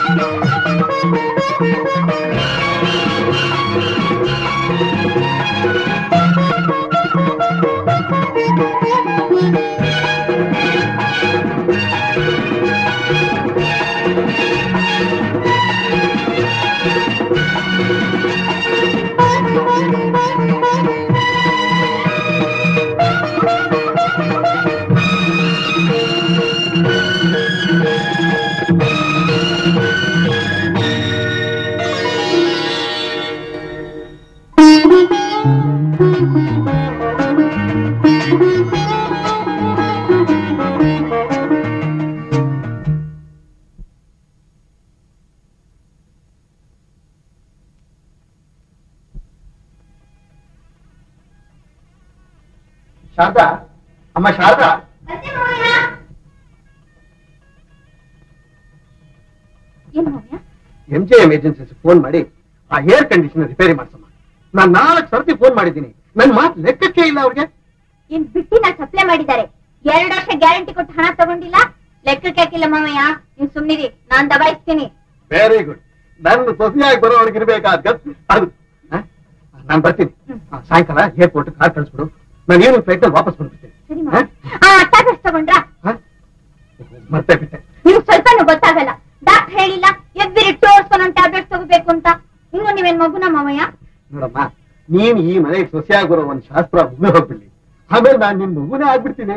ಶಾರದಾ ಅಮ್ಮ ಶಾರದಾ ಏನ್ ಮಾವಯ್ಯ M J M agencies phone ಮಾಡಿ ಆ ಏರ್ ಕಂಡೀಷನರ್ ರಿಪೇರಿ ಮಾಡ್ಸಮ್ಮ ನಾನ್ ನಾಲ್ಕು ಸರ್ತಿ ಫೋನ್ ಮಾಡಿದ್ದೀನಿ ನನ್ ಮಾತು ಲೆಕ್ಕಕ್ಕೆ ಇಲ್ಲ ಅವ್ರಿಗೆ ಏನ್ ಬಿಟ್ಟಿನ ಸಪ್ಲೈ ಮಾಡಿದ್ದಾರೆ ಎರಡು ವರ್ಷ ಗ್ಯಾರಂಟಿ ಕೊಟ್ಟು ಹಣ ತಗೊಂಡಿಲ್ಲ ಲೆಕ್ಕಕ್ಕೆ ಹಾಕಿಲ್ಲ ಮಾವಯ್ಯ ನೀವ್ ಸುಮ್ನಿರಿ ನಾನ್ ದಬಾಯಿಸ್ತೀನಿ ವೆರಿ ಗುಡ್ ನನ್ನ ಸೊಸೆಯಾಗಿ ಬರೋವರೆಗೆ ಇರ್ಬೇಕಾದ ಗತ್ ಅದು ನಾನು ಬರ್ತೀನಿ ಆ, ಸಾಯಂಕಾಲ ಏರ್ಪೋರ್ಟ್ ಕಾರ್ ಕಳಿಸ್ಬಿಡು ನಾನು ಈವ್ನಿಂಗ್ ಫ್ಲೈಟ್ ಅಲ್ಲಿ ವಾಪಸ್ ಬಂದ್ಬಿಡ್ತೀನಿ ಸರಿ ಮಾವ ಆ ಟ್ಯಾಬ್ಲೆಟ್ಸ್ ತಗೊಂಡ್ರಾ ಮತ್ತೆ ಬಿಟ್ಟೆ ನಿಮ್ಗೆ ಸ್ವಲ್ಪನೂ ಗೊತ್ತಾಗಲ್ಲ ಡಾಕ್ಟರ್ ಹೇಳಿಲ್ಲ ಎವ್ರಿ ಟೂ ಅವರ್ಸ್ ಒಂದೊಂದು ಟ್ಯಾಬ್ಲೆಟ್ ತಗೋಬೇಕು ಅಂತ ಇನ್ನು ನೀವೇನ್ ಮಗುನ ಮಾವಯ್ಯ ನೋಡಮ್ಮ ನೀನ್ ಈ ಮನೆಗೆ ಸೊಸೆಯಾಗಿ ಬರೋ ಒಂದ್ ಶಾಸ್ತ್ರ ಮುಗಿದು ಹೋಗ್ಬಿಡ್ಲಿ ಆಮೇಲೆ ನಾನ್ ನಿನ್ ಮಗುನೇ ಆಗ್ಬಿಡ್ತೀನಿ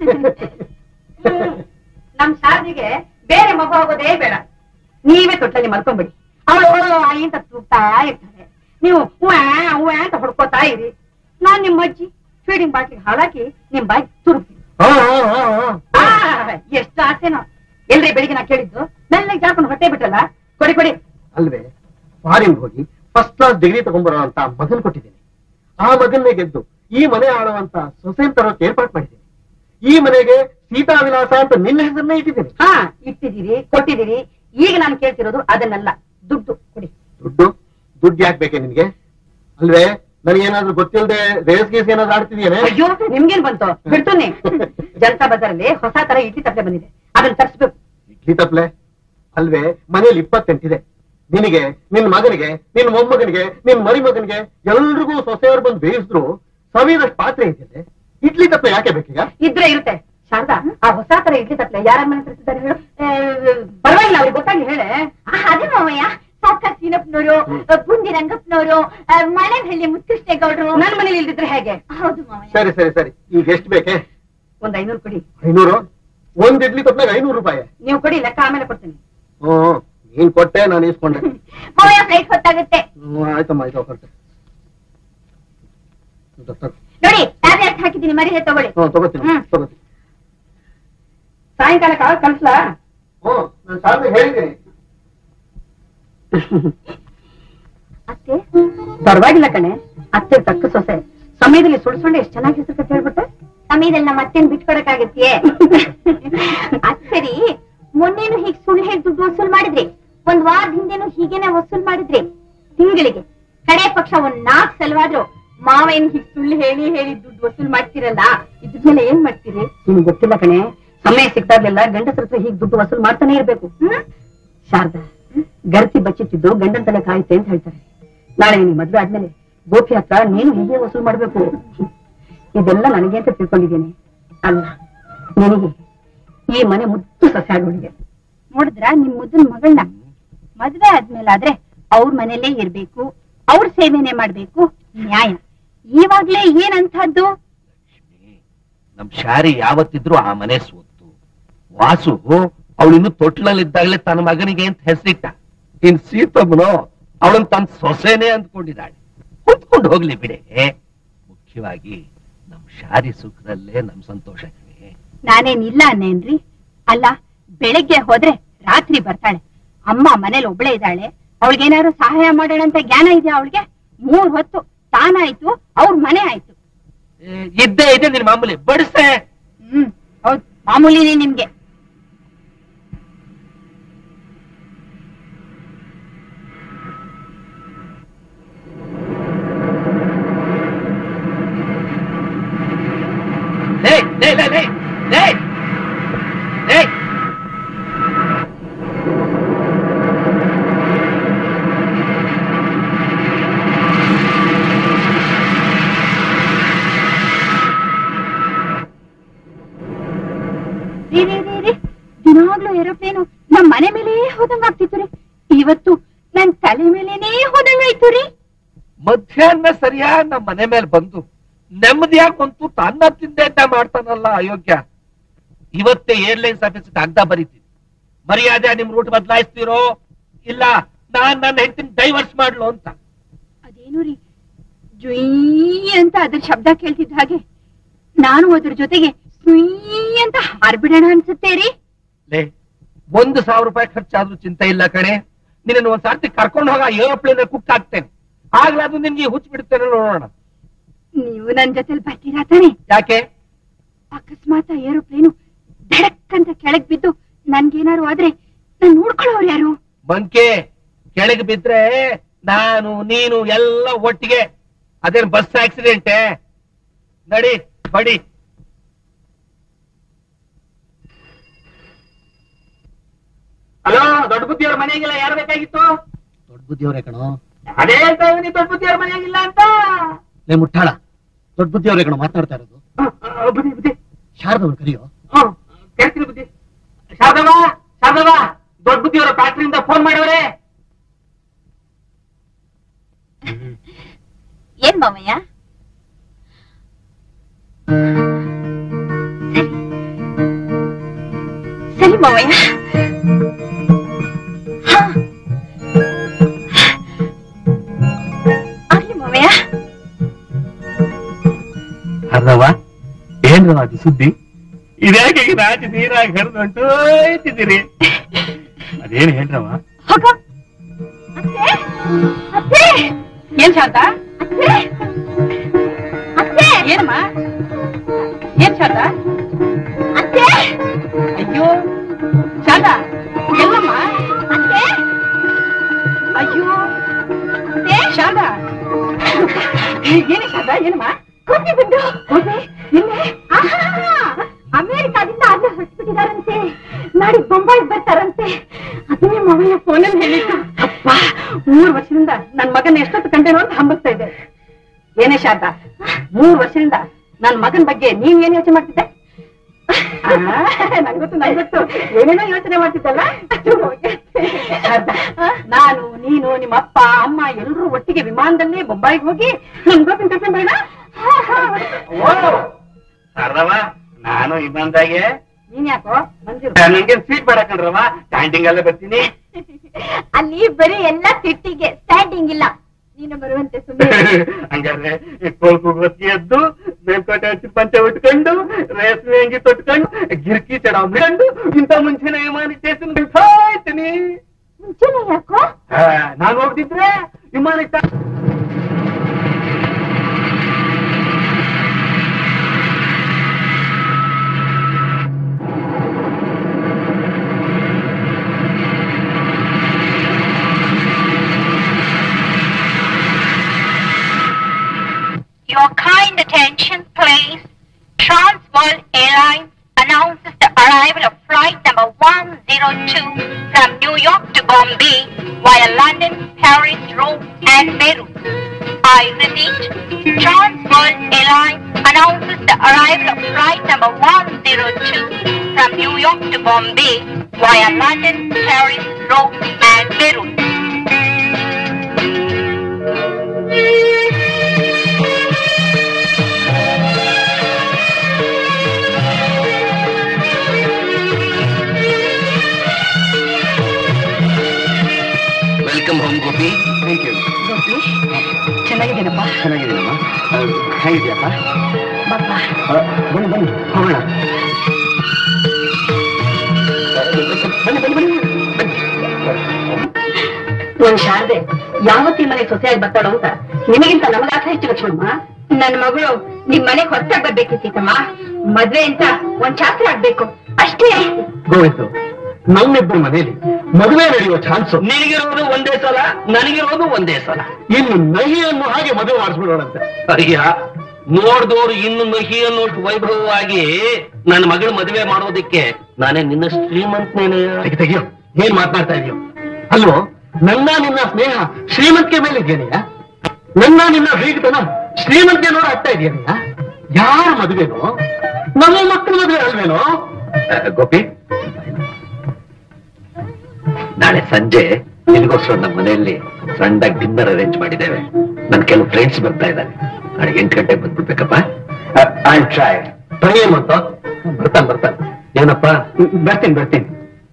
ನಮ್ ಶಾರದಿಗೆ ಬೇರೆ ಮಗು ಆಗೋದೇ ಬೇಡ ನೀವೇ ತೊಟ್ಟಲ್ಲಿ ಮಲ್ಕೊಂಬಿಡಿ ಅವಳು ಆಯಿ ಅಂತ ತೂಗ್ತಾ ಇರ್ತಾರೆ ನೀವು ಹೂವ ಹೂವ ಅಂತ ಹೊಡ್ಕೋತಾ ಇರಿ ನಾನ್ ನಿಮ್ಮ ಅಜ್ಜಿ ಫೀಡಿಂಗ್ ಬಾಟ್ಲಿಗೆ ಹಾಳಾಕಿ ನಿಮ್ ಬಾಯಿ ತುರುಕ್ತೀನಿ ಹಾ, ಹಾ, ಹಾ, ಹಾ. ಆ, ಎಷ್ಟು ಆಸೆನೋ ಎಲ್ರಿ ಬೆಳಿಗ್ಗೆ ನಾ ಕೇಳಿದ್ದು ಮೆಲ್ಲಗೆ ಜಾಕೊಂಡು ಹೊಟ್ಟೆ ಬಿಟ್ಟಲ್ಲ ಕೊಡಿ ಕೊಡಿ ಅಲ್ವೇ ಫಾರಿನ್ ಹೋಗಿ ಫಸ್ಟ್ ಕ್ಲಾಸ್ ಡಿಗ್ರಿ ತಗೊಂಡ್ಬರೋ ಅಂತ ಮಗನ್ ಕೊಟ್ಟಿದ್ದೀನಿ ಆ ಮಗನ್ನೇ ಗೆದ್ದು ಈ ಮನೆ ಆಳುವಂತ ಸೊಸೆನ್ ತರೋಕೆ ಏರ್ಪಾಟ್ ಮಾಡಿದ್ದೀನಿ ಈ ಮನೆಗೆ ಸೀತಾ ವಿಲಾಸ ಅಂತ ನಿನ್ನ ಹೆಸರನ್ನೇ ಇಟ್ಟಿದ್ದೀನಿ ಹಾ ಇಟ್ಟಿದ್ದೀರಿ ಕೊಟ್ಟಿದ್ದೀರಿ ಈಗ ನಾನು ಕೇಳ್ತಿರೋದು ಅದನ್ನೆಲ್ಲ ದುಡ್ಡು ಕೊಡಿ ದುಡ್ಡು ದುಡ್ಡು ಯಾಕೆ ಬೇಕೆ ನಿನ್ಗೆ ಅಲ್ವೇ ನನಗೇನಾದ್ರೂ ಗೊತ್ತಿಲ್ಲದೆ ರೇಸ್ ಗೀಸ್ ಏನಾದ್ರು ಆಡ್ತಿದ್ಯಾನೆ ಅಯ್ಯೋ ನಿಮ್ಗೇನ್ ಬಂತು ಬಿಡ್ತುನಿ ಜನತಾ ಬಜಾರಲ್ಲಿ ಹೊಸ ತರ ಇಡ್ಲಿ ತಪ್ಪಲೆ ಬಂದಿದೆ ಅದನ್ನ ತರಿಸ್ಬೇಕು ಇಡ್ಲಿ ತಪ್ಲೆ ಅಲ್ವೇ ಮನೇಲಿ ಇಪ್ಪತ್ತೆಂಟಿದೆ ನಿನಗೆ ನಿನ್ ಮಗನಿಗೆ ನಿನ್ ಮೊಮ್ಮಗನಿಗೆ ನಿನ್ ಮರಿ ಮಗನಿಗೆ ಎಲ್ರಿಗೂ ಸೊಸೆಯವರು ಬಂದು ಬೇಯಿಸಿದ್ರು ಸವಿದಷ್ಟು ಪಾತ್ರೆ ಇದೆಯಲ್ಲ ಇಡ್ಲಿ ತಪ್ಲೆ ಯಾಕೆ ಬೇಕೀಗ ಇದ್ರೆ ಇರುತ್ತೆ ಶಾರದಾ ಆ ಹೊಸ ತರ ಇಡ್ಲಿ ತಪ್ಪಲೆ ಯಾರ ಮನೆ ತರಿಸಿದ್ದಾರೆ ಹೇಳು ಏ, ಪರವಾಗಿಲ್ಲ ಅವ್ರಿಗೆ ಗೊತ್ತಾಗಿ ಹೇಳೆ ಆ, ಅದೇ ಮಾವಯ್ಯ ಸಾವ್ಕಾರ್ ಸೀನಪ್ಪನವರು ಬುಂದಿ ರಂಗಪ್ಪನವರು ಮಳೆಹಳ್ಳಿ ಮುತ್ತಕೃಷ್ಣೇಗೌಡರು ನನ್ ಮನೇಲಿ ಇಲ್ದಿದ್ರೆ ಹೇಗೆ ಹೌದು ಮಾವಯ್ಯ ಸರಿ ಸರಿ ಸರಿ ಈಗ ಎಷ್ಟು ಬೇಕೆ ಒಂದ್ ಐನೂರು ಕೊಡಿ ಐನೂರು ಒಂದ್ ಇಡ್ಲಿ ತಪ್ಲಾಗ ಐನೂರು ರೂಪಾಯಿ ನೀವು ಕೊಡಿ ಲೆಕ್ಕ ಆಮೇಲೆ ಕೊಡ್ತೀನಿ ಹ್ಮ್ ನೀನ್ ಕೊಟ್ಟೆ ನಾನು ಇಸ್ಕೊಂಡೆ ಮಾವಯ್ಯ ಫ್ಲೈಟ್ ಹೊತ್ತಾಗುತ್ತೆ ಹ್ಮ್, ಆಯ್ತಮ್ಮ ಆಯ್ತು ಹೊರಟೆ ನೋಡಿ ಟ್ಯಾಬ್ಲೆಟ್ ಹಾಕಿದ್ದೀನಿ ಮರಿದೆ ತಗೊಳ್ಳಿ ಹ್ಮ್ ತಗೋತೀನಿ ಹ್ಮ್. ತಗೋತೀನಿ ಸಾಯಂಕಾಲ ಕಾಲ್ ಕಳ್ಸ್ಲಾ ಹ್ಮ್ ನಾನು ಶಾಲೆಗೆ ಹೇಳಿದ್ದೀನಿ ಅತ್ತೆ ಪರವಾಗಿಲ್ಲ ಕಣೆ ಅತ್ತೆ ತಕ್ಕ ಸೊಸೆ ಸಮಯದಲ್ಲಿ ಸುಳ್ಸೊಂಡೆ ಎಷ್ಟು ಚೆನ್ನಾಗಿ ಹೆಸರು ಕಟ್ಟಿ ಹೇಳ್ಬಿಟ್ಟೆ ಸಮಯದಲ್ಲಿ ನಮ್ಮ ಅತ್ತೆನ್ ಬಿಟ್ಕೊಡಕ್ಕಾಗತ್ತೆ ಅದ್ ಸರಿ ಮೊನ್ನೆನು ಹೀಗ್ ಸುಳ್ಳು ಹೇಳಿ ದುಡ್ಡು ವಸೂಲ್ ಮಾಡಿದ್ರಿ ಒಂದ್ ವಾರದ ಹಿಂದೆನು ಹೀಗೇನೆ ವಸೂಲ್ ಮಾಡಿದ್ರಿ ತಿಂಗಳಿಗೆ ಕಡೆ ಪಕ್ಷ ಒಂದ್ ನಾಲ್ಕು ಸಲವಾದ್ರು ಮಾವೇನ್ ಹೀಗ್ ಸುಳ್ಳು ಹೇಳಿ ಹೇಳಿ ದುಡ್ಡು ವಸೂಲ್ ಮಾಡ್ತಿರಲ್ಲ ಇದ್ಮೇಲೆ ಏನ್ ಮಾಡ್ತೀರಿ ನಿಮ್ಗೆ ಗೊತ್ತಿಲ್ಲ ಕಣೆ ಸಮಯ ಸಿಕ್ತಾಗ್ಲೆಲ್ಲ ಗಂಡಸರ ಹತ್ರ ಹೀಗೆ ದುಡ್ಡು ವಸೂಲ್ ಮಾಡ್ತಾನೆ ಇರ್ಬೇಕು ಹ್ಮ್ ಶಾರದಾ ಗರ್ತಿ ಬಚ್ಚಿಟ್ಟಿದ್ದು ಗಂಡನ್ ತಲೆ ಕಾಯುತ್ತೆ ಅಂತ ಹೇಳ್ತಾರೆ ನಾಳೆ ನಿನ್ ಮದ್ವೆ ಆದ್ಮೇಲೆ ಗೋಪಿ ಹತ್ರ ನೀನು ಹೀಗೆ ವಸೂಲ್ ಮಾಡ್ಬೇಕು ಇದೆಲ್ಲ ನನಗೆ ಅಂತ ತಿಳ್ಕೊಂಡಿದ್ದೀನಿ ಅಲ್ಲ ನಿನಗೆ ಈ ಮನೆ ಮುದ್ದು ಸಸ್ಯ ಆಗೋಳಿಗೆ ನೋಡಿದ್ರ ನಿಮ್ ಮುದ್ದನ್ ಮಗಳನ್ನ ಮದ್ವೆ ಆದ್ಮೇಲೆ ಆದ್ರೆ ಅವ್ರ ಮನೇಲೇ ಇರ್ಬೇಕು ಅವ್ರ ಸೇವೆನೆ ಮಾಡ್ಬೇಕು ನ್ಯಾಯ ಇವಾಗ್ಲೇ ಏನಂತದ್ದು ನಮ್ ಶಾರಿ ಯಾವತ್ತಿದ್ರು ಆ ಮನೆ ಸ್ವತ್ತು ವಾಸು ಅವಳಿನ್ನು ತೊಟ್ಲಲ್ಲಿದ್ದಾಗಲೇ ತನ್ನ ಮಗನಿಗೆ ಅಂತ ಹೆಸರಿಟ್ಟ ಇನ್ ಸೀತಮ್ಮನು ಅವಳನ್ನ ತನ್ನ ಸೊಸೆನೆ ಅಂದ್ಕೊಂಡಿದ್ದಾಳೆ ಹೊತ್ಕೊಂಡು ಹೋಗ್ಲಿ ಬಿಡೆ ಮುಖ್ಯವಾಗಿ ನಮ್ ಶಾರಿ ಸುಖದಲ್ಲೇ ನಮ್ ಸಂತೋಷ ಕಣೆ ನಾನೇನಿಲ್ಲ ಅನ್ನೇನ್ರಿ ಅಲ್ಲ ಬೆಳಗ್ಗೆ ಹೋದ್ರೆ ರಾತ್ರಿ ಬರ್ತಾಳೆ ಅಮ್ಮ ಮನೇಲಿ ಒಬ್ಳೆ ಇದ್ದಾಳೆ ಅವಳಿಗೇನಾದ್ರು ಸಹಾಯ ಮಾಡೋಣ ಅಂತ ಜ್ಞಾನ ಇದೆಯಾ ಅವಳಿಗೆ ಮೂರ್ ಹೊತ್ತು ತಾನಾಯ್ತು ಅವ್ರ ಮನೆ ಆಯ್ತು ಏ, ಇದ್ದೇ ಇದೆ ನಿನ್ ಮಾಮೂಲಿ ಬಡಿಸೆ ಹ್ಮ್ ಹೌದು ಮಾಮೂಲಿನೇ ನಿಮ್ಗೆ ಲೇ ಲೇ ಲೇ ಲೇ ಲೇ ಲೇ ಹೋದಂಗ ಆಗ್ತಿತ್ತು ರೀ ಇವತ್ತು ನನ್ ತಲೆ ಮೇಲೇನೇ ಹೋದಂಗ ಆಯ್ತು ರೀ ಮಧ್ಯಾಹ್ನ ಸರಿಯಾಗಿ ನಮ್ಮ ಮನೆ ಮೇಲೆ ಬಂದು ನೆಮ್ಮದಿಯಾಗಿ ಕುಂತು ತನ್ನ ತಿಂದೆ ಅಂತ ಮಾಡ್ತಾನಲ್ಲ ಅಯೋಗ್ಯ ಇವತ್ತೇ ಏರ್ಲೈನ್ಸ್ ಆಫೀಸ್ ಕಾಗ್ದ ಬರೀತೀನಿ ಮರ್ಯಾದೆ ನಿಮ್ ರೂಟ್ ಬದಲಾಯಿಸ್ತೀರೋ ಇಲ್ಲ ನಾನ್ ನನ್ನ ಹೆಂಡತಿನ ಡೈವರ್ಸ್ ಮಾಡ್ಲು ಅಂತ ಅದೇನು ರೀ ಜುಯ್ ಅಂತ ಅದ್ರ ಶಬ್ದ ಕೇಳ್ತಿದ್ದ ಹಾಗೆ ನಾನು ಅದ್ರ ಜೊತೆಗೆ ಸುಯ್ ಅಂತ ಹಾರ್ಬಿಡೋಣ ಅನ್ಸುತ್ತೆ ರೀ ಲೇ ಒಂದು ಸಾವಿರ ರೂಪಾಯಿ ಖರ್ಚಾದ್ರೂ ಚಿಂತೆ ಇಲ್ಲ ಕಣೆ ನಿನ್ನ ಒಂದ್ ಸರ್ತಿ ಕರ್ಕೊಂಡು ಹೋಗ ಏರೋಪ್ಲೇನ್ ಕುಕ್ ಹಾಕ್ತೇನೆ ಆಗ್ಲೇ ಅದು ನಿನ್ಗೆ ಹುಚ್ಚ ಬಿಡುತ್ತೇನೆ ನೋಡೋಣ ನೀವು ನನ್ ಜೊತೆಲಿ ಬರ್ತೀರಾ ತಾನೆ ಯಾಕೆ ಅಕಸ್ಮಾತ್ ಏರೋಪ್ಲೇನು ಧಡಕ್ ಅಂತ ಕೆಳಗ್ ಬಿದ್ದು ನನ್ಗೇನಾರು ಆದ್ರೆ ನಾನ್ ನೋಡ್ಕೊಳ್ಳೋರು ಯಾರು ಮಂಕೆ ಕೆಳಗೆ ಬಿದ್ರೆ ನಾನು ನೀನು ಎಲ್ಲ ಒಟ್ಟಿಗೆ ಅದೇನ್ ಬಸ್ ಆಕ್ಸಿಡೆಂಟೇ ನಡಿ ಬಡಿ ಹಲೋ ದೊಡ್ಡ ಬುದ್ಧಿಯವ್ರ ಮನೆಯಾಗಿಲ್ಲ ಯಾರು ಬೇಕಾಗಿತ್ತು ದೊಡ್ಡ ಬುದ್ಧಿಯವರೇ ಕಣೋ ಅದೇ ಹೇಳ್ತಾ ಇದೀನಿ ದೊಡ್ಡ ಬುದ್ಧಿಯವ್ರ ಮನೆಯಾಗಿಲ್ಲ ಅಂತ ಲೇ ಮುಟ್ಟಾಳ ದೊಡ್ಡ ಬುದ್ಧಿಯವರೇ ಕಣೋ ಮಾತನಾಡ್ತಾ ಇರೋದು ಆ, ಆ, ಬುದ್ಧಿ ಬುದ್ಧಿ ಶಾರದವ್ರು ಕರಿಯೋ ಹ್ಮ್ ಕೇಳ್ತೀನಿ ಬುದ್ಧಿ ಶಾರದವ ಶಾರದವ ದೊಡ್ಡ ಬುದ್ಧಿಯವರ ಫ್ಯಾಕ್ಟ್ರಿಯಿಂದ ಫೋನ್ ಮಾಡವ್ರೆ ಏನ್ ಮಾಮಯ್ಯ ಸರಿ ಮಾಮಯ್ಯ ಹಾ. ಆಗ್ಲಿ ಮಾಮಯ್ಯ ಅರ್ಧವ ಏನ್ರವ ಅದು ಸುದ್ದಿ ಇದ್ಯಾಕೆ ರಾಜ ನೀರಾಗಿ ಹರಿದುಂಟು ಹೋಯ್ತಿದ್ದೀರಿ ಅದೇನು ಹೇಳ್ರವ ಹೋಗ ಅತ್ತೆ ಅತ್ತೆ ಏನ್ ಶಾರದ ಅತ್ತೆ ಅತ್ತೆ ಏನಮ್ಮ ಏನ್ ಶಾರದ ಅತ್ತೆ ಅಯ್ಯೋ ಶಾರದ ಎಲ್ಲಮ್ಮ ಅತ್ತೆ ಅಯ್ಯೋ ಅತ್ತೆ ಶಾರದ ಏನೇ ಶಾರದ ಏನಮ್ಮ ಕೋತಿ ಬಂದು ನಿನ್ನೆ ಆಹಾ! ಅಮೆರಿಕಾದಿಂದ ಅಲ್ಲೇ ಹೊರಟ್ಬಿಟ್ಟಿದಾರಂತೆ ನಾಳೆ ಬೊಂಬಾಯಿಗೆ ಬರ್ತಾರಂತೆ ಅದನ್ನೇ ಮಾವಯ್ಯ ಫೋನಲ್ಲಿ ಹೇಳಿದ್ದು ಅಪ್ಪ ಮೂರ್ ವರ್ಷದಿಂದ ನನ್ ಮಗನ ಎಷ್ಟೊತ್ತು ಕಂಡೇನೋ ಅಂತ ಹಂಬಸ್ತಾ ಇದೆ ಏನೇ ಶಾರದಾ ಮೂರ್ ವರ್ಷದಿಂದ ನನ್ ಮಗನ್ ಬಗ್ಗೆ ನೀವ್ ಏನ್ ಯೋಚನೆ ಮಾಡ್ತಿದ್ದೆ ಆ, ನಂಗೊತ್ತು ನಂಗೊತ್ತು ಏನೇನೋ ಯೋಚನೆ ಮಾಡ್ತಿದ್ದಲ್ಲ ಶಾರದಾ ನಾನು ನೀನು ನಿಮ್ಮ ಅಪ್ಪ ಅಮ್ಮ ಎಲ್ರೂ ಒಟ್ಟಿಗೆ ವಿಮಾನದಲ್ಲಿ ಬೊಂಬಾಯಿಗೆ ಹೋಗಿ ನನ್ ಗೋಪಿನ ಕರ್ಕೊಂಡ್ ಬೇಡ ಶಾರದವ ನಾನು ಇನ್ನೊಂದಾಗೆ ನೀನ್ ಯಾಕೋ ಬಂದಿರು ನಂಗೆ ಸ್ವೀಟ್ ಮಾಡಕಂಡ್ರವ ಕ್ಯಾಂಟೀನ್ ಅಲ್ಲೇ ಬರ್ತೀನಿ ಅಲ್ಲಿ ಬರೀ ಎಲ್ಲ ಸಿಟ್ಟಿಗೆ ಸ್ಟ್ಯಾಂಡಿಂಗ್ ಇಲ್ಲ ನೀನು ಬರುವಂತೆ ಸುಮ್ಮನೆ ಹಂಗಾದ್ರೆ ಕೋಲ್ಕು ಗೊತ್ತಿ ಎದ್ದು ಮೇಲ್ಕೋಟೆ ಹಚ್ಚಿ ಪಂಚೆ ಉಟ್ಕೊಂಡು ರೇಷ್ಮೆ ಅಂಗಿ ತೊಟ್ಕೊಂಡು ಗಿರ್ಕಿ ಚಡ ಬಿಡಂಡು ಇಂತ ಮುಂಚೆನೆ ವಿಮಾನ ಸ್ಟೇಷನ್ ಹೋಯ್ತೀನಿ ಮುಂಚೆನೆ ಯಾಕೋ ನಾನು ಹೋಗ್ತಿದ್ರೆ ವಿಮಾನ Your kind attention, please. Transworld Airlines announces the arrival of flight number 102 from New York to Bombay via London, Paris, Rome, and Beirut. I repeat, Transworld Airlines announces the arrival of flight number 102 from New York to Bombay via London, Paris, Rome, and Beirut. Welcome home Gopi thank you Gopi ಚೆನ್ನಾಗಿದ್ದೀನಪ್ಪ ಚೆನ್ನಾಗಿದ್ದೀನಮ್ಮ ಹೇಗಿದೆಯಪ್ಪ ಬಾಪ್ಪ ಬನ್ನಿ ಬನ್ನಿ ಹೋಗೋಣ ಬನ್ನಿ ಬನ್ನಿ ಬನ್ನಿ ಒಂದ್ ಶಾರದೆ ಯಾವತ್ತಿ ಮನೆ ಸೊಸೆಯಾಗಿ ಬರ್ತಾಳೋ ಅಂತ ನಿಮಗಿಂತ ನಮಗಾಸ ಹೆಚ್ಚು ಲಕ್ಷ್ಮಮ್ಮ ನನ್ ಮಗಳು ನಿಮ್ ಮನೆಗ್ ಹೊತ್ತಾಗ್ ಬರ್ಬೇಕಿತ್ತಮ್ಮ ಮದ್ವೆ ಅಂತ ಒಂದ್ ಚಾತ್ರ ಆಗ್ಬೇಕು ಅಷ್ಟೇ ಗೋವಿಂದು ನಮ್ಮಿಬ್ಬರ ಮನೆಯಲ್ಲಿ ಮದುವೆ ನಡೆಯುವ ಚಾನ್ಸ್ ನಿನಗಿರೋದು ಒಂದೇ ಸಲ ನನಗಿರೋದು ಒಂದೇ ಸಲ ಇನ್ನು ನಹಿಯನ್ನು ಹಾಗೆ ಮದುವೆ ಮಾಡಿಸ್ಬಿಡೋಣಂತೆ ಅಯ್ಯ ನೋಡ್ದೋರು ಇನ್ನು ನಹಿ ಅನ್ನೋಷ್ಟು ವೈಭವವಾಗಿ ನನ್ನ ಮಗಳ ಮದುವೆ ಮಾಡೋದಿಕ್ಕೆ ನಾನೇ ನಿನ್ನ ಶ್ರೀಮಂತನೇನೆ ತೆಗಿ ತೆಗಿಯೋ ಏನ್ ಮಾತನಾಡ್ತಾ ಇದೆಯೋ ಅಲ್ವೋ ನನ್ನ ನಿನ್ನ ಸ್ನೇಹ ಶ್ರೀಮಂತಿಕೆ ಮೇಲೆ ಇದೆಯಾ ನನ್ನ ನಿನ್ನ ಬೀಗತನ ಶ್ರೀಮಂತಿಕೆ ನೋಡ ಆಗ್ತಾ ಇದೆಯಾ ಯಾರ ಮದುವೆನೋ ನಮ್ಮ ಮಕ್ಕಳ ಮದುವೆ ಅಲ್ವೇನೋ ಗೋಪಿ ನಾಳೆ ಸಂಜೆ ನಿನಗೋಸ್ಕರ ನಮ್ಮ ಮನೆಯಲ್ಲಿ ಸಣ್ಣದಾಗಿ ಡಿನ್ನರ್ ಅರೇಂಜ್ ಮಾಡಿದ್ದೇವೆ ನನ್ ಕೆಲವು ಫ್ರೆಂಡ್ಸ್ ಬರ್ತಾ ಇದ್ದಾರೆ ನಾಳೆ ಎಂಟು ಗಂಟೆಗೆ ಬಂದ್ಬಿಡ್ಬೇಕಪ್ಪ ಐ ಟ್ರೈ ಟ್ರೈ ಅಂತ ಬರ್ತಾನೆ ಬರ್ತಾನೆ ಏನಪ್ಪ ಬರ್ತೀನಿ ಬರ್ತೀನಿ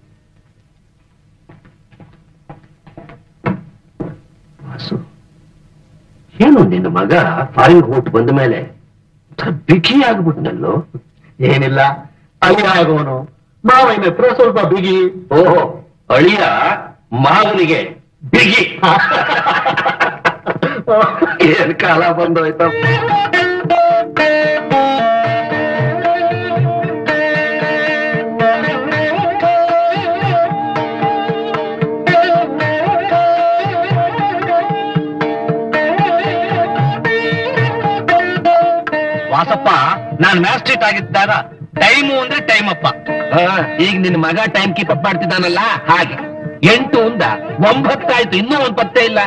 ವಾಸು ಏನು ನಿನ್ನ ಮಗ ಫಾರಿನ್ ಹೋಟ್ ಬಂದ ಮೇಲೆ ಬಿಗಿ ಆಗ್ಬಿಟ್ನಲ್ಲೋ ಏನಿಲ್ಲ ಅಲ್ಲಿ ಆಗೋನು ಮಾವನ ಹತ್ರ ಸ್ವಲ್ಪ ಬಿಗಿ ಓಹೋ ಅಳಿಯ ಮಾವನಿಗೆ ಬಿಗಿ ಏನ್ ಕಾಲ ಬಂದೋಯ್ತಪ್ಪ ವಾಸಪ್ಪ ನಾನ್ ಮ್ಯಾಸ್ಟ್ರೇಟ್ ಆಗಿದ್ದಾಗ ಟೈಮು ಅಂದ್ರೆ ಟೈಮ್ ಅಪ್ಪ ಆ, ಈಗ ನಿನ್ನ ಮಗ ಟೈಮ್ ಕೀಪ್ ಅಪ್ ಮಾಡ್ತಿದ್ದಾನಲ್ಲ ಹಾಗೆ ಎಂಟು ಉಂದ ಒಂಬತ್ತಾಯ್ತು ಇನ್ನೂ ಒಂದ್ ಪತ್ತೆ ಇಲ್ಲ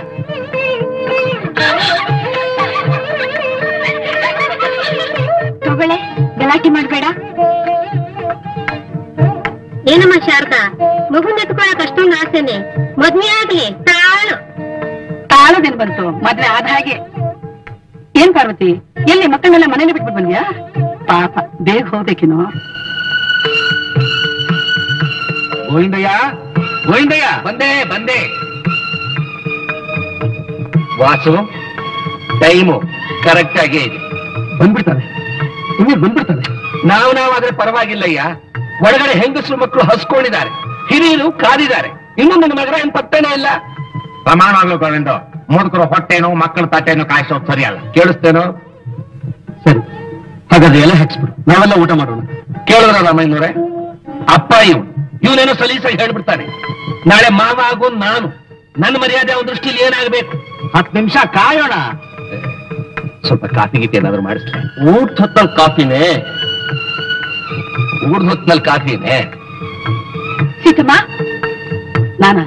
ತಗೊಳ್ಳೆ ಗಲಾಟೆ ಮಾಡ್ಬೇಡ ಏನಮ್ಮ ಶಾರದಾ ಮಗುನ್ ಎತ್ಕೊಳಕ್ ಅಷ್ಟೊಂದು ಆಸೆನೆ ಮದ್ವೆ ಆಗ್ಲಿ ತಾಳು ತಾಳದೇನ್ ಬಂತು ಮದ್ವೆ ಆದ ಹಾಗೆ ಏನ್ ಪಾರ್ವತಿ ಎಲ್ಲಿ ಮಕ್ಕಳನ್ನೆಲ್ಲ ಮನೇಲಿ ಬಿಟ್ಬಿಟ್ಟು ಬಂದ್ಯಾ ಪಾಪ ಬೇಗ ಹೋಗ್ಬೇಕೇನೋ ಗೋವಿಂದಯ್ಯ ಗೋವಿಂದಯ್ಯ ಬಂದೆ ಬಂದೆ ವಾಸು ಟೈಮು ಕರೆಕ್ಟ್ ಆಗೇ ಇದೆ ಬಂದ್ಬಿಡ್ತಾನೆ ಇನ್ನೇ ಬಂದ್ಬಿಡ್ತಾನೆ ನಾವು ನಾವಾದ್ರೆ ಪರವಾಗಿಲ್ಲಯ್ಯ ಒಳಗಡೆ ಹೆಂಗಸರು ಮಕ್ಕಳು ಹಸ್ಕೊಂಡಿದ್ದಾರೆ ಹಿರಿಯರು ಕಾದಿದ್ದಾರೆ ಇನ್ನು ನನ್ನ ಮಗನ ಏನ್ ಪತ್ತೇನೇ ಇಲ್ಲ ಸಮಾನವಾಗ್ಲು ಗೋವಿಂದ ಮುದುಕರು ಹೊಟ್ಟೆನು ಮಕ್ಕಳ ತಟ್ಟೆನು ಕಾಯಿಸೋದು ಸರಿಯಲ್ಲ ಕೇಳಿಸ್ತೇನೋ ಸರಿ ಹಾಗಾದ್ರೆ ಎಲೆ ಹಾಕ್ಸ್ಬಿಡು ನಾವೆಲ್ಲ ಊಟ ಮಾಡೋಣ ಕೇಳಿದ್ರ ರಾಮಯ್ಯನವ್ರೆ ಅಪ್ಪ ಇವ್ ಇವನೇನೋ ಸಲೀಸಾಗಿ ಹೇಳ್ಬಿಡ್ತಾನೆ ನಾಳೆ ಮಾವ ಆಗೋ ನಾನು ನನ್ನ ಮರ್ಯಾದೆ ಅವನ ದೃಷ್ಟಿಲಿ ಏನಾಗಬೇಕು ಹತ್ತು ನಿಮಿಷ ಕಾಯೋಣ ಸ್ವಲ್ಪ ಕಾಫಿ ಗೀತಿ ಏನಾದ್ರು ಮಾಡಿಸ್ಲೆ ಊಟ ಹೊತ್ತಲ್ಲಿ ಕಾಫಿನೇ ಊರ್ದ ಹೊತ್ನಲ್ಲಿ ಕಾಫಿನೇ ಸೀತಮ್ಮ ನಾನಾ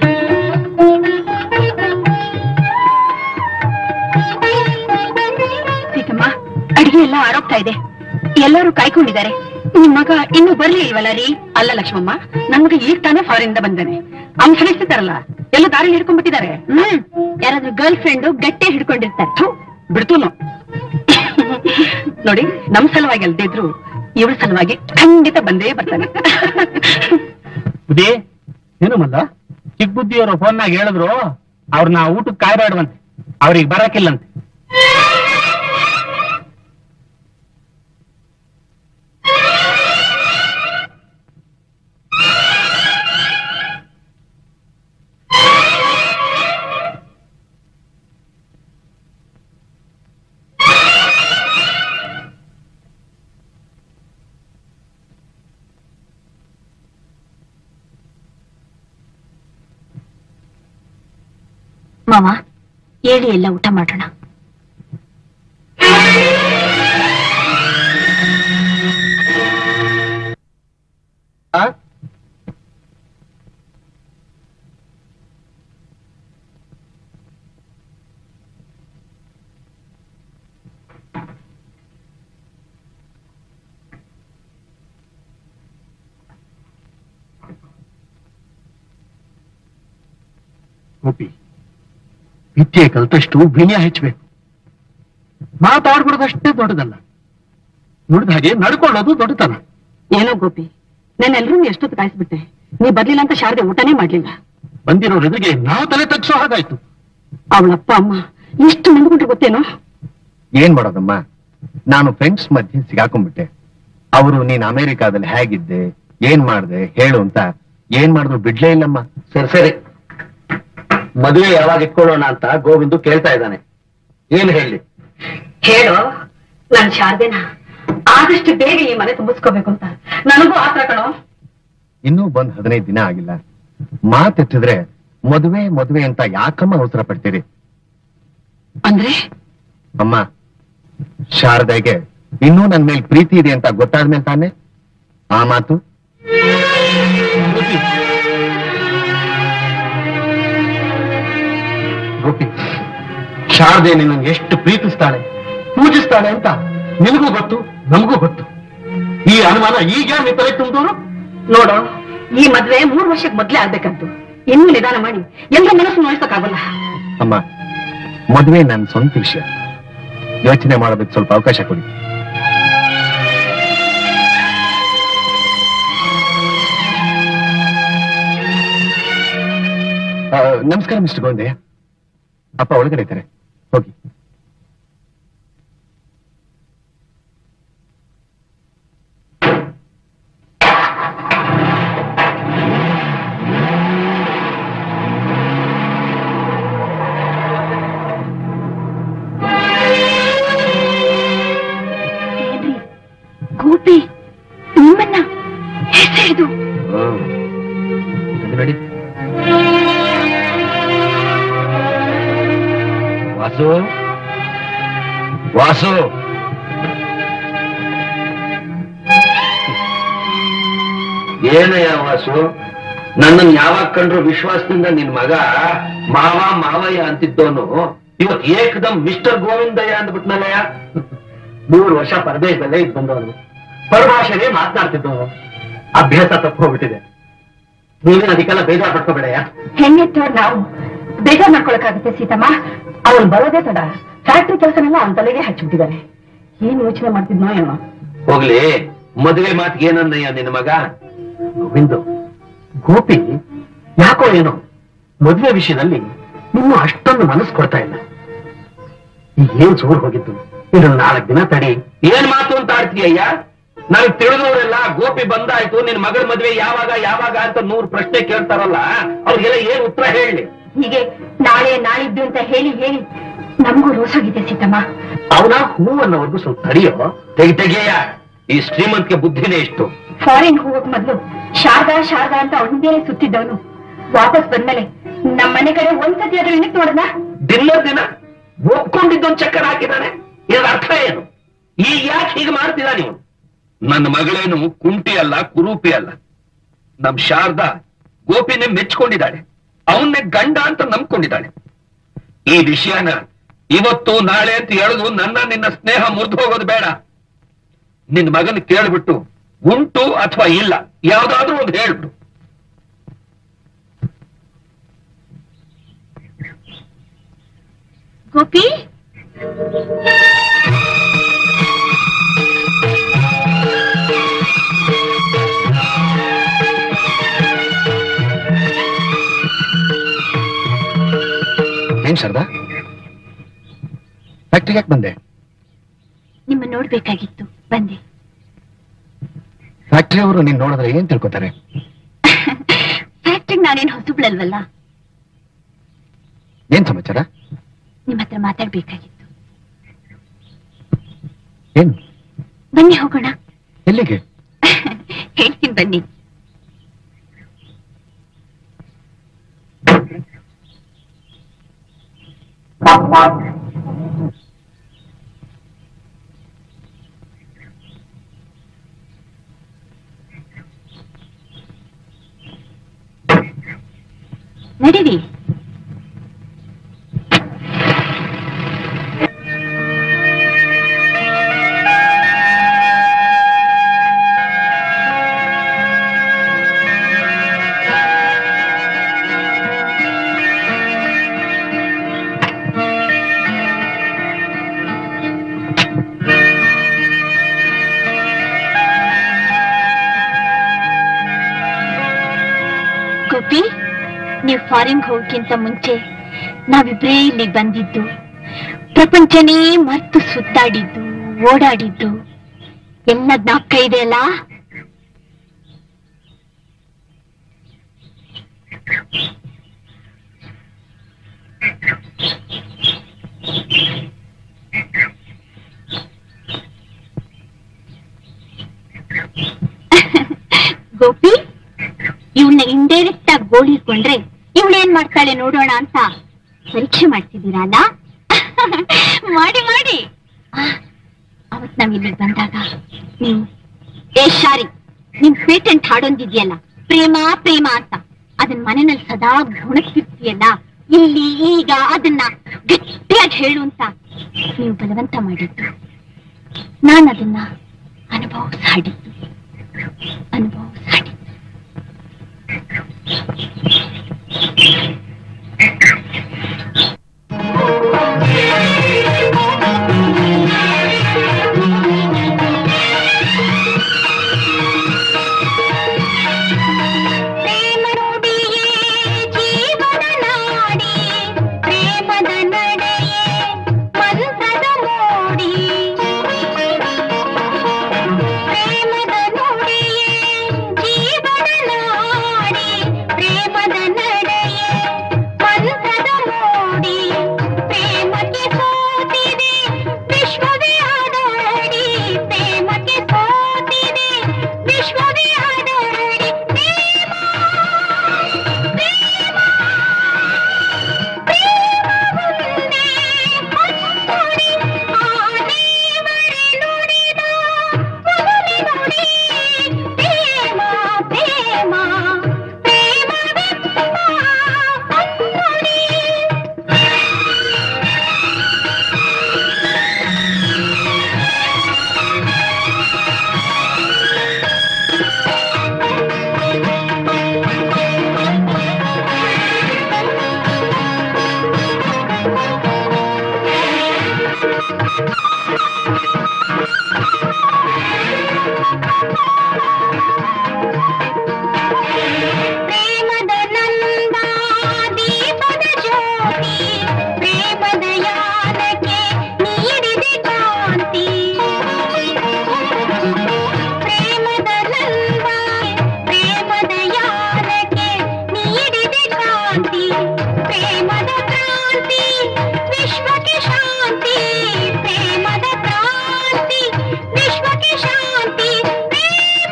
ಸೀತಮ್ಮ ಅಡಿಗೆ ಎಲ್ಲ ಆರೋಗ್ತಾ ಇದೆ ಎಲ್ಲರೂ ಕಾಯ್ಕೊಂಡಿದ್ದಾರೆ ನಿಮ್ ಮಗ ಇನ್ನೂ ಬರ್ಲಿ ಇಲ್ವಲ್ಲ ರೀ ಅಲ್ಲ ಲಕ್ಷ್ಮಮ್ಮ ನಮ್ಗೆ ಈಗ ತಾನೇ ಫಾರಿನ್ ಬಂದಾನೆ ಅವ್ನ್ ಫ್ರೆಂಡ್ಸ್ ಎಲ್ಲ ದಾರಿ ಹಿಡ್ಕೊಂಡ್ಬಿಟ್ಟಿದ್ದಾರೆ ಹ್ಮ್ ಯಾರಾದ್ರೂ ಗರ್ಲ್ ಫ್ರೆಂಡ್ ಗಟ್ಟೆ ಹಿಡ್ಕೊಂಡಿರ್ತಾರೆ ಥು, ಬಿಡ್ತೂನು ನೋಡಿ ನಮ್ ಸಲುವಾಗಿ ಅಲ್ದೇ ಇದ್ರು ಇವಳ ಸಲುವಾಗಿ ಖಂಡಿತ ಬಂದೇ ಬರ್ತಾನೆ ಬುದ್ಧಿ ಏನು ಮಲ್ಲ ಚಿಕ್ಕ ಬುದ್ಧಿಯವರು ಫೋನ್ನಾಗ ಹೇಳಿದ್ರು ಅವ್ರನ್ನ ಊಟಕ್ಕೆ ಕಾಯ್ಬೇಡವಂತೆ ಅವ್ರಿಗೆ ಬರಕಿಲ್ಲಂತೆ ಮಾವ ಹೇಳಿ ಎಲ್ಲ ಊಟ ಮಾಡೋಣ ಗೋಪಿ ವಿದ್ಯೆ ಕಲ್ತಷ್ಟು ವಿನಯ ಹೆಚ್ಚಬೇಕು ಮಾತಾಡ್ಬಿಡೋದಷ್ಟೇ ದೊಡ್ಡದಲ್ಲ ನೋಡಿದ ಹಾಗೆ ನಡ್ಕೊಳ್ಳೋದು ದೊಡ್ಡತನ ಏನೋ ಗೋಪಿ ನಾನು ಎಲ್ರೂ ಎಷ್ಟೊತ್ತು ಕಾಯಿಸ್ಬಿಟ್ಟೆ ನೀ ಬರ್ಲಿಲ್ಲ ಅಂತ ಶಾರದೆ ಊಟನೇ ಮಾಡ್ಲಿಲ್ಲ ಬಂದಿರೋರ್ ಎದುರಿಗೆ ನಾವು ತಲೆ ತಗ್ಸೋ ಹಾಗಾಯ್ತು ಅವಳಪ್ಪ ಅಮ್ಮ ಎಷ್ಟು ನಂಬ್ಕೊಂಡ್ರೆ ಗೊತ್ತೇನೋ ಏನ್ ಮಾಡೋದಮ್ಮ ನಾನು ಫ್ರೆಂಡ್ಸ್ ಮಧ್ಯೆ ಸಿಗಾಕೊಂಡ್ಬಿಟ್ಟೆ ಅವರು ನೀನ್ ಅಮೆರಿಕಾದಲ್ಲಿ ಹೇಗಿದ್ದೆ ಏನ್ ಮಾಡ್ದೆ ಹೇಳು ಅಂತ ಏನ್ ಮಾಡಿದ್ರು ಬಿಡ್ಲೇ ಇಲ್ಲಮ್ಮ ಸರಿ ಸರಿ ಮದುವೆ ಯಾವಾಗ ಇಟ್ಕೊಳ್ಳೋಣ ಅಂತ ಗೋವಿಂದು ಕೇಳ್ತಾ ಇದ್ದಾನೆ ಏನ್ ಹೇಳಿ ಹೇಳು ನಾನ್ ಶಾರದೆನ ಆದಷ್ಟು ಬೇಗ ಈ ಮನೆ ತುಂಬಿಸ್ಕೋಬೇಕು ಅಂತ ನನಗೂ ಆತರ ಕಣೋ ಇನ್ನೂ ಬಂದ್ ಹದಿನೈದು ದಿನ ಆಗಿಲ್ಲ ಮಾತೆತ್ತಿದ್ರೆ ಮದುವೆ ಮದುವೆ ಅಂತ ಯಾಕಮ್ಮ ಅವಸರ ಪಡ್ತೀರಿ ಅಂದ್ರೆ ಅಮ್ಮ ಶಾರದೆಗೆ ಇನ್ನೂ ನನ್ ಮೇಲೆ ಪ್ರೀತಿ ಇದೆ ಅಂತ ಗೊತ್ತಾದ್ಮೇಲೆ ತಾನೆ ಆ ಮಾತು ಗೋಪಿ ಶಾರದೆ ನಿನ್ನ ಎಷ್ಟು ಪ್ರೀತಿಸ್ತಾಳೆ ಪೂಜಿಸ್ತಾಳೆ ಅಂತ ನಿನಗೂ ಗೊತ್ತು ನಮಗೂ ಗೊತ್ತು ಈ ಅನುಮಾನ ಈಗ ನಿನ್ ತಲೆ ತುಂಬಿದವರು ನೋಡು ಈ ಮದ್ವೆ ಮೂರ್ ವರ್ಷಕ್ಕೆ ಮೊದ್ಲೇ ಆಗ್ಬೇಕಂತು ಇನ್ನೂ ನಿಧಾನ ಮಾಡಿ ಎಲ್ಲರ ಮನಸ್ಸು ನೋಯಿಸಕ್ಕಾಗಲ್ಲ ಅಮ್ಮ ಮದುವೆ ನನ್ನ ಸ್ವಂತ ವಿಷಯ ಯೋಚನೆ ಮಾಡೋದಕ್ಕೆ ಸ್ವಲ್ಪ ಅವಕಾಶ ಕೊಡಿ ಆ, ನಮಸ್ಕಾರ ಮಿಸ್ಟರ್ ಗೋಂದೆ ಅಪ್ಪ ಒಳಗಡೆ ಇದ್ದಾರೆ ಹೋಗಿ ಏನ್ರಿ ಗೋಪಿ ನಿಮ್ಮನ್ನ ಹೆಸರಿದು ಇದು ನೋಡಿ ವಾಸು ವಾಸು ಏನಯ್ಯ ವಾಸು ನನ್ನನ್ನು ಯಾವಾಗ ಕಂಡ್ರು ವಿಶ್ವಾಸದಿಂದ ನಿನ್ ಮಗ ಮಾವ ಮಾವಯ್ಯ ಅಂತಿದ್ದವನು ಇವತ್ ಏಕದಮ್ ಮಿಸ್ಟರ್ ಗೋವಿಂದಯ್ಯ ಅಂದ್ಬಿಟ್ನಲ್ಲಯ್ಯ ಮೂರು ವರ್ಷ ಪರದೇಶದಲ್ಲೇ ಇದ್ ಬಂದವನು ಪರಭಾಷೆನೇ ಮಾತನಾಡ್ತಿದ್ದವನು ಅಭ್ಯಾಸ ತಪ್ಪು ಹೋಗ್ಬಿಟ್ಟಿದೆ ನೀವೇನು ಅದಕ್ಕೆಲ್ಲ ಬೇಜಾರ್ ಪಡ್ಕೋಬೇಡಯ್ಯ ಹೆಣ್ಣೆತ್ತೋರ್ ನಾವು ಬೇಜಾರ್ ಮಾಡ್ಕೊಳಕ್ಕಾಗುತ್ತೆ ಸೀತಮ್ಮ ಅವನ್ ಬರೋದೇ ತಡ ಫ್ಯಾಕ್ಟ್ರಿ ಕೆಲಸನೆಲ್ಲ ಅವನ ತಲೆಗೆ ಹಚ್ಚಿಬಿಟ್ಟಿದ್ದಾರೆ ಏನ್ ಯೋಚನೆ ಮಾಡ್ತಿದ್ನೋ ಏನೋ ಹೋಗ್ಲಿ ಮದುವೆ ಮಾತಿಗೆ ಏನನ್ನಯ್ಯ ನಿನ್ನ ಮಗ ಗೋವಿಂದು ಗೋಪಿ ಯಾಕೋ ಏನೋ ಮದುವೆ ವಿಷಯದಲ್ಲಿ ನಿನ್ನೂ ಅಷ್ಟೊಂದು ಮನಸ್ಸು ಕೊಡ್ತಾ ಇಲ್ಲ ಈಗ ಏನ್ ಜೋರ್ ಹೋಗಿದ್ದು ಇನ್ನು ನಾಲ್ಕು ದಿನ ತಡಿ ಏನ್ ಮಾತು ಅಂತ ಆಡ್ತೀಯಯ್ಯ ನನಗ್ ತಿಳಿದವರೆಲ್ಲ ಗೋಪಿ ಬಂದಾಯ್ತು ನಿನ್ ಮಗಳ ಮದ್ವೆ ಯಾವಾಗ ಯಾವಾಗ ಅಂತ ನೂರ್ ಪ್ರಶ್ನೆ ಕೇಳ್ತಾರಲ್ಲ ಅವ್ರಿಗೆಲ್ಲ ಏನ್ ಉತ್ತರ ಹೇಳಿ ಹೀಗೆ ನಾಳೆ ನಾಳಿದ್ದು ಅಂತ ಹೇಳಿ ಹೇಳಿ ನಮಗೂ ರೋಸಾಗಿದೆ ಸೀತಮ್ಮ ಅವನ ಹೂ ಅನ್ನೋವರೆಗೂ ಸ್ವಲ್ಪ ತಡಿಯೋ ತೆಗಿ ತೆಗಿಯಯ್ಯ ಈ ಶ್ರೀಮಂತಿಗೆ ಬುದ್ಧಿನೇ ಇಷ್ಟು ಫಾರಿನ್ ಹೋಗಕ್ ಮೊದ್ಲು ಶಾರದಾ ಶಾರದಾ ಅಂತ ಅವಳ ಹಿಂದೆ ಸುತ್ತಿದ್ದವನು ವಾಪಸ್ ಬಂದ್ಮೇಲೆ ನಮ್ಮ ಮನೆ ಕಡೆ ಒಂದ್ಸತಿ ಆದ್ರೂ ಏನಕ್ಕೆ ನೋಡದ ದಿನ ದಿನ ಒಪ್ಕೊಂಡಿದ್ದೊಂದು ಚಕ್ಕರ್ ಹಾಕಿದಾನೆ ಇದ್ರ ಅರ್ಥ ಏನು ಈಗ ಯಾಕೆ ಹೀಗೆ ಮಾಡ್ತೀರಾ ನೀವು ನನ್ನ ಮಗಳೇನು ಕುಂಟಿ ಅಲ್ಲ ಕುರೂಪಿ ಅಲ್ಲ ನಮ್ ಶಾರದಾ ಗೋಪಿನೇ ಮೆಚ್ಕೊಂಡಿದ್ದಾಳೆ ಅವನ್ನೇ ಗಂಡ ಅಂತ ನಂಬ್ಕೊಂಡಿದ್ದಾಳೆ ಈ ವಿಷಯನ ಇವತ್ತು ನಾಳೆ ಅಂತ ಹೇಳುದು ನನ್ನ ನಿನ್ನ ಸ್ನೇಹ ಮುರಿದು ಹೋಗೋದು ಬೇಡ ನಿನ್ ಮಗನ್ ಕೇಳ್ಬಿಟ್ಟು ಉಂಟು ಅಥವಾ ಇಲ್ಲ ಯಾವ್ದಾದ್ರೂ ಒಂದು ಹೇಳ್ಬಿಡು ಗೋಪಿ ಏನ್ ಶಾರದಾ ಫ್ಯಾಕ್ಟ್ರಿಗೆ ಯಾಕೆ ಬಂದೆ ನಿಮ್ಮ ನೋಡ್ಬೇಕಾಗಿತ್ತು ಬಂದೆ ಫ್ಯಾಕ್ಟ್ರಿ ಅವರು ನೀನ್ ನೋಡಿದ್ರೆ ಏನ್ ತಿಳ್ಕೊತಾರೆ ಫ್ಯಾಕ್ಟ್ರಿಗೆ ನಾನೇನ್ ಹೊಸಬ್ಳಲ್ವಲ್ಲ ಏನ್ ಸಮಾಚಾರ ನಿಮ್ಮ ಹತ್ರ ಮಾತಾಡ್ಬೇಕಾಗಿತ್ತು ಏನ್ ಬನ್ನಿ ಹೋಗೋಣ ಎಲ್ಲಿಗೆ ಹೇಳ್ತೀನಿ ಬನ್ನಿ ನಡೀರಿ ಗೋಪಿ ನೀವು ಫಾರಿನ್ ಹೋಗಕ್ಕಿಂತ ಮುಂಚೆ ನಾವಿಬ್ರೇ ಇಲ್ಲಿಗೆ ಬಂದಿದ್ದು ಪ್ರಪಂಚನೇ ಮರ್ತು ಸುತ್ತಾಡಿದ್ದು ಓಡಾಡಿದ್ದು ಎಲ್ಲ ಜ್ಞಾಪಕ ಇದೆ ಅಲ್ಲ ಗೋಪಿ ಇವನ್ನ ಇಂಡೈರೆಕ್ಟ್ ಆಗಿ ಗೋಳಿಕೊಂಡ್ರೆ ಇವಳು ಏನ್ ಮಾಡ್ತಾಳೆ ನೋಡೋಣ ಅಂತ ಪರೀಕ್ಷೆ ಮಾಡ್ತಿದ್ದೀರಲ್ಲ ಮಾಡಿ ಮಾಡಿ ಆ, ಅವತ್ ನಾವ್ ಇಲ್ಲಿಗೆ ಬಂದಾಗ ನೀವು ಏ ಶಾರಿ ನಿಮ್ ಪೇಟೆಂಟ್ ಹಾಡೊಂದಿದ್ಯಲ್ಲ ಪ್ರೇಮ ಪ್ರೇಮ ಅಂತ ಅದನ್ ಮನೆಯಲ್ಲಿ ಸದಾ ಗುಣಕ್ತಿರ್ತೀಯಲ್ಲ ಇಲ್ಲಿ ಈಗ ಅದನ್ನ ಗಟ್ಟಿಯಾಗಿ ಹೇಳು ಅಂತ ನೀವು ಬಲವಂತ ಮಾಡಿದ್ದು ನಾನು ಅದನ್ನ ಅನುಭವಿಸ್ ಹಾಡಿದ್ದು ಅನುಭವಿಸ್ ಹಾಡಿದ್ದು ಪ್ರೇಮ ನುಡಿಯೇ ಜೀವನ ನಾಡಿ ಪ್ರೇಮದ ನಡೆಯೇ ಮಂತ್ರದ ಮೋಡಿ ಪ್ರೇಮದ ನುಡಿಯೇ ಜೀವನ ನಾಡಿ ಪ್ರೇಮದ ನಡೆಯೇ ಮಂತ್ರದ ಮೋಡಿ ಪ್ರೇಮಕ್ಕೆ ಸೋತಿದೆ ವಿಶ್ವವೇ ಆದೋಡಿ ಪ್ರೇಮಕ್ಕೆ ಸೋತಿದೆ ವಿಶ್ವವೇ ಆದೋಡಿ ಪ್ರೇಮ ಪ್ರೇಮವನ್ನೇ ಹೊತ್ತೊಡಿ ಆ ದೇವರೇ ನುಡಿದ ಮೊದಲೇ ನುಡಿ ಪ್ರೇಮ ಪ್ರೇಮ ಪ್ರೇಮವೆಂಬ ಹೊನ್ನೊಡಿ ಪ್ರೇಮದ ನಂದ ದೀಪದ ಜ್ಯೋತಿ ಪ್ರೇಮದ ಯಾನಕ್ಕೆ ನೀಡಿದೆ ಕಾಂತಿ ಪ್ರೇಮದ ನಂದ ಪ್ರೇಮದ ಯಾನಕ್ಕೆ ನೀಡಿದೆ ಕಾಂತಿ ಪ್ರೇಮದ ಕ್ರಾಂತಿ ವಿಶ್ವಕ್ಕೆ ಶಾಂತಿ ಪ್ರೇಮದ ಕ್ರಾಂತಿ ವಿಶ್ವಕ್ಕೆ ಶಾಂತಿ ಪ್ರೇಮ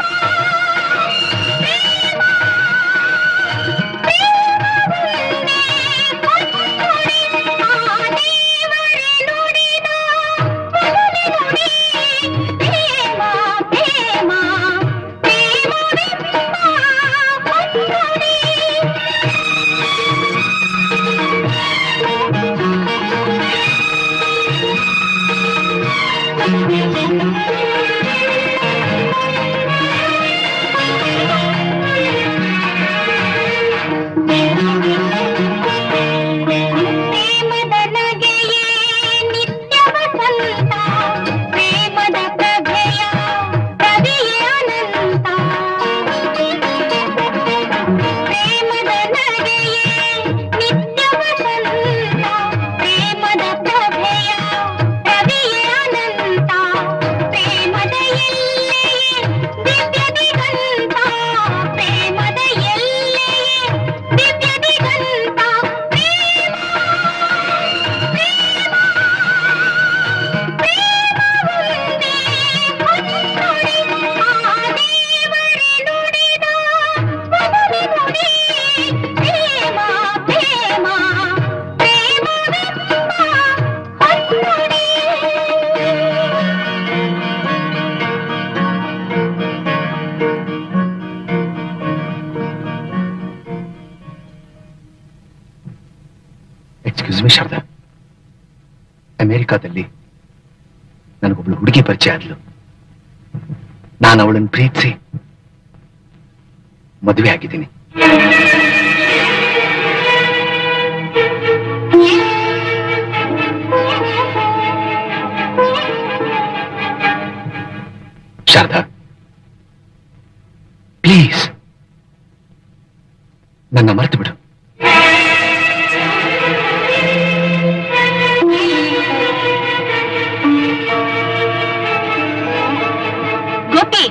ಪ್ರೇಮದ ನಗೆಯೇ ನಿತ್ಯ ವಸಂತ ಪ್ರೇಮದ ಪ್ರಭೆಯ ಪ್ರಭೆಯೇ ಅನಂತ ಪ್ರೇಮದ ನಗೆಯೇ ನಿತ್ಯ ವಸಂತ ಪ್ರೇಮದ ಪ್ರಭೆಯ ಪ್ರಭೆಯೇ ಅನಂತ ಪ್ರೇಮದ ಎಲ್ಲೆಯೇ ದಿವ್ಯ ದಿಗಂತ ಪ್ರೇಮದ ಎಲ್ಲೆಯೇ ದಿವ್ಯ ದಿಗಂತ ಪ್ರೇಮ ಪ್ರೇಮವೊಂದೇ ಹೊನ್ನೊಡಿ ಆ ದೇವರೇ ನುಡಿದ ಮೊದಲೇ ನುಡಿ ಪ್ರೇಮ ಪ್ರೇಮ ಪ್ರೇಮವೆಂಬ ಹೊನ್ನೊಡಿ ಎಕ್ಸ್ಕ್ಯೂಸ್ ಮಿ ಶಾರದಾ ಅಮೆರಿಕಾದಲ್ಲಿ ನನಗೊಬ್ಳು ಹುಡುಗಿ ಪರಿಚಯ ಆದ್ಲು ನಾನು ಅವಳನ್ನು ಪ್ರೀತಿಸಿ ಮದುವೆ ಆಗಿದ್ದೀನಿ ಶಾರದಾ ಪ್ಲೀಸ್ ನನ್ನ ಮರೆತು ಬಿಡು ಗೋಪಿ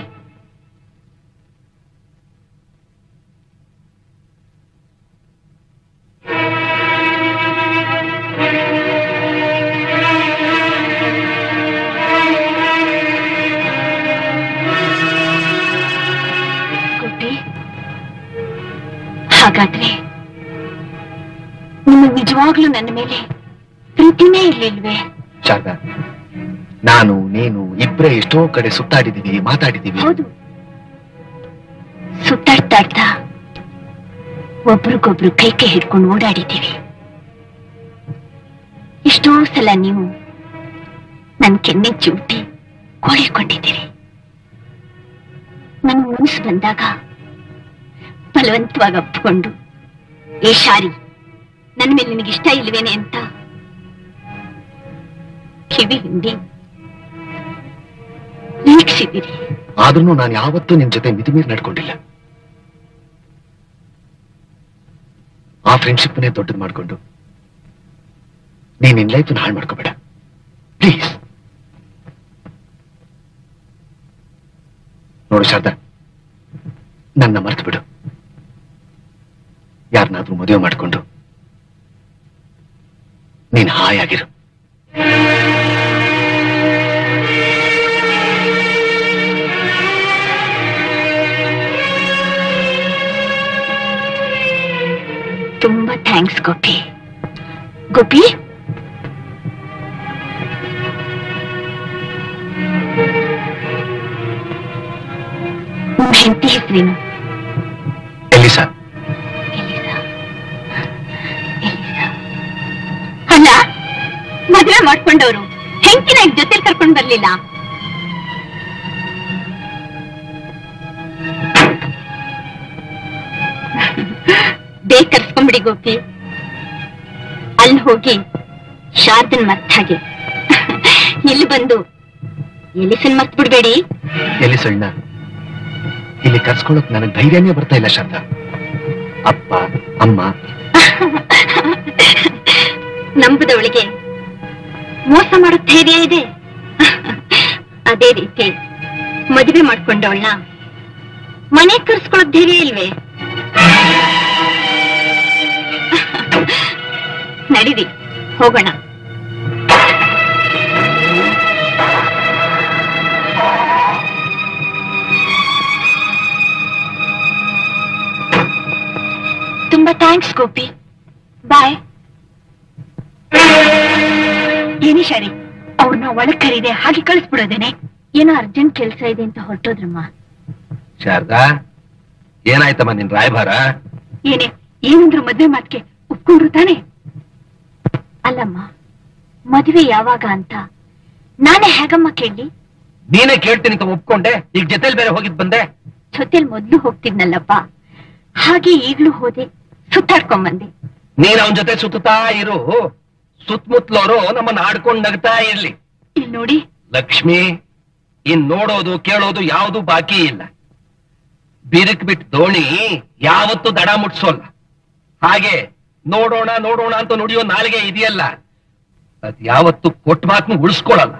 ಗೋಪಿ ಹಾಗಾದ್ರೆ ನಿಮಗೆ ನಿಜವಾಗ್ಲೂ ನನ್ನ ಮೇಲೆ ಪ್ರೀತಿನೇ ಇರ್ಲಿಲ್ವೇ ಶಾರದಾ ನಾನು ನೀನು ಇಬ್ಬರೇ ಎಷ್ಟೋ ಕಡೆ ಸುತ್ತಾಡಿದೀವಿ ಮಾತಾಡಿದೀವಿ ಹೌದು ಸುತ್ತಾಡ್ತಾಡ್ತಾ ಒಬ್ರಿಗೊಬ್ರು ಕೈ ಕೈ ಹಿಡ್ಕೊಂಡು ಓಡಾಡಿದ್ದೀವಿ ಎಷ್ಟೋ ಸಲ ನೀವು ನನ್ ಕೆನ್ನೆ ಚೂಟಿ ಕೋಳಿಕೊಂಡಿದ್ದೀರಿ ನನ್ ಮನಸ್ಸು ಬಂದಾಗ ಬಲವಂತವಾಗಿ ಅಪ್ಪಿಕೊಂಡು ಏ ಶಾರಿ ನನ್ ಮೇಲೆ ನಿನಗೆ ಇಷ್ಟ ಇಲ್ವೇನೆ ಅಂತ ಕಿವಿ ಹಿಂಡಿ ನಿರೀಕ್ಷಿದ್ದೀರಿ ಆದ್ರೂ ನಾನು ಯಾವತ್ತೂ ನಿಮ್ ಜೊತೆ ಮಿತಿಮೀರಿ ನಡ್ಕೊಂಡಿಲ್ಲ ಆ ಫ್ರೆಂಡ್ಶಿಪ್ನೇ ದೊಡ್ಡದು ಮಾಡ್ಕೊಂಡು ನೀನ್ ನಿನ್ ಲೈಫ್ ಹಾಳು ಮಾಡ್ಕೋಬೇಡ ಪ್ಲೀಸ್ ನೋಡು ಶಾರದಾ ನನ್ನ ಮರ್ತು ಬಿಡು ಯಾರನ್ನಾದ್ರೂ ಮದುವೆ ಮಾಡ್ಕೊಂಡು ನೀನ್ ಹಾಯಾಗಿರು ತುಂಬಾ ಥ್ಯಾಂಕ್ಸ್ ಗೋಪಿ ಗೋಪಿ ನಿಮ್ ಹೆಂಡತಿ ಹೆಸರೇನು ಎಲ್ಲಿಸಾ ಎಲಿಸಾ ಎಲಿಸಾ ಅಲ್ಲ ಮದುವೆ ಮಾಡ್ಕೊಂಡವ್ರು ಹೆಂಡತಿನ ಜೊತೆಲಿ ಕರ್ಕೊಂಡ್ ಬರ್ಲಿಲ್ಲ ಬೇಗ ಕರ್ಸ್ಕೊಂಬಿಡಿ ಗೋಪಿ ಅಲ್ಲಿ ಹೋಗಿ ಶಾರದನ್ ಮರ್ತ್ ಹಾಗೆ ಇಲ್ಲಿ ಬಂದು ಎಲಿಸನ್ ಮರ್ತ್ ಬಿಡ್ಬೇಡಿ ಎಲ್ಲಿ ಸಣ್ಣ ಇಲ್ಲಿ ಕರ್ಸ್ಕೊಳಕ್ ನನಗೆ ಧೈರ್ಯನೇ ಬರ್ತಾ ಇಲ್ಲ ಶಾರದಾ ಅಪ್ಪ ಅಮ್ಮ ನಂಬುದವಳಿಗೆ ಮೋಸ ಮಾಡೋ ಧೈರ್ಯ ಇದೆ ಅದೇ ರೀತಿ ಮದುವೆ ಮಾಡ್ಕೊಂಡವಳನ್ನ ಮನೆ ಕರ್ಸ್ಕೊಳ್ಳೋ ಧೈರ್ಯ ಇಲ್ವೇ ನಡೀರಿ ಹೋಗೋಣ ತುಂಬಾ ಥ್ಯಾಂಕ್ಸ್ ಗೋಪಿ ಬಾಯ್ ಏನಿ ಶಾರಿ ಅವ್ರನ್ನ ಒಳಗ್ ಕರೀದೆ ಹಾಗೆ ಕಳಿಸ್ಬಿಡೋದೇನೆ ಏನೋ ಅರ್ಜೆಂಟ್ ಕೆಲ್ಸ ಇದೆ ಅಂತ ಹೊರಟೋದ್ರಮ್ಮ ಶಾರದಾ ಏನಾಯ್ತಮ್ಮ ನಿನ್ ರಾಯಭಾರ ಏನೇ ಏನಂದ್ರು ಮದ್ವೆ ಮಾತ್ಗೆ ಒಪ್ಕೊಂಡ್ರು ತಾನೆ ಅಲ್ಲಮ್ಮ ಮದುವೆ ಯಾವಾಗ ಅಂತ ನಾನೇ ಹೇಗಮ್ಮ ಕೇಳಿ ನೀನೇ ಕೇಳ್ತೀನಿ ಅಂತ ಒಪ್ಕೊಂಡೆ ಈಗ ಜೊತೆಲಿ ಬೇರೆ ಹೋಗಿದ್ ಬಂದೆ ಜೊತೆಲ್ ಮೊದ್ಲು ಹೋಗ್ತಿದ್ನಲ್ಲಪ್ಪ ಹಾಗೆ ಈಗ್ಲೂ ಹೋದೆ ಸುತ್ತಾಡ್ಕೊಂಬಂದೆ ನೀನ್ ಅವನ ಜೊತೆ ಸುತ್ತಾ ಇರು ಸುತ್ತಮುತ್ತಲವರು ನಮ್ಮನ್ನ ಆಡ್ಕೊಂಡ್ ನಗ್ತಾ ಇರ್ಲಿ ಇಲ್ಲಿ ನೋಡಿ ಲಕ್ಷ್ಮಿ ಇನ್ ನೋಡೋದು ಕೇಳೋದು ಯಾವುದು ಬಾಕಿ ಇಲ್ಲ ಬಿರುಕ್ ಬಿಟ್ ದೋಣಿ ಯಾವತ್ತೂ ದಡ ಮುಟ್ಸೋಲ್ಲ ಹಾಗೆ ನೋಡೋಣ ನೋಡೋಣ ಅಂತ ನುಡಿಯೋ ನಾಲಿಗೆ ಇದೆಯಲ್ಲ ಅದ್ ಯಾವತ್ತು ಕೊಟ್ಟ ಮಾತನ್ನು ಉಳಿಸ್ಕೊಳಲ್ಲ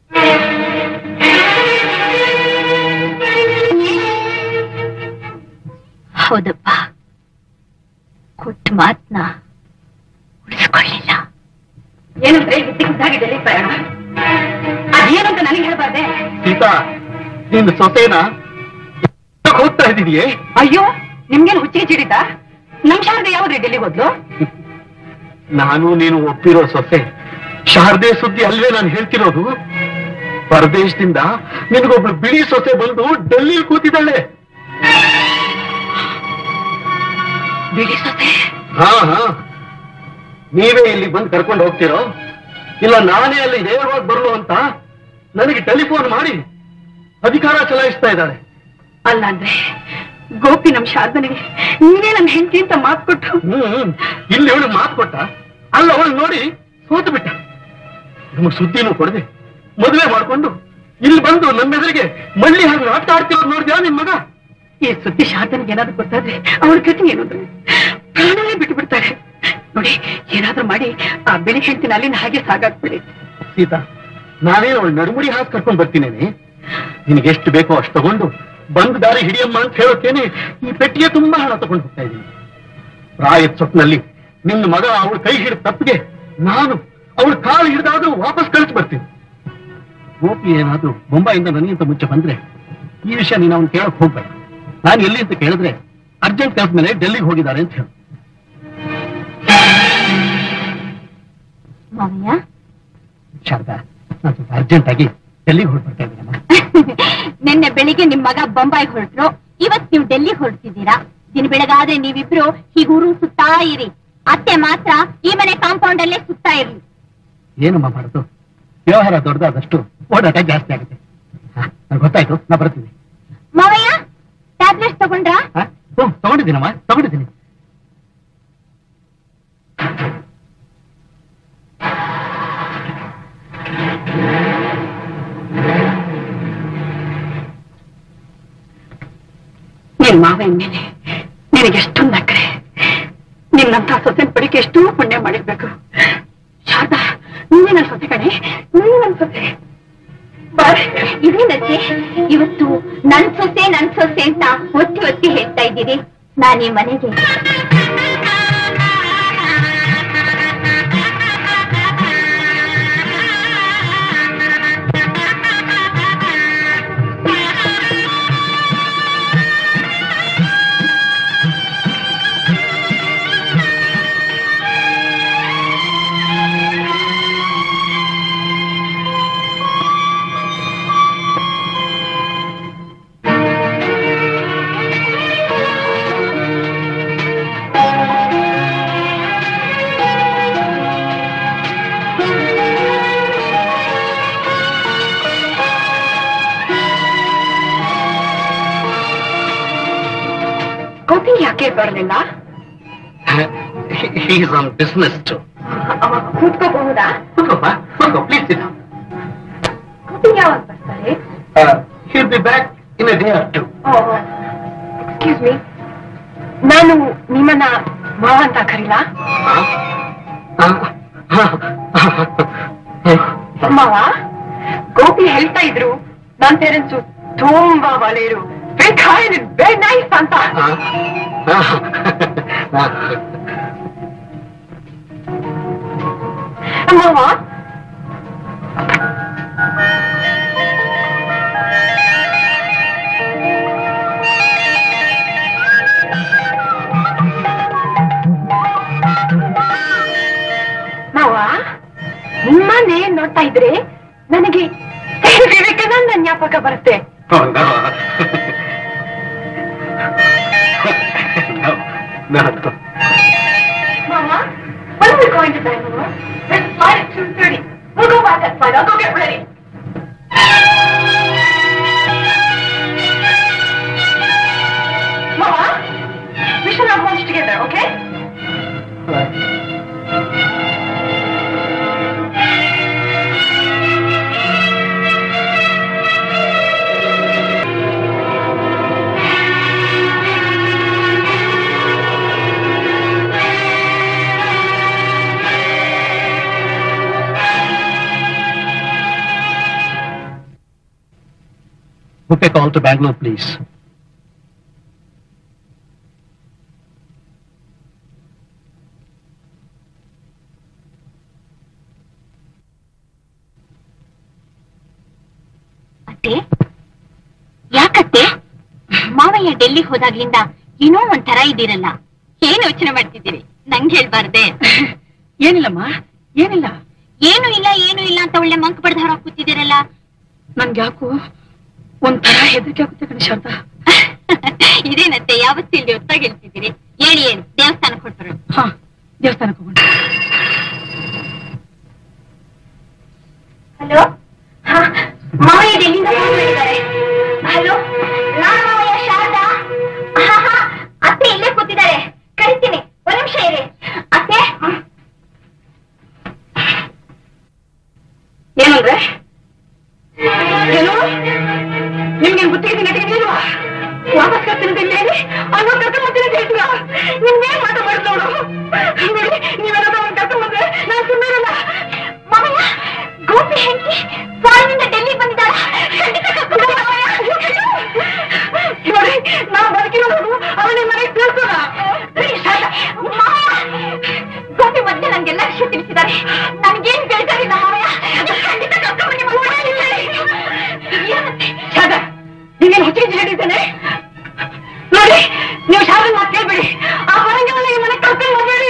ಹೌದಪ್ಪ ಕೊಟ್ಟ ಮಾತ್ನ ಉಳಿಸ್ಕೊಳ್ಳಿಲ್ಲ ಏನಂದ್ರೆ ಇದ್ದಕ್ಕಿದ್ದಾಗೆ ಡೆಲ್ಲಿ ಪ್ರಯಾಣ ಅದೇನಂತ ನನಗೆ ಹೇಳ್ಬಾರ್ದೆ ಸೀತಾ ನಿನ್ನ ಸೊಸೆನ ಹೋಗ್ತಾ ಇದ್ದೀನಿಯೇ ಅಯ್ಯೋ ನಿಮ್ಗೇನು ಹುಚ್ಚಿಗೆ ಚಿಡಿತ ನಮ್ ಶಾರದೆ ಯಾವಾಗ್ರಿ ಡೆಲ್ಲಿಗೆ ಹೋದ್ಲು ನಾನು ನೀನು ಒಪ್ಪಿರೋ ಸೊಸೆ ಶಾರದೆ ಸುದ್ದಿ ಅಲ್ವೇ ನಾನು ಹೇಳ್ತಿರೋದು ಪರದೇಶದಿಂದ ನಿನಗೊಬ್ಳು ಬಿಳಿ ಸೊಸೆ ಬಂದು ಡೆಲ್ಲಿ ಕೂತಿದ್ದಾಳೆ ಬಿಡಿ ಸೊಸೆ ಹಾ ಹಾ ನೀವೇ ಇಲ್ಲಿ ಬಂದು ಕರ್ಕೊಂಡು ಹೋಗ್ತಿರೋ ಇಲ್ಲ ನಾನೇ ಅಲ್ಲಿ ನೇರವಾಗಿ ಬರಲು ಅಂತ ನನಗೆ ಟೆಲಿಫೋನ್ ಮಾಡಿ ಅಧಿಕಾರ ಚಲಾಯಿಸ್ತಾ ಇದ್ದಾಳೆ ಅಲ್ಲ ಅಂದ್ರೆ ಗೋಪಿ ನಮ್ ಶಾರದನಿಗೆ ನೀವೇ ನನ್ ಹೆಂಡತಿ ಅಂತ ಮಾತು ಕೊಟ್ಟು ಹ್ಮ್ ಇಲ್ಲಿ ಅವಳು ಮಾತು ಕೊಟ್ಟ ಅಲ್ಲ ಅವಳು ನೋಡಿ ಸೋತು ಬಿಟ್ಟ ನಮಗ್ ಸುದ್ದಿನೂ ಕೊಡದೆ ಮದುವೆ ಮಾಡ್ಕೊಂಡು ಇಲ್ಲಿ ಬಂದು ನಮ್ಮ ಎದುರಿಗೆ ಮಳ್ಳಿ ಹಾಗೆ ಆಟ ಆಡ್ತಿರೋದು ನೋಡಿದ್ಯಾ ನಿಮ್ ಮಗ ಈ ಸುದ್ದಿ ಶಾರದನಿಗೆ ಏನಾದ್ರು ಗೊತ್ತಾದ್ರೆ ಅವಳ ಗತಿ ಏನು ಅಂದ್ರೆ ಪ್ರಾಣನೇ ಬಿಟ್ಟು ಬಿಡ್ತಾರೆ ನೋಡಿ ಏನಾದ್ರೂ ಮಾಡಿ ಆ ಬೆಳಿ ಹೆಂಡತಿನ ಅಲ್ಲಿನ ಹಾಗೆ ಸಾಗಾಕ್ಬಿಡಿ ಸೀತಾ ನಾನೇ ಅವಳು ನಡುಮುಡಿ ಹಾಕಿ ಕರ್ಕೊಂಡ್ ಬರ್ತೀನೇನೆ ನಿನಗೆ ಎಷ್ಟು ಬೇಕೋ ಅಷ್ಟು ತಗೊಂಡು ಬಂದ್ ದಾರಿ ಹಿಡಿಯಮ್ಮ ಅಂತ ಹೇಳೋಕೇನೆ ಈ ಪೆಟ್ಟಿಗೆ ತುಂಬಾ ಹಣ ತಗೊಂಡು ಹೋಗ್ತಾ ಇದ್ದೀನಿ ಪ್ರಾಯದ ಸೊಟ್ಟಿನಲ್ಲಿ ನಿನ್ನ ಮಗ ಅವಳ ಕೈ ಹಿಡಿದ ತಪ್ಪಿಗೆ ನಾನು ಅವಳ ಕಾಲು ಹಿಡಿದಾದ್ರೂ ವಾಪಸ್ ಕಳಿಸಿ ಬರ್ತೀನಿ ಗೋಪಿ ಏನಾದ್ರೂ ಮುಂಬೈಯಿಂದ ನನಗಿಂತ ಮುಂಚೆ ಬಂದ್ರೆ ಈ ವಿಷಯ ನೀನು ಅವ್ನು ಕೇಳಕ್ ಹೋಗ್ಬೇಡ ನಾನು ಎಲ್ಲಿ ಅಂತ ಕೇಳಿದ್ರೆ ಅರ್ಜೆಂಟ್ ಕೆಲಸ ಮೇಲೆ ಡೆಲ್ಲಿಗೆ ಹೋಗಿದ್ದಾರೆ ಅಂತ ಹೇಳು ಮಾವಯ್ಯ ಶಾರದಾ ನಾನು ಸ್ವಲ್ಪ ಅರ್ಜೆಂಟ್ ಆಗಿ ಡೆಲ್ಲಿಗೆ ಹೊರಟು ಬರ್ತಾ ಇದ್ದೀನಮ್ಮ ನಿನ್ನೆ ಬೆಳಿಗ್ಗೆ ನಿಮ್ ಮಗ ಬೊಂಬಾಯಿ ಹೊರಟ್ರು ಇವತ್ ನೀವು ಡೆಲ್ಲಿ ಹೊರಡ್ತಿದ್ದೀರಾ ದಿನ ಬೆಳಗಾದ್ರೆ ನೀವಿಬ್ರು ಹೀಗೆ ಊರು ಸುತ್ತಾ ಇರಿ ಅತ್ತೆ ಮಾತ್ರ ಈ ಮನೆ ಕಾಂಪೌಂಡ್ ಅಲ್ಲೇ ಸುತ್ತಾ ಇರ್ಲಿ ಏನಮ್ಮ ಮಾಡೋದು ವ್ಯವಹಾರ ದೊಡ್ಡದಾದಷ್ಟು ಓಡಾಟ ಜಾಸ್ತಿ ಆಗುತ್ತೆ ಹಾ, ನಂಗ್ ಗೊತ್ತಾಯ್ತು ನಾ ಬರ್ತೀನಿ ಮಾವಯ್ಯ ಟ್ಯಾಬ್ಲೆಟ್ಸ್ ತಗೊಂಡ್ರಾ ಹಾ? ಹ್ಞೂ ತಗೊಂಡಿದ್ದೀನಮ್ಮ ತಗೊಂಡಿದ್ದೀನಿ ಮಾವನ ಮೇಲೆ ನಿನಗೆ ಎಷ್ಟೊಂದು ಅಕ್ಕರೆ ನಿನ್ನಂತ ಸೊಸೆ ಪಡಿಕೆ ಎಷ್ಟೋ ಪುಣ್ಯ ಮಾಡಿರ್ಬೇಕು ಶಾರದಾ ನೀನೇ ನನ್ನ ಸೊಸೆ ಕಣೆ ನೀನೇ ನನ್ನ ಸೊಸೆ ಬಾರೆ. ಇದೇನತ್ತೆ ಇವತ್ತು ನನ್ ಸೊಸೆ ನನ್ ಸೊಸೆ ಅಂತ ಒತ್ತಿ ಒತ್ತಿ ಹೇಳ್ತಾ ಇದ್ದೀರಿ ನಾನೀ ಮನೆಗೆ ಗೋಪಿ ಯಾಕೆ ಬರಲಿಲ್ಲ ಹೀಸ್ ಆನ್ ಬಿಸ್ನೆಸ್ ಟು ಅವ ಕೂತ್ಕೋಬಹುದಾ ಪ್ಲೀಸ್ ಗೋಪಿ ಯಾವಾಗ ಬರ್ತಾರೆ he'll be back in a day or two excuse me ನಾನು ನಿಮ್ಮನ್ನ ಮಾವ ಅಂತ ಕರೀಲಾ ಮಾವ ಗೋಪಿ ಹೇಳ್ತಾ ಇದ್ರು ನನ್ ಪೇರೆಂಟ್ಸು ತುಂಬಾ ಒಲೆಯರು ವೆರಿ ನೈಸ್ ಅಂತ ಮಾವ ಮಾವ ನಿಮ್ಮನ್ನೇ ನೋಡ್ತಾ ಇದ್ರೆ ನನಗೆ ವಿವೇಕಾನಂದ ಜ್ಞಾಪಕ ಬರುತ್ತೆ Mama, when are we going to bed, Mama? There's flight at 2.30. We'll go by that flight. I'll go get ready. Mama, we should have lunch together, okay? Book a call to Bangalore, please. ಅತ್ತೆ ಯಾಕತ್ತೆ ಮಾವಯ್ಯ ಡೆಲ್ಲಿ ಹೋದಾಗ್ಲಿಂದ ಏನೋ ಒಂಥರ ಇದ್ದೀರಲ್ಲ ಏನ್ ಯೋಚನೆ ಮಾಡ್ತಿದ್ದೀರಿ ನಂಗೆ ಹೇಳ್ಬಾರ್ದೆ ಏನಿಲ್ಲಮ್ಮ ಏನಿಲ್ಲ ಏನು ಇಲ್ಲ ಏನು ಇಲ್ಲ ಅಂತ ಒಳ್ಳೆ ಮಂಕ್ ಬಡ್ದ ಹೊರ ಕೂತಿದ್ದೀರಲ್ಲ ನನ್ಗೆ ಯಾಕೋ ಒಂಥರ ಹೆದರಿಕೆ ಆಗುತ್ತೆ ಕಣೆ ಶಾರದಾ ಇದೇನತ್ತೆ ಯಾವತ್ತೂ ಇಲ್ಲಿ ಹೊತ್ತಾಗಿ ಹೇಳ್ತಿದ್ದೀರಿ ಹೇಳಿ ಹೇಳಿ ದೇವಸ್ಥಾನಕ್ಕೆ ಹೊರಟರು ಹಾ ದೇವಸ್ಥಾನಕ್ಕೆ ಹೋಗೋಣ ಹಲೋ ಮಾವಯ್ಯ ಡೆಲ್ಲಿಂದ ಫೋನ್ ಮಾಡಿದ್ದಾರೆ ಹಲೋ ನಾನು ಮಾವಯ್ಯ ಶಾರದಾ ಹಾ, ಹಾ, ಅತ್ತೆ ಇಲ್ಲೇ ಕೂತಿದ್ದಾರೆ ಕರಿತೀನಿ ಒಂದ್ ನಿಮಿಷ ಇರಿ ಅತ್ತೆ ಏನಂದ್ರೆ ಏನು ನಿಮ್ಗೆ ಗೊತ್ತಿಗೆ ನಟಿಗಿಲ್ವಾ ವಾಪಸ್ ಕರ್ತೀನಿ ಅಂತ ಹೇಳಿ ಅನ್ನ ಕರ್ಕೊಂಡು ಬರ್ತೀನಿ ಅಂತ ಹೇಳ್ತೀರಾ ನಿಮ್ಗೇನ್ ಮಾತ ಮಾಡಿದ್ ನೋಡು ನೋಡಿ ನೀವೇನಾದ್ರೂ ಅವ್ನು ಕರ್ಕೊಂಡು ಬಂದ್ರೆ ನಾನು ಸುಮ್ಮನಿರಲ್ಲ ಮಾವಯ್ಯ ಗೋಪಿ ಹೆಂಡತಿ ಫಾರಿನಿಂದ ಡೆಲ್ಲಿ ಬಂದಿದ್ದಾಳ ಖಂಡಿತ ಕರ್ಕೊಂಡು ಬಾ ಮಾವಯ್ಯ. ನೋಡಿ ನಾವು ಬದುಕಿರೋದು ಅವಳ ಮನೆಗೆ ಸೇರ್ಸೋಣ ಮಾವಯ್ಯ, ಗೋಪಿ ಮೊದ್ಲೇ ನನ್ಗೆಲ್ಲ ವಿಷಯ ತಿಳಿಸಿದ್ದಾರೆ ನನ್ಗೇನ್ ಬೇಜಾರಿಲ್ಲ ಮಾವಯ್ಯ ನೀವು ಖಂಡಿತ ಕರ್ಕೊಂಡು ಬನ್ನಿ ಮಾವಯ್ಯ. ಏನಂತೆ? ಶಾರದಾ ನೀವೇನು ಹುಚ್ಚಿಗೆ ಹೇಳಿದ್ದೇನೆ ನೋಡಿ ನೀವು ಶಾರದನ್ ಮಾತು ಕೇಳ್ಬೇಡಿ ಆ ಹೊರಗೆ ಮನೆಗೆ ಮನೆ ಕರ್ಕೊಂಡು ಹೋಗ್ಬೇಡಿ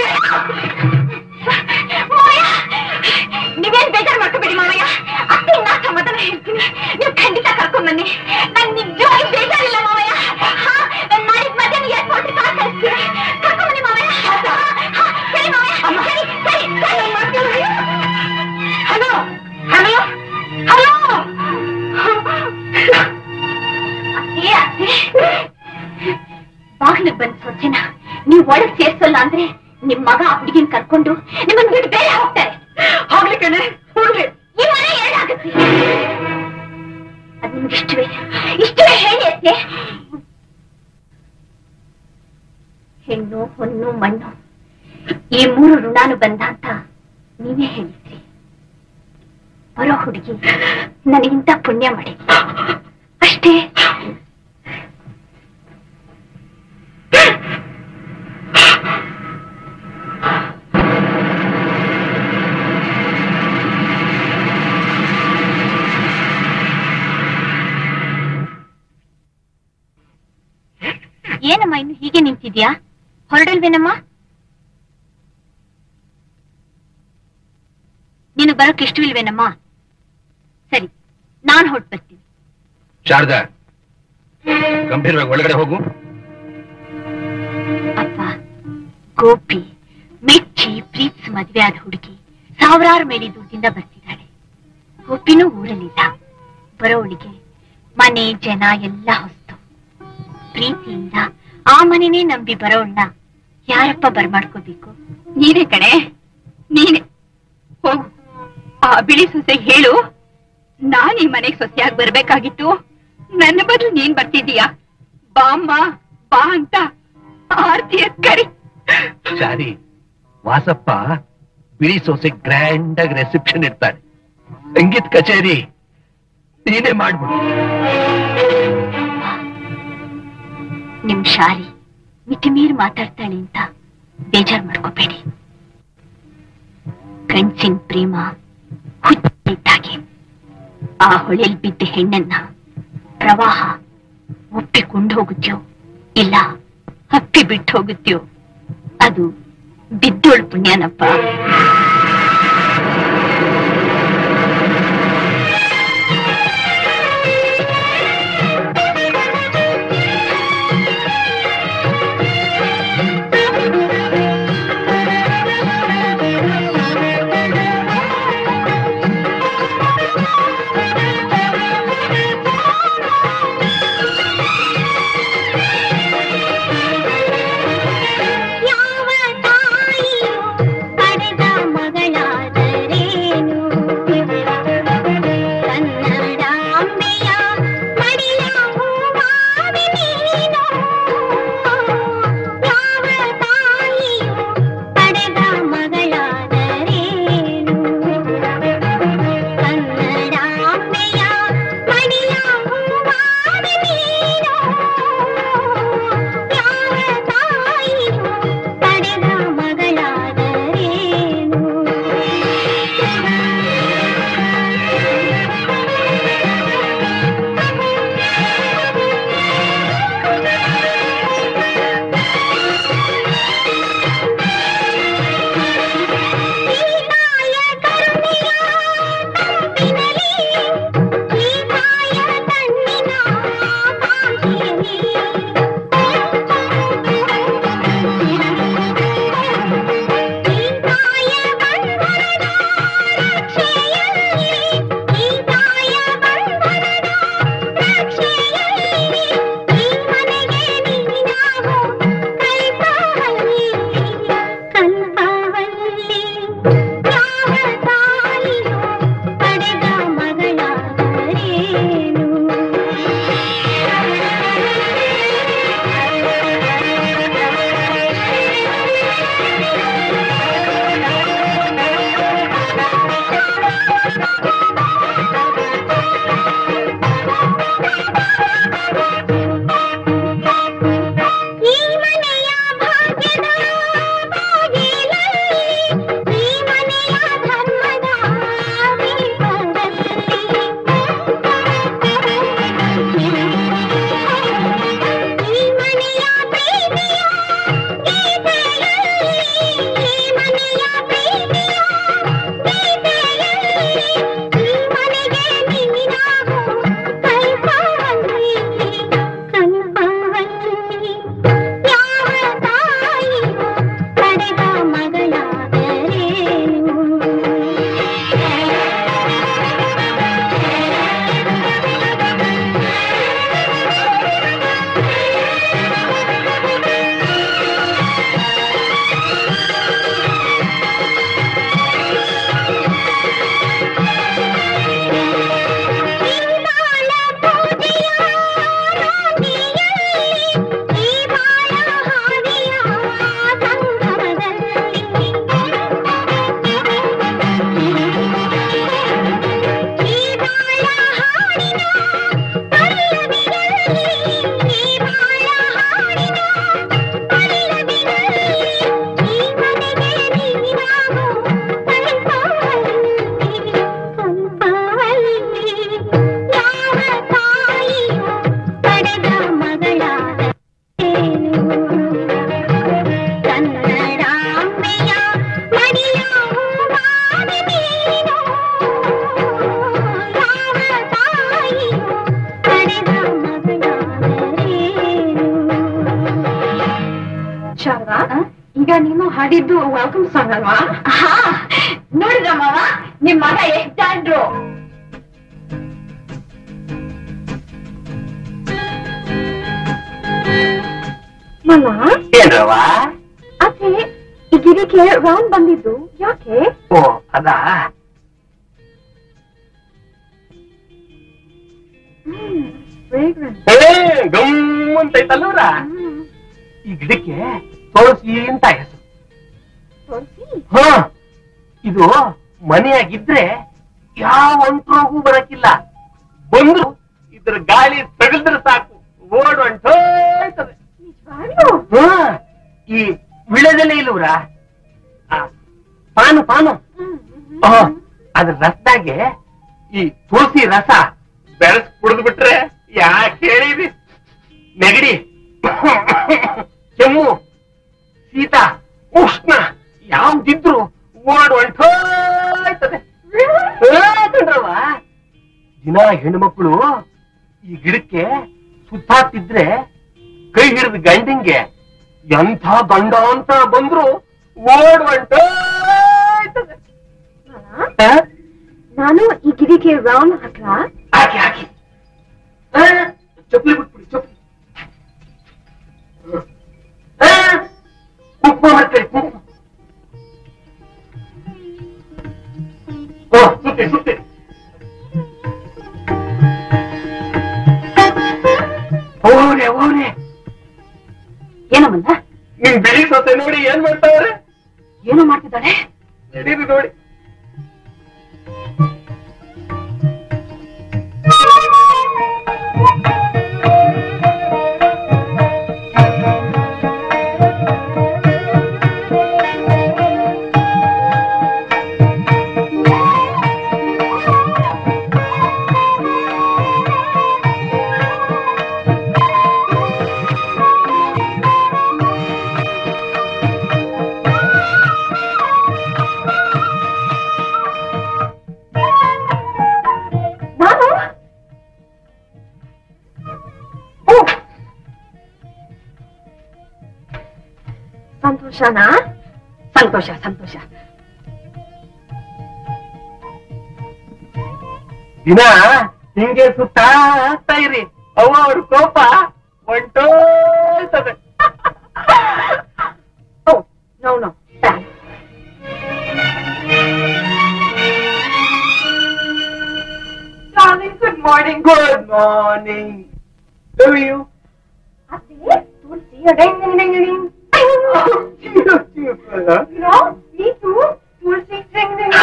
ಮಾವಯ್ಯ, ನೀವೇನ್ ಬೇಜಾರ್ ಮಾಡ್ಕೋಬೇಡಿ ಮಾವಯ್ಯ ಅತ್ತೆ ನಾ ಸಮಾಧಾನ ಹೇಳ್ತೀನಿ ನೀವು ಖಂಡಿತ ಕರ್ಕೊಂಡ್ ಬನ್ನಿ ನನ್ ನಿಜವಾಗಿ ಬೇಜಾರಿಲ್ಲ ಮಾವಯ್ಯ ಹಾ ನಾನ್ ನಾಳಿದ್ ಮಧ್ಯಾಹ್ನ ಏರ್ಪೋರ್ಟ್ ಕಾರ್ ಕಳಿಸ್ತೀನಿ ಕರ್ಕೊಂಡ್ ಬನ್ನಿ ಮಾವಯ್ಯ ಹಾ, ಸರಿ ಮಾವಯ್ಯ ಸರಿ ಸರಿ ಸರಿ ಹಲೋ ಹಲೋ ಹಲೋ ಅತ್ತೆ ಅತ್ತೆ ಬಾಗ್ಲಿಗ್ ಬಂದ್ ಸೊಚ್ಚೆನ ನೀವ್ ಒಳಗ್ ಸೇರ್ಸಲ್ಲ ಅಂದ್ರೆ ನಿಮ್ ಮಗ ಆ ಹುಡುಗಿನ ಕರ್ಕೊಂಡು ನಿಮ್ಮನ್ ಬಿಟ್ಟು ಬೇರೆ ಹೋಗ್ತಾರೆ ಹೋಗ್ಲಿ ಕಣೆ ಹೋಗ್ಲಿ ಈ ಮನೆ ಏನಾಗುತ್ತೆ ಅದು ನಿಮ್ಗೆ ಇಷ್ಟವೇ ಇಷ್ಟವೇ ಹೇಳಿ ಅತ್ತೆ ಹೆಣ್ಣು ಹೊನ್ನು ಮಣ್ಣು ಈ ಮೂರು ಋಣಾನು ಬಂದ ಅಂತ ನೀವೇ ಹೇಳಿದ್ರಿ ಬರೋ ಹುಡುಗಿ ನನಗಿಂತ ಪುಣ್ಯ ಮಾಡಿ ಅಷ್ಟೇ ಏನಮ್ಮ ಇನ್ನು ಹೀಗೆ ನಿಂತಿದ್ಯಾ ಹೊರಡಲ್ವೇನಮ್ಮ ನೀನು ಬರೋಕ್ ಇಷ್ಟವಿಲ್ವೇನಮ್ಮ ಸರಿ ನಾನ್ ಹೊರಟ್ ಬರ್ತೀನಿ ಶಾರದಾ ಗಂಭೀರವಾಗಿ ಒಳಗಡೆ ಹೋಗು ಅಪ್ಪ ಗೋಪಿ ಮೆಚ್ಚಿ ಪ್ರೀತಿಸಿ ಮದ್ವೆ ಆದ ಹುಡುಗಿ ಸಾವಿರಾರು ಮೇಲಿ ದುಡ್ಡಿಂದ ಬರ್ತಿದ್ದಾಳೆ ಗೋಪಿನೂ ಊರಲ್ಲಿಲ್ಲ ಬರೋವಳಿಗೆ ಮನೆ ಜನ ಎಲ್ಲ ಹೊಸ್ತು ಪ್ರೀತಿಯಿಂದ ಆ ಮನೆನೇ ನಂಬಿ ಬರೋವಳನ್ನ ಯಾರಪ್ಪ ಬರ್ಮಾಡ್ಕೋಬೇಕು ನೀನೇ ಕಣೆ ನೀನೆ ಹೋಗು ಆ ಬಿಳಿ ಸೊಸೆ ಹೇಳು ನಾನ್ ಈ ಮನೆಗ್ ಸೊಸೆಯಾಗಿ ಬರ್ಬೇಕಾಗಿತ್ತು ನನ್ನ ಬದಲು ನೀನ್ ಬರ್ತಿದೀಯಾ ಬಾಮ್ಮ ಬಾ ಅಂತ ಆರ್ತಿಯ ಕರಿ ಶಾರಿ ವಾಸಪ್ಪ ಬಿಳಿ ಸೋಸೆ ಗ್ರ್ಯಾಂಡ್ ಆಗಿ ರೆಸೆಪ್ಷನ್ ಇರ್ತಾರೆ ಸಂಗೀತ್ ಕಚೇರಿ ನೀನೇ ಮಾಡ್ಬಿಡು ನಿಮ್ ಶಾರಿ ಮಿತಿಮೀರ್ ಮಾತಾಡ್ತಾಳೆ ಅಂತ ಬೇಜಾರ್ ಮಾಡ್ಕೋಬೇಡಿ ಕಣ್ಸಿನ್ ಪ್ರೇಮ ಹುಚ್ಚಿದ್ದಾಗೆ ಆ ಹೊಳೆಲ್ ಬಿದ್ದ ಹೆಣ್ಣನ್ನ ಪ್ರವಾಹ ಒಪ್ಪಿಕೊಂಡು ಹೋಗುತ್ತ್ಯೋ ಇಲ್ಲ ಹಪ್ಪಿ ಬಿಟ್ಟು ಹೋಗುತ್ತ್ಯೋ ಅದು ಬಿದ್ದೋಳ್ ಪುಣ್ಯನಪ್ಪ ಯಾವ ತಾಯಿಯು ಪಡೆದ ಹಾಡಿದ್ದು ವೆಲ್ಕಮ್ ಸಾಂಗ್ ಅಲ್ವಾ ಹಾ ನೋಡಿದ್ರ ಮಾವ ನಿಮ್ ಮಗ ಎಷ್ಟ್ ಜಾಡ್ರು ಮಾಮ ಏನ್ರವ ಅದೇ ಈ ಗಿರಿಕೆ ರೌಂಡ್ ಬಂದಿದ್ದು ಯಾಕೆ ಓ ಅದಾ ಫ್ರೇಗ್ರೆನ್ಸ್ ಏ ಗಮ್ ಅಂತ ಐತಲ್ಲವ್ರ ಈ ಗಿಡಕ್ಕೆ ತುಳಸಿ ಅಂತ ಹೆಸರು ತುಳಸಿ ಹಾ ಇದು ಮನೆಯಾಗಿದ್ರೆ ಯಾವ ಒಂಟ್ರೋಗೂ ಬರಕ್ಕಿಲ್ಲ ಬಂದ್ರು ಇದ್ರ ಗಾಳಿ ತಗಲ್ದ್ರೆ ಸಾಕು ಓಡ್ ಹೊಂಟೋಯ್ತದೆ ನಿಜವಾಗ್ಲೂ ಹಾ ಈ ವಿಳೆದೆಲೆ ಇಲ್ಲವ್ರ ಪಾನು ಪಾನು ಆ, ಅದ್ರ ರಸದಾಗೆ ಈ ತುಳಸಿ ರಸ ಬೆರೆಸ್ ಕುಡಿದು ಬಿಟ್ರೆ ಯಾಕೆ ಹೇಳಿದಿ ನೆಗಡಿ ಕೆಮ್ಮು ಶೀತ ಉಷ್ಣ ಯಾವ್ದಿದ್ರು ಓಡ್ ಹೊಂಟೋಯ್ತದೆ ಕಣ್ರವ ದಿನ ಹೆಣ್ಮಕ್ಳು ಈ ಗಿಡಕ್ಕೆ ಸುತ್ತಾತಿದ್ರೆ ಕೈ ಹಿಡಿದು ಗಂಡಿಂಗೆ ಎಂಥ ಗಂಡ ಅಂತ ಬಂದ್ರು ಓಡ್ ಹೊಂಟೋಯ್ತದೆ ಆ? ನಾನು ಈ ಗಿರಿಕೆ ರೌಂಡ್ ಹಾಕ್ಲಾ ಹಾಕಿ ಹಾಕಿ ಆ, ಚಪ್ಪಲಿ ಬಿಟ್ಬಿಡಿ ಚಪ್ಪಲಿ ಆ, ಕುಂಕುಮ ಮಾಡ್ಕೊಳ್ಳಿ ಕುಂಕುಮ ಓ ಸುತ್ತಿ ಸುತ್ತಿ ಓರೆ ಓರೆ ಏನಮ್ಮಂದ ನಿಮ್ ಬಿಳಿ ಸೊಸೆ ನೋಡಿ ಏನ್ ಮಾಡ್ತಾವ್ರೆ ಏನೋ ಮಾಡ್ತಿದ್ದಾಳೆ ನಡೀರಿ ನೋಡಿ ನಾನು ಓ ಸಂತೋಷನಾ ಸಂತೋಷ ಸಂತೋಷ ದಿನ ಹಿಂಗೆ ಸುತ್ತಾ ಇರಿ ಅವ ಅವ್ರ ಕೋಪ ಹೊಂಟೋಯ್ತದೆ oh no no good morning good morning you ಅದೇ Tulasi ding ding ding no ನೀ ಟು ತುಳಸಿ ಡಿಂಗ್ ಡಿಂಗ್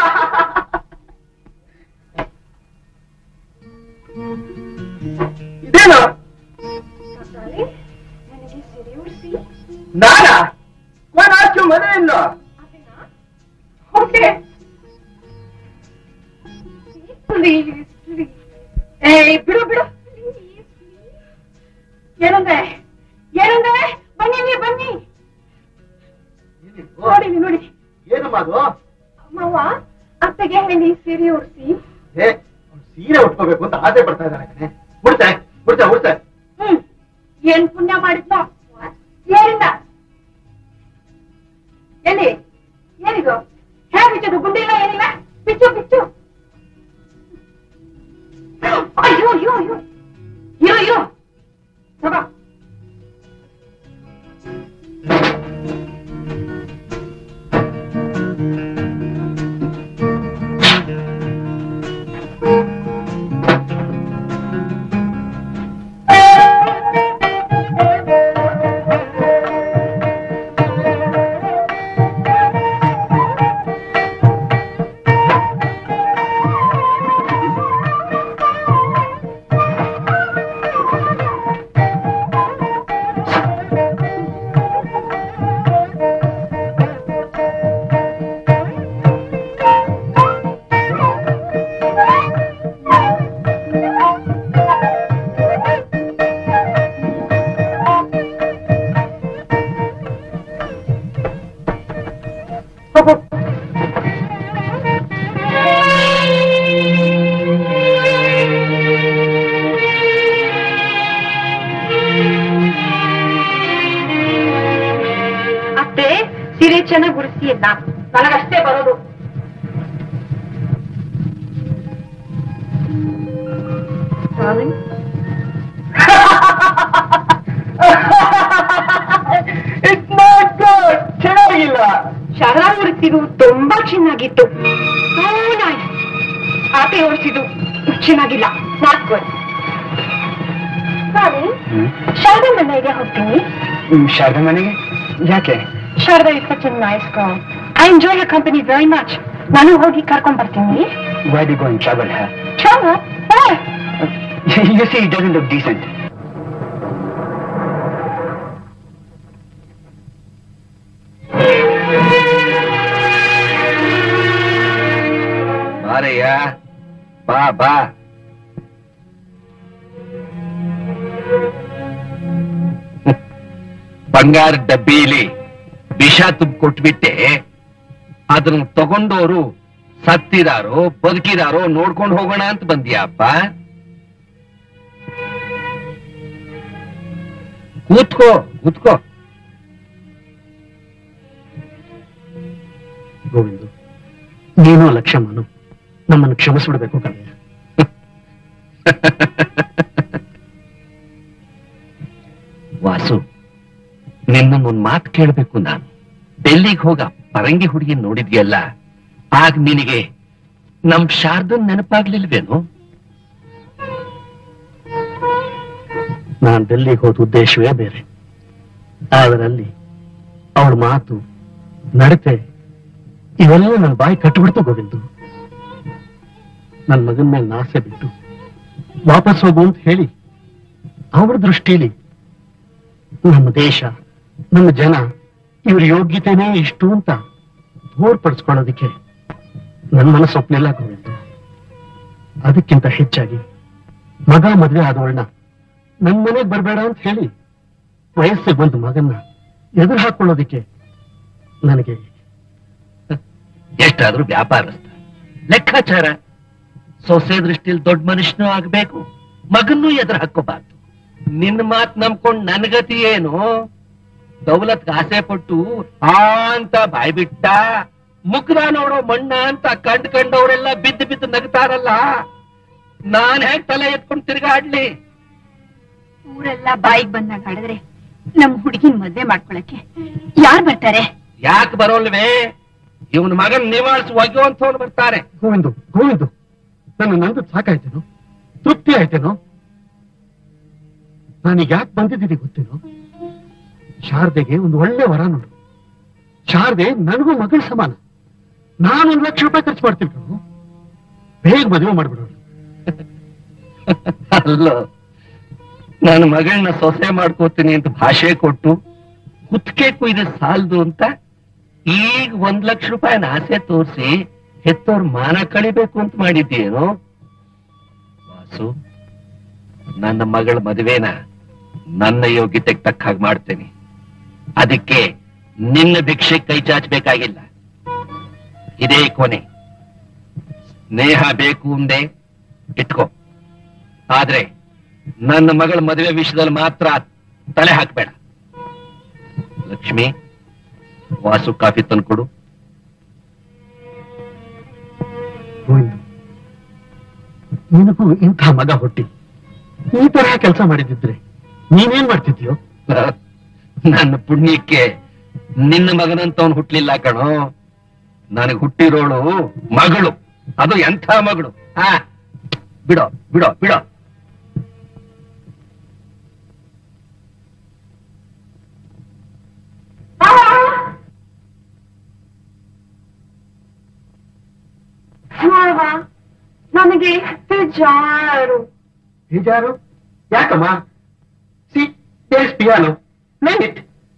ಇದೇನು ನನಗೆ ಸಿರಿ ಉಡಿಸಿ ನಾನ ನಾನು ಆಚು ಮನೆಯಿಂದ ಓಕೆ ಪ್ಲೀಸ್ ಪ್ಲೀಸ್ ಏಯ್ ಬಿಡು ಬಿಡು ಏನಂದೆ ಏನಂದೆ ಬನ್ನಿ ನೀವು ಬನ್ನಿ ನೋಡಿ ಇಲ್ಲಿ ನೋಡಿ ಏನಮ್ಮ ಅದು ಮಾವ ಅತ್ತೆಗೆ ಹೇಳಿ ಸೀರೆ ಉಡಿಸಿ ಏ ಅವ್ಳು ಸೀರೆ ಉಟ್ಕೋಬೇಕು ಅಂತ ಆಸೆ ಪಡ್ತಾ ಇದ್ದಾಳೆ ಕಣೆ ಉಡ್ತಾರೆ ಉಡ್ತಾರೆ ಉಡ್ತಾರೆ ಹ್ಮ್ ಏನ್ ಪುಣ್ಯ ಮಾಡಿದ್ನೋ ಏನಿಲ್ಲ ಎಲ್ಲಿ ಏನಿದು ಹೇಗೆ ಬಿಚ್ಚದು ಗುಂಡಿ ಇಲ್ಲ ಏನಿಲ್ಲ ಬಿಚ್ಚು ಬಿಚ್ಚು ಅಯ್ಯೋ ಅಯ್ಯೋ ಅಯ್ಯೋ ಇರೋ ಇರೋ ತಗೋ ಅದನ್ನ ನನಗಷ್ಟೇ ಬರೋದು Darling? ಇಟ್ಸ್ ನಾಟ್ ಗುಡ್ ಚೆನ್ನಾಗಿಲ್ಲ ಶರ ಓಡಿಸಿದ್ದು ತುಂಬಾ ಚೆನ್ನಾಗಿತ್ತು ಆಟೆ ಓಡಿಸಿದ್ದು ಚೆನ್ನಾಗಿಲ್ಲ ನಾಟ್ ಗುಡ್ ಶಾರದಾ ಮನೆಗೆ ಹೋಗ್ತೀನಿ ಶಾರದಾ ಮನೆಗೆ ಯಾಕೆ Sharada is such nice girl I enjoy your company very much ನಾನು ಹೋಗಿ ಕರ್ಕೊಂಡ್ ಬರ್ತೀನಿ ವೈ ಡಿ ಗೋಯಿಂಗ್ ಟ್ರಾವೆಲ್ ಹ್ಯಾ ಚಲೋ you see, it doesn't look decent. ಬಾರಯ್ಯ ಬಾ ಬಾ ಬಂಗಾರ ಡಬ್ಬಿಲಿ ವಿಷ ತುಂಬ ಕೊಟ್ಬಿಟ್ಟೆ ಅದನ್ನ ತಗೊಂಡವರು ಸತ್ತಿದಾರೋ ಬದುಕಿದಾರೋ ನೋಡ್ಕೊಂಡು ಹೋಗೋಣ ಅಂತ ಬಂದ್ಯಾಪ್ಪ ಕೂತ್ಕೋ ಕೂತ್ಕೋ ಗೋವಿಂದು ನೀನು ಲಕ್ಷ್ಮನು ನಮ್ಮನ್ನು ಕ್ಷಮಿಸ್ಬಿಡ್ಬೇಕು ಕಣಯ್ಯ ವಾಸು ನಿನ್ನೊಂದ್ ಮಾತು ಕೇಳಬೇಕು ನಾನು ಡೆಲ್ಲಿಗೆ ಹೋಗ ಪರಂಗಿ ಹುಡುಗಿ ನೋಡಿದ್ಯಲ್ಲ ಆಗ ನಿನಗೆ ನಮ್ ಶಾರದನ್ ನೆನಪಾಗ್ಲಿಲ್ವೇನು ನಾನು ಡೆಲ್ಲಿಗೆ ಹೋದ ಉದ್ದೇಶವೇ ಬೇರೆ ಅದರಲ್ಲಿ ಅವಳ ಮಾತು ನಡತೆ ಇವೆಲ್ಲ ನನ್ನ ಬಾಯಿ ಕಟ್ಟಿಬಿಡ್ತು ಗೋವಿಂದು ನನ್ನ ಮಗನ ಮೇಲೆ ನಾಸೆ ಬಿಟ್ಟು ವಾಪಸ್ ಹೋಗು ಅಂತ ಹೇಳಿ ಅವರ ದೃಷ್ಟಿಲಿ ನಮ್ಮ ದೇಶ ನಮ್ಮ ಜನ ಇವ್ರ ಯೋಗ್ಯತೆನೇ ಇಷ್ಟು ಅಂತ ತೋರ್ಪಡಿಸ್ಕೊಳ್ಳೋದಕ್ಕೆ ನನ್ನ ಮನಸ್ಸು ಒಪ್ಪಲಿಲ್ಲ ಗೋವಿಂದು ಅದಕ್ಕಿಂತ ಹೆಚ್ಚಾಗಿ ಮಗ ಮದುವೆ ಆದವಳನ್ನ ನನ್ ಮನೆಗ್ ಬರ್ಬೇಡ ಅಂತ ಹೇಳಿ ವಯಸ್ಸಿಗೆ ಬಂದ ಮಗನ್ನ ಎದುರು ಹಾಕೊಳ್ಳೋದಿಕ್ಕೆ ನನಗೆ ಎಷ್ಟಾದ್ರೂ ವ್ಯಾಪಾರಸ್ಥ ಲೆಕ್ಕಾಚಾರ ಸೊಸೆ ದೃಷ್ಟಿಲಿ ದೊಡ್ಡ ಮನುಷ್ಯನೂ ಆಗ್ಬೇಕು ಮಗನ್ನೂ ಎದುರು ಹಾಕೋಬಾರ್ದು ನಿನ್ನ ಮಾತ್ ನಂಬ್ಕೊಂಡ್ ನನ್ಗತಿ ಏನು ದೌಲತ್ ಆಸೆ ಪಟ್ಟು ಆ ಅಂತ ಬಾಯ್ಬಿಟ್ಟ ಮುಗ್ದ ನೋಡೋ ಮಣ್ಣ ಅಂತ ಕಂಡ್ ಕಂಡವರೆಲ್ಲ ಬಿದ್ದು ಬಿದ್ದು ನಗ್ತಾರಲ್ಲ ನಾನ್ ಹೇಗ್ ತಲೆ ಎತ್ಕೊಂಡ್ ತಿರ್ಗಾಡ್ಲಿ ಊರೆಲ್ಲ ಬಾಯಿಗೆ ಬಂದಾಗ ಹಾಡಿದ್ರೆ ನಮ್ ಹುಡುಗಿನ ಮದ್ವೆ ಮಾಡ್ಕೊಳಕ್ಕೆ ಯಾರ್ ಬರ್ತಾರೆ ಯಾಕೆ ಬರೋಲ್ವೇ ಇವನ್ ಮಗನ್ ನಿವಾಳಿಸಿ ಒಗೆಯುವಂಥವ್ನು ಬರ್ತಾರೆ ಗೋವಿಂದು ಗೋವಿಂದು ನನ್ನ ನಂದು ಸಾಕಾಯ್ತೇನೋ ತೃಪ್ತಿ ಆಯ್ತೇನೋ ನಾನೀಗ ಯಾಕೆ ಬಂದಿದ್ದೀನಿ ಗೊತ್ತೇನೋ ಶಾರದೆಗೆ ಒಂದು ಒಳ್ಳೆ ವರ ನೋಡು ಶಾರದೆ ನನಗೂ ಮಗಳ ಸಮಾನ ನಾನು ಒಂದು ಲಕ್ಷ ರೂಪಾಯಿ ಖರ್ಚು ಮಾಡ್ತೀನಿ ಕಣೋ. ಬೇಗ ಮದುವೆ ಮಾಡ್ಬಿಡೋಣ ಅಲ್ಲೋ ನನ್ನ ಮಗಳನ್ನ ಸೊಸೆ ಮಾಡ್ಕೋತೀನಿ ಅಂತ ಭಾಷೆ ಕೊಟ್ಟು ಕುತ್ತಿಗೆ ಕುಯ್ದು ಸಾಲದು ಅಂತ ಈಗ ಒಂದ್ ಲಕ್ಷ ರೂಪಾಯಿನ ಆಸೆ ತೋರಿಸಿ ಹೆತ್ತೋರ್ ಮಾನ ಕಳಿಬೇಕು ಅಂತ ಮಾಡಿದ್ದೇನು ವಾಸು ನನ್ನ ಮಗಳ ಮದುವೆನ ನನ್ನ ಯೋಗ್ಯತೆಗೆ ತಕ್ಕ ಹಾಗೆ ಮಾಡ್ತೇನೆ ಅದಕ್ಕೆ ನಿನ್ನ ಭಿಕ್ಷೆ ಕೈ ಚಾಚಬೇಕಾಗಿಲ್ಲ ಇದೇ ಕೊನೆ ಸ್ನೇಹ ಬೇಕು ಅಂದೆ ಇಟ್ಕೋ ಆದ್ರೆ ನನ್ನ ಮಗಳ ಮದುವೆ ವಿಷಯದಲ್ಲಿ ಮಾತ್ರ ತಲೆ ಹಾಕ್ಬೇಡ ಲಕ್ಷ್ಮಿ ವಾಸು ಕಾಫಿ ತಂದ್ಕೊಡು ಗೋವಿಂದು ನಿನಗೂ ಇಂಥ ಮಗ ಹುಟ್ಟಿ ಈ ತರಹ ಕೆಲಸ ಮಾಡಿದಿದ್ರೆ ನೀನೇನ್ ಮಾಡ್ತಿದ್ಯೋ ನನ್ನ ಪುಣ್ಯಕ್ಕೆ ನಿನ್ನ ಮಗನಂತವನು ಹುಟ್ಲಿಲ್ಲ ಕಣೋ ನನಗೆ ಹುಟ್ಟಿರೋಳು ಮಗಳು ಅದು ಎಂಥ ಮಗಳು ಆ ಬಿಡೋ ಬಿಡೋ ಬಿಡೋ ನನಗೆ ಬೇಜಾರು ಬೇಜಾರು ಯಾಕಮ್ಮ see there's piano play it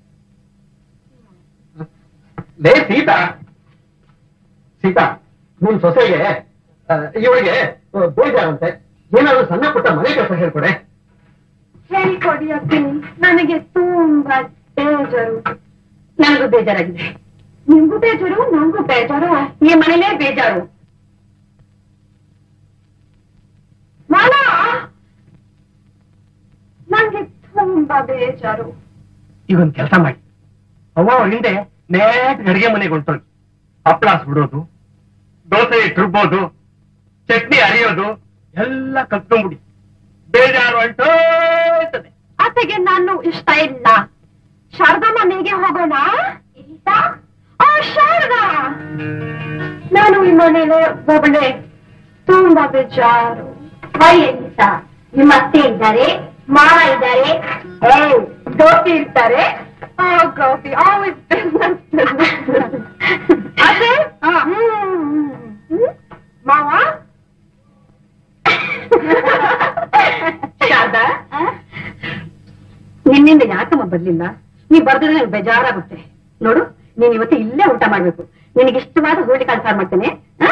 ಲೇ ಸೀತಾ ಸೀತಾ ನಿನ್ ಸೊಸೆಗೆ ಆ, ಇವಳಿಗೆ ಆ, ಬೇಜಾರಂತೆ ಏನಾದ್ರು ಸಣ್ಣ ಪುಟ್ಟ ಮನೆ ಕೆಲಸ ಹೇಳ್ಕೊಡೆ ಹೇಳಿಕೊಡಿ ಅತ್ತೀನಿ ನನಗೆ ತುಂಬಾ ಬೇಜಾರು ನನಗೂ ಬೇಜಾರಾಗಿದೆ ನಿಮ್ಗೂ ಬೇಜಾರು ನಂಗೂ ಬೇಜಾರು ಈ ಮನೇಲೇ ಬೇಜಾರು ಮಾಲಾ ನಂಗೆ ತುಂಬಾ ಬೇಜಾರು ಈಗ ಒಂದ್ ಕೆಲಸ ಮಾಡಿ ಅವ್ವ ಅವ್ರ ಹಿಂದೆ ನೇಟ್ ಅಡಿಗೆ ಮನೆಗೆ ಹೊಂಟೋಗಿ ಹಪ್ಪಳ ಸುಡೋದು ದೋಸೆ ಇಟ್ಟಿರ್ಬೋದು ಚಟ್ನಿ ಅರಿಯೋದು ಎಲ್ಲ ಕಲ್ತ್ಕೊಂಡ್ಬಿಡಿ ಬೇಜಾರು ಹೊಂಟೋಯ್ತದೆ ಆತಗೆ ನಾನು ಇಷ್ಟ ಇಲ್ಲ ಶಾರದಾ ಮನೆಗೆ ಹೋಗೋಣ ಆ ಶಾರದಾ ನಾನು ಈ ಮನೇಲೆ ಒಬ್ಬಳೆ ತುಂಬಾ ಬೇಜಾರು ವೈಲಿಸ ನಿಮ್ಮ ಅತ್ತೆ ಇದ್ದಾರೆ ಮಾವ ಇದ್ದಾರೆ ಗೋಪಿ ಇರ್ತಾರೆ ಗೋಪಿ ಆಲ್ವೇಸ್ ಅದೇ ಮಾವ ಶಾರದಾ ನಿನ್ನಿಂದ ಯಾಕಮ್ಮ ಬರ್ಲಿಲ್ಲ ನೀ ಬರ್ದಿದ್ರೆ ನಂಗೆ ಬೇಜಾರಾಗುತ್ತೆ ನೋಡು ನೀನ್ ಇವತ್ತು ಇಲ್ಲೇ ಊಟ ಮಾಡ್ಬೇಕು ನಿನಗೆ ಇಷ್ಟವಾದ ಹುರುಳಿ ಕಾಳು ಸಾರು ಮಾಡ್ತೇನೆ ಆ?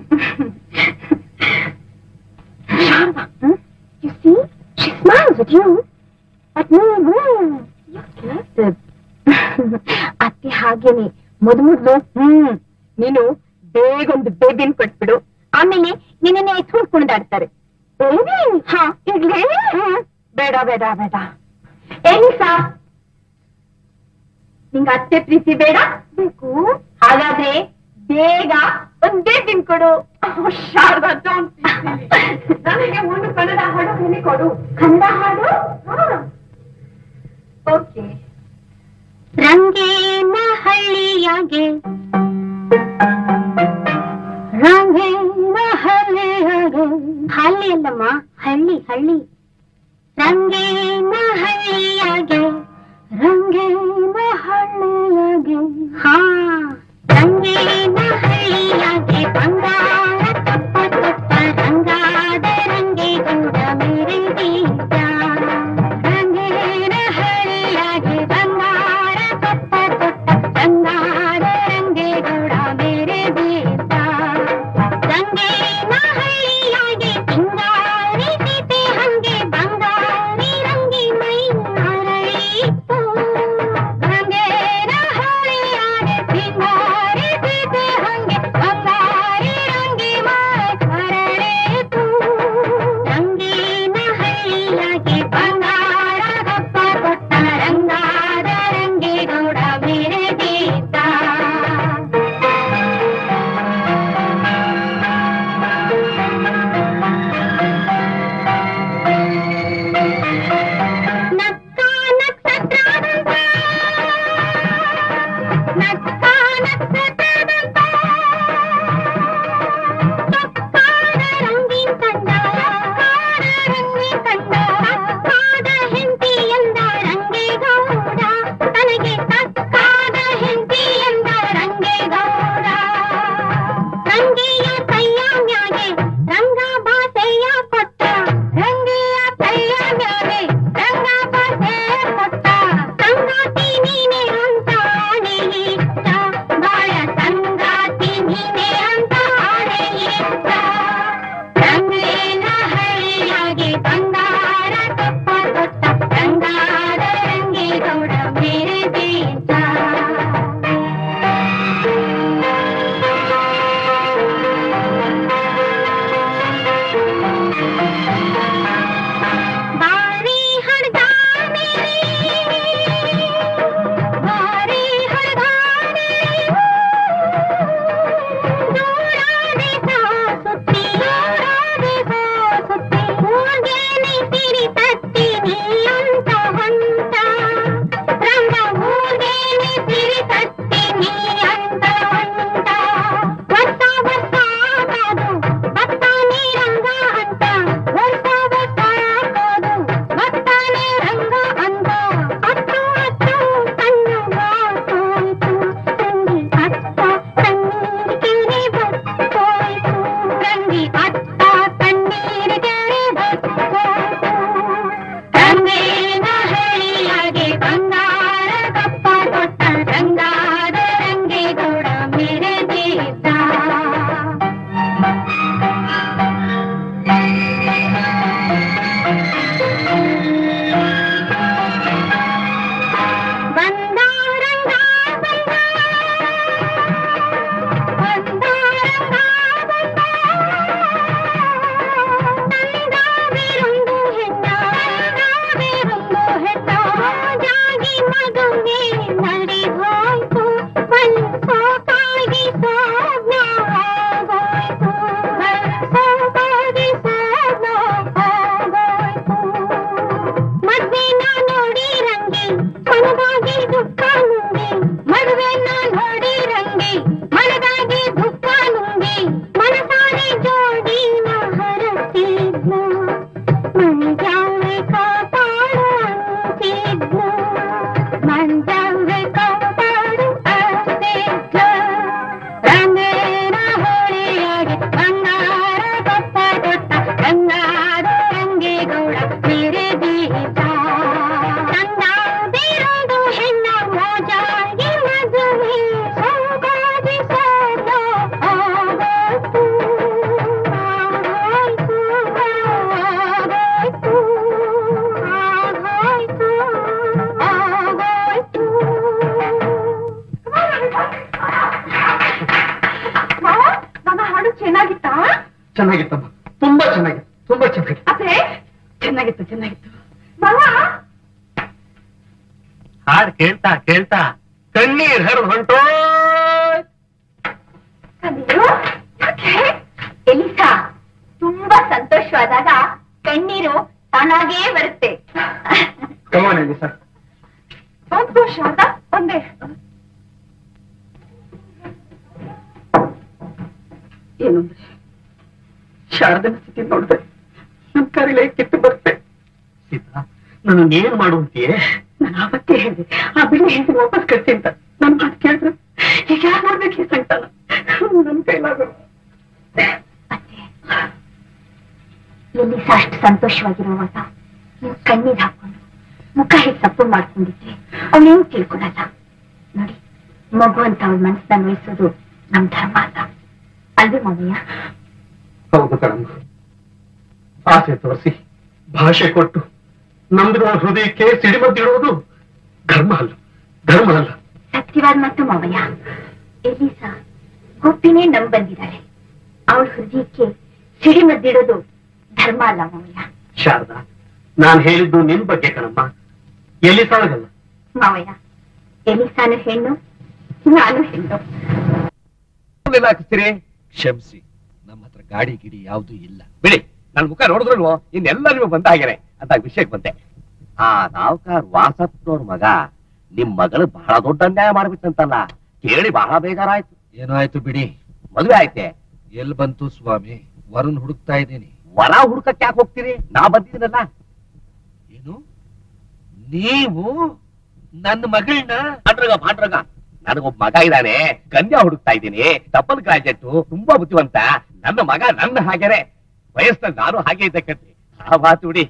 Sharma, you see, she smiles at you. At me, ಅತ್ತೆ ಹಾಗೇನೆ ಮೊದಲು ಹ್ಮ್ ನೀನು ಬೇಗ ಒಂದು ಬೇಬಿನ್ ಕೊಟ್ಬಿಡು ಆಮೇಲೆ ನಿನ್ನೆ ಎತ್ಕೊಂಡು ಕುಣಿದಾಡ್ತಾರೆ ಹಾ ಇಡ್ಲಿ ಬೇಡ ಬೇಡ ಬೇಡ ಏನಿ ಸಾ ನಿಂಗ ಅತ್ತೆ ಪ್ರೀತಿ ಬೇಡ ಬೇಕು ಹಾಗಾದ್ರೆ ಬೇಗ ಒಂದೇ ತಿನ್ಕೊಡು ಶಾರದಾ don't be silly. ನನಗೆ ಒಂದು ಕನ್ನಡ ಹಾಡು ಹೇಳಿಕೊಡು ಕನ್ನಡ ಹಾಡು ಓಕೆ ರಂಗೇನ ಹಳ್ಳಿಯಾಗೆ ರಂಗೇನ ಹಳ್ಳಿಯಾಗೆ ಹಳ್ಳಿ ಅಲ್ಲಮ್ಮ ಹಳ್ಳಿ ಹಳ್ಳಿ ರಂಗೇನ ಹಳ್ಳಿಯಾಗೆ ರಂಗೇನ ಹಳ್ಳಿಯಾಗೆ ಹಾ ರಂಗೇನ ಹಳ್ಳಿಯಾಗೆ ಬಂಗಾರ ಕಪ್ಪ ತೊಟ್ಟ ರಂಗಾದ ರಂಗೇಗೌಡ ಮೇರೆ ಬೀಜ ರಂಗೇನ ಹಳ್ಳಿಯಾಗೆ ಬಂಗಾರ ಕಪ್ಪ ತೊಟ್ಟ ರಂಗಾದ ರಂಗೇಗೌಡ ಮೇರೆ ಬೀಜ ರಂಗೇನ ಹಳ್ಳಿಯಾಗೆ ಸಿಂಗಾರಿ ಸೀತೆ ಹಂಗೆ ಬಂಗಾರಿ ರಂಗಿ ಮೈ ಅರಳಿತು ರಂಗೇನ ಹಳ್ಳಿಯಾಗೆ ಸಿಂಗಾರಿ ಸೀತೆ ಚೆನ್ನಾಗಿತ್ತಾ ಚೆನ್ನಾಗಿತ್ತಮ್ಮ ತುಂಬಾ ಚೆನ್ನಾಗಿತ್ತು ತುಂಬಾ ಚೆನ್ನಾಗಿತ್ತು ಅದೇ ಚೆನ್ನಾಗಿತ್ತು ಚೆನ್ನಾಗಿತ್ತು ಮಾವ ಹಾಡ್ ಕೇಳ್ತಾ ಕೇಳ್ತಾ ಕಣ್ಣೀರ್ ಹರಿದು ಹೊಂಟೋ ಕಣ್ಣೀರು ಯಾಕೆ ಎಲಿಸಾ ತುಂಬಾ ಸಂತೋಷವಾದಾಗ ಕಣ್ಣೀರು ತಾನಾಗೇ ಬರುತ್ತೆ ಕಮಾನಲ್ಲಿ ಸರ್ ಸಂತೋಷ ಅಂತ ಒಂದೇ ಏನು ಅಂದ್ರೆ ಶಾರದನ ಸ್ಥಿತಿ ನೋಡಿದ್ರೆ ನಮ್ ಕರಿಲೆ ಕಿತ್ತು ಬರುತ್ತೆ ಸೀತಾ ನನಗೇನು ಮಾಡುವಂತೆಯೇ ನಾನು ಅವತ್ತೇ ಹೇಳಿದೆ ಆ ಬಿಳಿ ಹೆಂಡತಿ ವಾಪಸ್ ಕಳಿಸಿ ಅಂತ ನನ್ ಮಾತು ಕೇಳಿದ್ರು ಈಗ ಯಾರು ಮಾಡ್ಬೇಕು ಈ ಸಂಕಟ ನನ್ ಕೈಲಾಗಲ್ಲ ಅತ್ತೆ ಎಲಿಸಾ ಅಷ್ಟು ಸಂತೋಷವಾಗಿರುವಾಗ ನೀವು ಕಣ್ಣೀರ್ ಹಾಕೊಂಡು ಮುಖ ಹೇಗೆ ಸಪ್ಪು ಮಾಡ್ಕೊಂಡಿದ್ರೆ ಅವಳೇನು ತಿಳ್ಕೊಳಲ್ಲ ನೋಡಿ ಮಗು ಅಂತ ಅವಳ ಮನಸ್ಸನ್ನ ನೋಯಿಸೋದು ನಮ್ ಧರ್ಮ ಅಲ್ಲ ಅಲ್ವೇ ಮಮ್ಮಯ್ಯ ಹೌದು ಕಣಮ್ಮ ಆಸೆ ತೋರಿಸಿ ಭಾಷೆ ಕೊಟ್ಟು ನಮ್ದಿರುವ ಹೃದಯಕ್ಕೆ ಸಿಡಿಮದ್ದಿಡುವುದು ಧರ್ಮ ಅಲ್ಲ ಧರ್ಮ ಅಲ್ಲ ಸತ್ಯವಾದ ಮತ್ತು ಮಾವಯ್ಯ ಎಲಿಸಾ ಗೊಪ್ಪಿನೇ ನಂಬ್ ಬಂದಿದ್ದಾಳೆ ಅವಳ ಹೃದಯಕ್ಕೆ ಸಿಡಿಮದ್ದಿಡೋದು ಧರ್ಮ ಅಲ್ಲ ಮಾವಯ್ಯ ಶಾರದಾ ನಾನ್ ಹೇಳಿದ್ದು ನಿನ್ ಬಗ್ಗೆ ಕಣಮ್ಮ ಎಲ್ಲಿ ಸಾಲಗಲ್ಲ ಮಾವಯ್ಯ ಎಲಿಸಾನು ಹೆಣ್ಣು ನಾನು ಹೆಣ್ಣು ಹಾಕಿಸ್ತೀರಿ ಕ್ಷಮಿಸಿ ನಮ್ಮ ಹತ್ರ ಗಾಡಿ ಗಿಡಿ ಯಾವ್ದು ಇಲ್ಲ ಬಿಡಿ ನನ್ ಮುಖ ನೋಡಿದ್ರು ಇನ್ನೆಲ್ಲ ನೀವು ಬಂದ ಹಾಗೇನೆ ಅಂತ ವಿಷಯಕ್ಕೆ ಬಂದೆ ಆ ನಾವ್ಕಾರ್ ವಾಸಪ್ಪನವ್ರ ಮಗ ನಿಮ್ ಮಗಳು ಬಹಳ ದೊಡ್ಡ ಅನ್ಯಾಯ ಮಾಡ್ಬಿಟ್ಟಂತಲ್ಲ ಕೇಳಿ ಬಹಳ ಬೇಜಾರಾಯ್ತು ಏನೋ ಆಯ್ತು ಬಿಡಿ ಮದುವೆ ಆಯ್ತೆ ಎಲ್ ಬಂತು ಸ್ವಾಮಿ ವರನ್ ಹುಡುಕ್ತಾ ಇದ್ದೀನಿ ವರ ಹುಡುಕಕ್ಕೆ ಯಾಕೆ ಹೋಗ್ತೀರಿ ನಾ ಬಂದಿದ್ದೀನಲ್ಲ ಏನು ನೀವು ನನ್ನ ಮಗಳನ್ನ ಪಾಂಡ್ರಗ ಪಾಂಡ್ರಗ ನನಗೊಬ್ಬ ಮಗ ಇದ್ದಾನೆ ಕನ್ಯಾ ಹುಡುಕ್ತಾ ಇದ್ದೀನಿ ಡಬಲ್ ಗ್ರಾಜೆಟ್ ತುಂಬಾ ಬುದ್ಧಿವಂತ ನನ್ನ ಮಗ ನನ್ನ ಹಾಗೇನೆ ವಯಸ್ಸಲ್ಲಿ ನಾನು ಹಾಗೆ ಇದ್ದೆ ಕತ್ರಿ ಆ ಮಾತು ಬಿಡಿ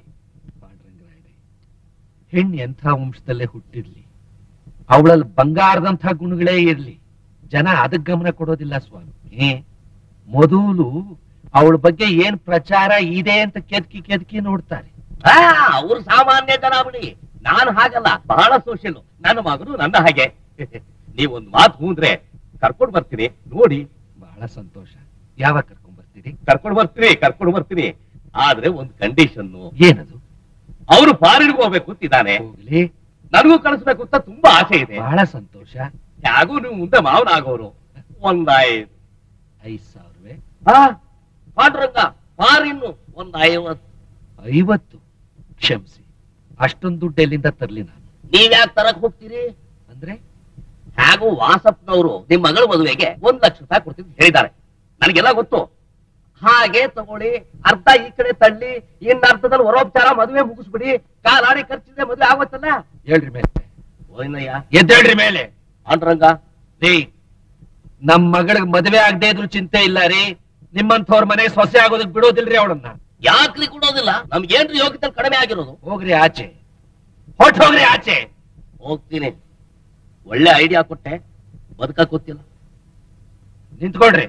ಹೆಣ್ಣು ಎಂಥ ವಂಶದಲ್ಲೇ ಹುಟ್ಟಿರ್ಲಿ ಅವಳಲ್ಲಿ ಬಂಗಾರದಂಥ ಗುಣಗಳೇ ಇರ್ಲಿ ಜನ ಅದಕ್ ಗಮನ ಕೊಡೋದಿಲ್ಲ ಸ್ವಾಮಿ ಮೊದಲು ಅವಳ ಬಗ್ಗೆ ಏನ್ ಪ್ರಚಾರ ಇದೆ ಅಂತ ಕೆದಕಿ ಕೆದಕಿ ನೋಡ್ತಾರೆ ಅವ್ರು ಸಾಮಾನ್ಯ ಜನ ಬಿಡಿ ನಾನು ಹಾಗಲ್ಲ ಬಹಳ ಸೋಷಿಯಲ್ ನನ್ನ ಮಗನು ನನ್ನ ಹಾಗೆ ನೀವೊಂದು ಮಾತು ಹೂಂದ್ರೆ ಕರ್ಕೊಂಡ್ ಬರ್ತೀನಿ ನೋಡಿ ಬಹಳ ಸಂತೋಷ ಯಾವಾಗ ಕರ್ಕೊಂಡ್ ಬರ್ತೀರಿ ಕರ್ಕೊಂಡ್ ಬರ್ತೀನಿ ಕರ್ಕೊಂಡ್ ಬರ್ತೀನಿ ಆದ್ರೆ ಒಂದು ಕಂಡೀಷನ್ ಏನದು ಅವನು ಫಾರಿನ್ಗೆ ಹೋಗ್ಬೇಕು ಅಂತಿದ್ದಾನೆ ಹೋಗ್ಲಿ ನನಗೂ ಕಳಿಸ್ಬೇಕು ಅಂತ ತುಂಬಾ ಆಸೆ ಇದೆ ಬಹಳ ಸಂತೋಷ ಯಾಗೂ ನೀವು ಮುಂದೆ ಮಾವನ ಆಗೋರು ಒಂದ್ ಐದು ಐದ್ ಸಾವಿರವೇ ಹಾ ಪಾಂಡುರಂಗ ಫಾರಿನ್ನು ಒಂದ್ ಐವತ್ತು ಐವತ್ತು ಕ್ಷಮಿಸಿ ಅಷ್ಟೊಂದು ದುಡ್ಡು ಎಲ್ಲಿಂದ ತರ್ಲಿ ನಾನು ನೀವ್ಯಾಕೆ ತರಕ್ ಹೋಗ್ತೀರಿ ಅಂದ್ರೆ ಹಾಗೂ ವಾಸಪ್ಪನವರು ನಿಮ್ ಮಗಳ ಮದುವೆಗೆ ಒಂದ್ ಲಕ್ಷ ರೂಪಾಯಿ ಕೊಡ್ತೀನಿ ಅಂತ ಹೇಳಿದ್ದಾರೆ ನನಗೆಲ್ಲ ಗೊತ್ತು ಹಾಗೆ ತಗೊಳ್ಳಿ ಅರ್ಧ ಈ ಕಡೆ ತಳ್ಳಿ ಇನ್ನ ಅರ್ಧದಲ್ಲಿ ವರೋಪಚಾರ ಮದುವೆ ಮುಗಿಸ್ಬಿಡಿ ಕಾಲಾಡಿ ಖರ್ಚಿದೆ ಮದುವೆ ಆಗೋತ್ತಲ್ಲ ಹೇಳ್ರಿ ಮೇಲೆ ಓಯ್ನಯ್ಯ ಎದ್ದೇಳ್ರಿ ಮೇಲೆ ಪಾಂಡುರಂಗ ರೀ ನಮ್ ಮಗಳಿಗೆ ಮದುವೆ ಆಗದೆ ಇದ್ರು ಚಿಂತೆ ಇಲ್ಲ ರೀ ನಿಮ್ಮಂಥವ್ರ ಮನೆ ಸೊಸೆ ಆಗೋದಕ್ ಬಿಡೋದಿಲ್ರಿ ಅವಳನ್ನ ಯಾಕ್ಲಿ ಕೊಡೋದಿಲ್ಲ ನಮ್ಗೇನ್ರಿ ಯೋಗ್ಯತೆ ಕಡಿಮೆ ಆಗಿರೋದು ಹೋಗ್ರಿ ಆಚೆ ಹೊಟ್ಟು ಹೋಗ್ರಿ ಆಚೆ ಹೋಗ್ತೀನಿ ಒಳ್ಳೆ ಐಡಿಯಾ ಕೊಟ್ಟೆ ಬದುಕಕ್ ಗೊತ್ತಿಲ್ಲ ನಿಂತ್ಕೊಳ್ರಿ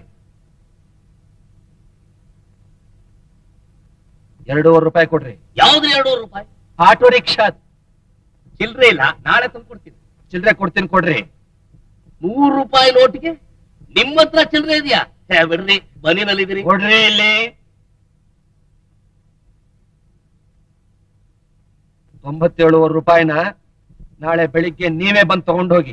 ಎರಡೂವರೆ ರೂಪಾಯಿ ಕೊಡ್ರಿ ಯಾವ್ದು ಎರಡೂವರೆ ರೂಪಾಯಿ ಆಟೋ ರಿಕ್ಷಾ ಚಿಲ್ರೆ ಇಲ್ಲ ನಾಳೆ ತಂದು ಕೊಡ್ತೀನಿ ಚಿಲ್ರೆ ಕೊಡ್ತೀನಿ ಕೊಡ್ರಿ ನೂರು ರೂಪಾಯಿ ನೋಟಿಗೆ ನಿಮ್ಮ ಹತ್ರ ಚಿಲ್ರೆ ಇದೆಯಾ ಹೇ, ಬಿಡ್ರಿ ಬನ್ನಿನಲ್ಲಿದ್ದೀರಿ ಕೊಡ್ರಿ ಇಲ್ಲಿ ತೊಂಬತ್ತೇಳುವರೆ ರೂಪಾಯಿನ ನಾಳೆ ಬೆಳಿಗ್ಗೆ ನೀವೇ ಬಂದು ತಗೊಂಡೋಗಿ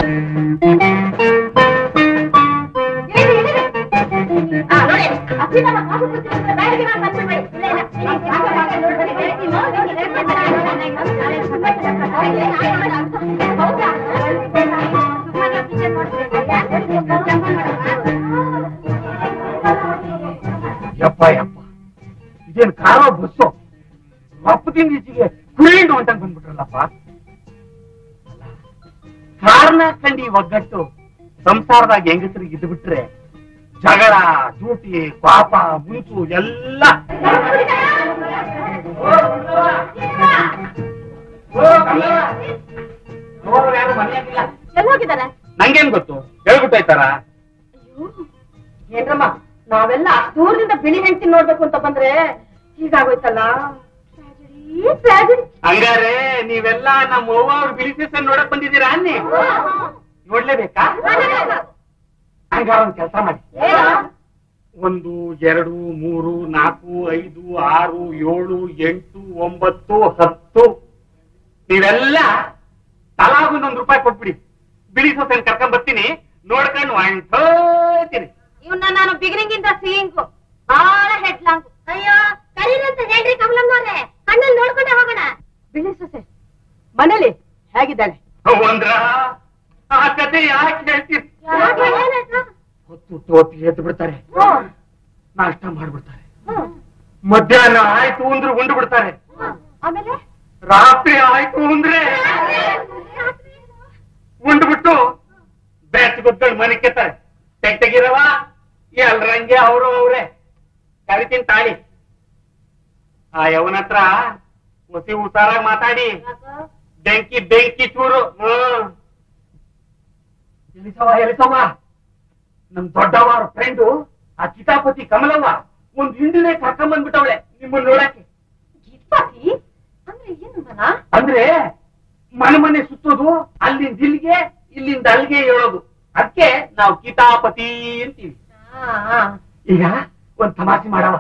ಆ, ನೋಡಿ, ಅಪ್ಪಿ ನಮ್ಮ ಕಾಫಿ ಕುಡ್ತಿದ್ರೆ ಬ್ಯಾಡಗಿ ಮಾಡಿ ಬಂದ್ಬಿಡ್ರಿ. ಇಲ್ಲ, ಇಲ್ಲ, ಇಲ್ಲ, ಕಾಫಿ ಮಾಡಿ ನೋಡ್ಬೇಡಿ, ಬೇಡಗಿ ಮಾಡಿ. ಹೌದಾ? ಯಪ್ಪ ಯಪ್ಪ ಇದೇನ್ ಕಾರೋ ಬಸ್ಸು ಒಪ್ಪದಿಂದ ಈಚೆಗೆ ಕುಳಿಂಡು ಅಂತ ಬಂದ್ಬಿಟ್ರಲ್ಲಪ್ಪ ಕಾರಣ ಕಂಡಿ ಒಗ್ಗಟ್ಟು ಸಂಸಾರದಾಗ ಹೆಂಗಸರಿಗೆ ಇದ್ದು ಬಿಟ್ರೆ ಜಗಳ ಚೂಟಿ ಪಾಪ ಮುಂಚು ಎಲ್ಲ ಎಲ್ಲಿ ಹೋಗಿದ್ದಾನೆ ನಂಗೇನ್ ಗೊತ್ತು ಹೇಳ್ಬಿಟ್ಟೈತಾರ ಏನ್ರಮ್ಮ ನಾವೆಲ್ಲ ಅಷ್ಟ್ ದೂರದಿಂದ ಬಿಳಿ ಹೆಂಡತಿ ನೋಡ್ಬೇಕು ಅಂತ ಬಂದ್ರೆ ಹೀಗಾಗೋಯ್ತಲ್ಲ ಹಂಗಾರೆ ನೀವೆಲ್ಲ ನಮ್ಮ ಅವ್ವ ಅವ್ರ ಬಿಳಿ ಸೀಸನ್ ನೋಡಕ್ ಬಂದಿದ್ದೀರಾ ಅನ್ನಿ ನೋಡ್ಲೇಬೇಕಾ ಹಂಗಾರ ಒಂದ್ ಕೆಲಸ ಮಾಡಿ ಒಂದು ಎರಡು ಮೂರು ನಾಲ್ಕು ಐದು ಆರು ಏಳು ಎಂಟು ಒಂಬತ್ತು ಹತ್ತು ನೀವೆಲ್ಲ ತಲಾಗೊಂದೊಂದು ರೂಪಾಯಿ ಕೊಟ್ಬಿಡಿ ಬಿಳಿ ಸೊಸೆನ್ ಕರ್ಕೊಂಡ್ ಬರ್ತೀನಿ ನೋಡ್ಕೊಂಡು ಹೊಂಟೋಯ್ತೀನಿ ಇವನ್ನ ನಾನು ಬಿಗಿನಿಂಗ್ ಇಂದ ಸೀಯಿಂಗು ಬಹಳ ಹೆಡ್ಲಾಂಗು ಅಯ್ಯೋ ಕರೀರಂತ ಹೇಳ್ರಿ ಕಮಲಮ್ಮವ್ರೆ ಕಣ್ಣಲ್ಲಿ ನೋಡ್ಕೊಂಡೆ ಹೋಗೋಣ ಬಿಳಿ ಸೊಸೆ ಮನೇಲಿ ಹೇಗಿದ್ದಾಳೆ ಒಂದ್ರ ಆ ಕತೆ ಯಾಕೆ ಹೇಳ್ತೀರಿ ಯಾಕೆ ಏನಾಯ್ತು? ಹೊತ್ತು ಹುಟ್ಟು ಹೊತ್ತಿಗೆ ಎದ್ದು ಬಿಡ್ತಾರೆ ನಾಷ್ಟ ಮಾಡ್ಬಿಡ್ತಾರೆ ಮಧ್ಯಾಹ್ನ ಆಯ್ತು ಅಂದ್ರೆ ಉಂಡು ಬಿಡ್ತಾರೆ ಆಮೇಲೆ ರಾತ್ರಿ ಆಯ್ತು ಅಂದ್ರೆ ಉಂಡ್ಬಿಟ್ಟು ಬ್ಯಾಚ್ ಗೊತ್ತಳು ಮನೆ ಕೆತ್ತಾರೆ ತೆಗ್ ತೆಗಿರವ ಎಲ್ರಂಗೆ ಅವರು ಅವ್ರೆ ಕರಿತೀನಿ ತಾಳಿ ಆ ಯವನ ಹತ್ರ ಹೊಸಿ ಹುಷಾರಾಗಿ ಮಾತಾಡಿ ಬೆಂಕಿ ಬೆಂಕಿ ಚೂರು ಹ್ಮ್ ಎಲಿಸವ ಎಲಿಸವ ನಮ್ ದೊಡ್ಡವರ ಫ್ರೆಂಡು ಆ ಕಿತಾಪತಿ ಕಮಲವ್ವ ಒಂದ್ ಹಿಂದಿನೇ ಕರ್ಕೊಂಡ್ ಬಂದ್ಬಿಟ್ಟವಳೆ ನಿಮ್ಮನ್ನ ನೋಡಕ್ಕೆ ಕಿತ್ತಾಕಿ ಅಂದ್ರೆ ಏನು ಮನ ಅಂದ್ರೆ ಮನೆ ಮನೆ ಸುತ್ತೋದು ಅಲ್ಲಿಂದ ಇಲ್ಲಿಗೆ ಇಲ್ಲಿಂದ ಅಲ್ಲಿಗೆ ಹೇಳೋದು ಅದಕ್ಕೆ ನಾವು ಕಿತಾಪತಿ ಅಂತೀವಿ ಈಗ ಒಂದ್ ತಮಾಷೆ ಮಾಡವ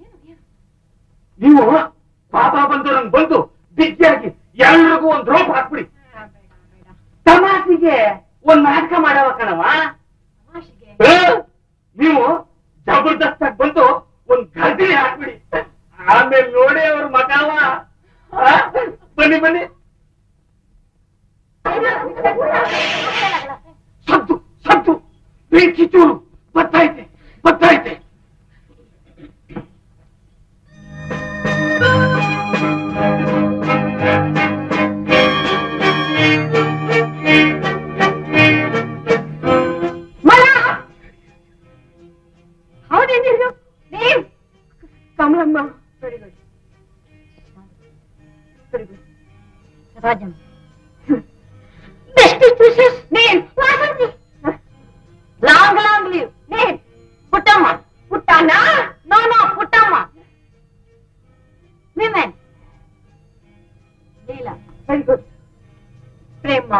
ನೀವು ಪಾಪ ಬಂದು ನಂಗೆ ಬಂದು ಬಿಗ್ಗಿಯಾಗಿ ಎಲ್ರಿಗೂ ಒಂದ್ ರೋಪ್ ಹಾಕ್ಬಿಡಿ ತಮಾಷೆಗೆ ಒಂದ್ ನಾಟಕ ಮಾಡವ ಕಣವ ಏ? ನೀವು ಜಬರ್ದಸ್ತ್ ಆಗಿ ಬಂದು ಒಂದ್ ಗರ್ದಿನಿ ಹಾಕ್ಬಿಡಿ ಆಮೇಲೆ ನೋಡಿ ಅವ್ರ ಮಗವ ಆ? ಬನ್ನಿ ಬನ್ನಿ ಸದ್ದು ಸದ್ದು ಬೆಂಕಿ ಚೂರು ಬತ್ತೈತೆ ಬತ್ತೈತೆ ಮನ ಹೌದೇನಿರು ನೀವ್ Kamalamma very good very good Rajam best wishes name Vasanthi long long live name Puttamma Puttanna no no Puttamma women Leela very good Prema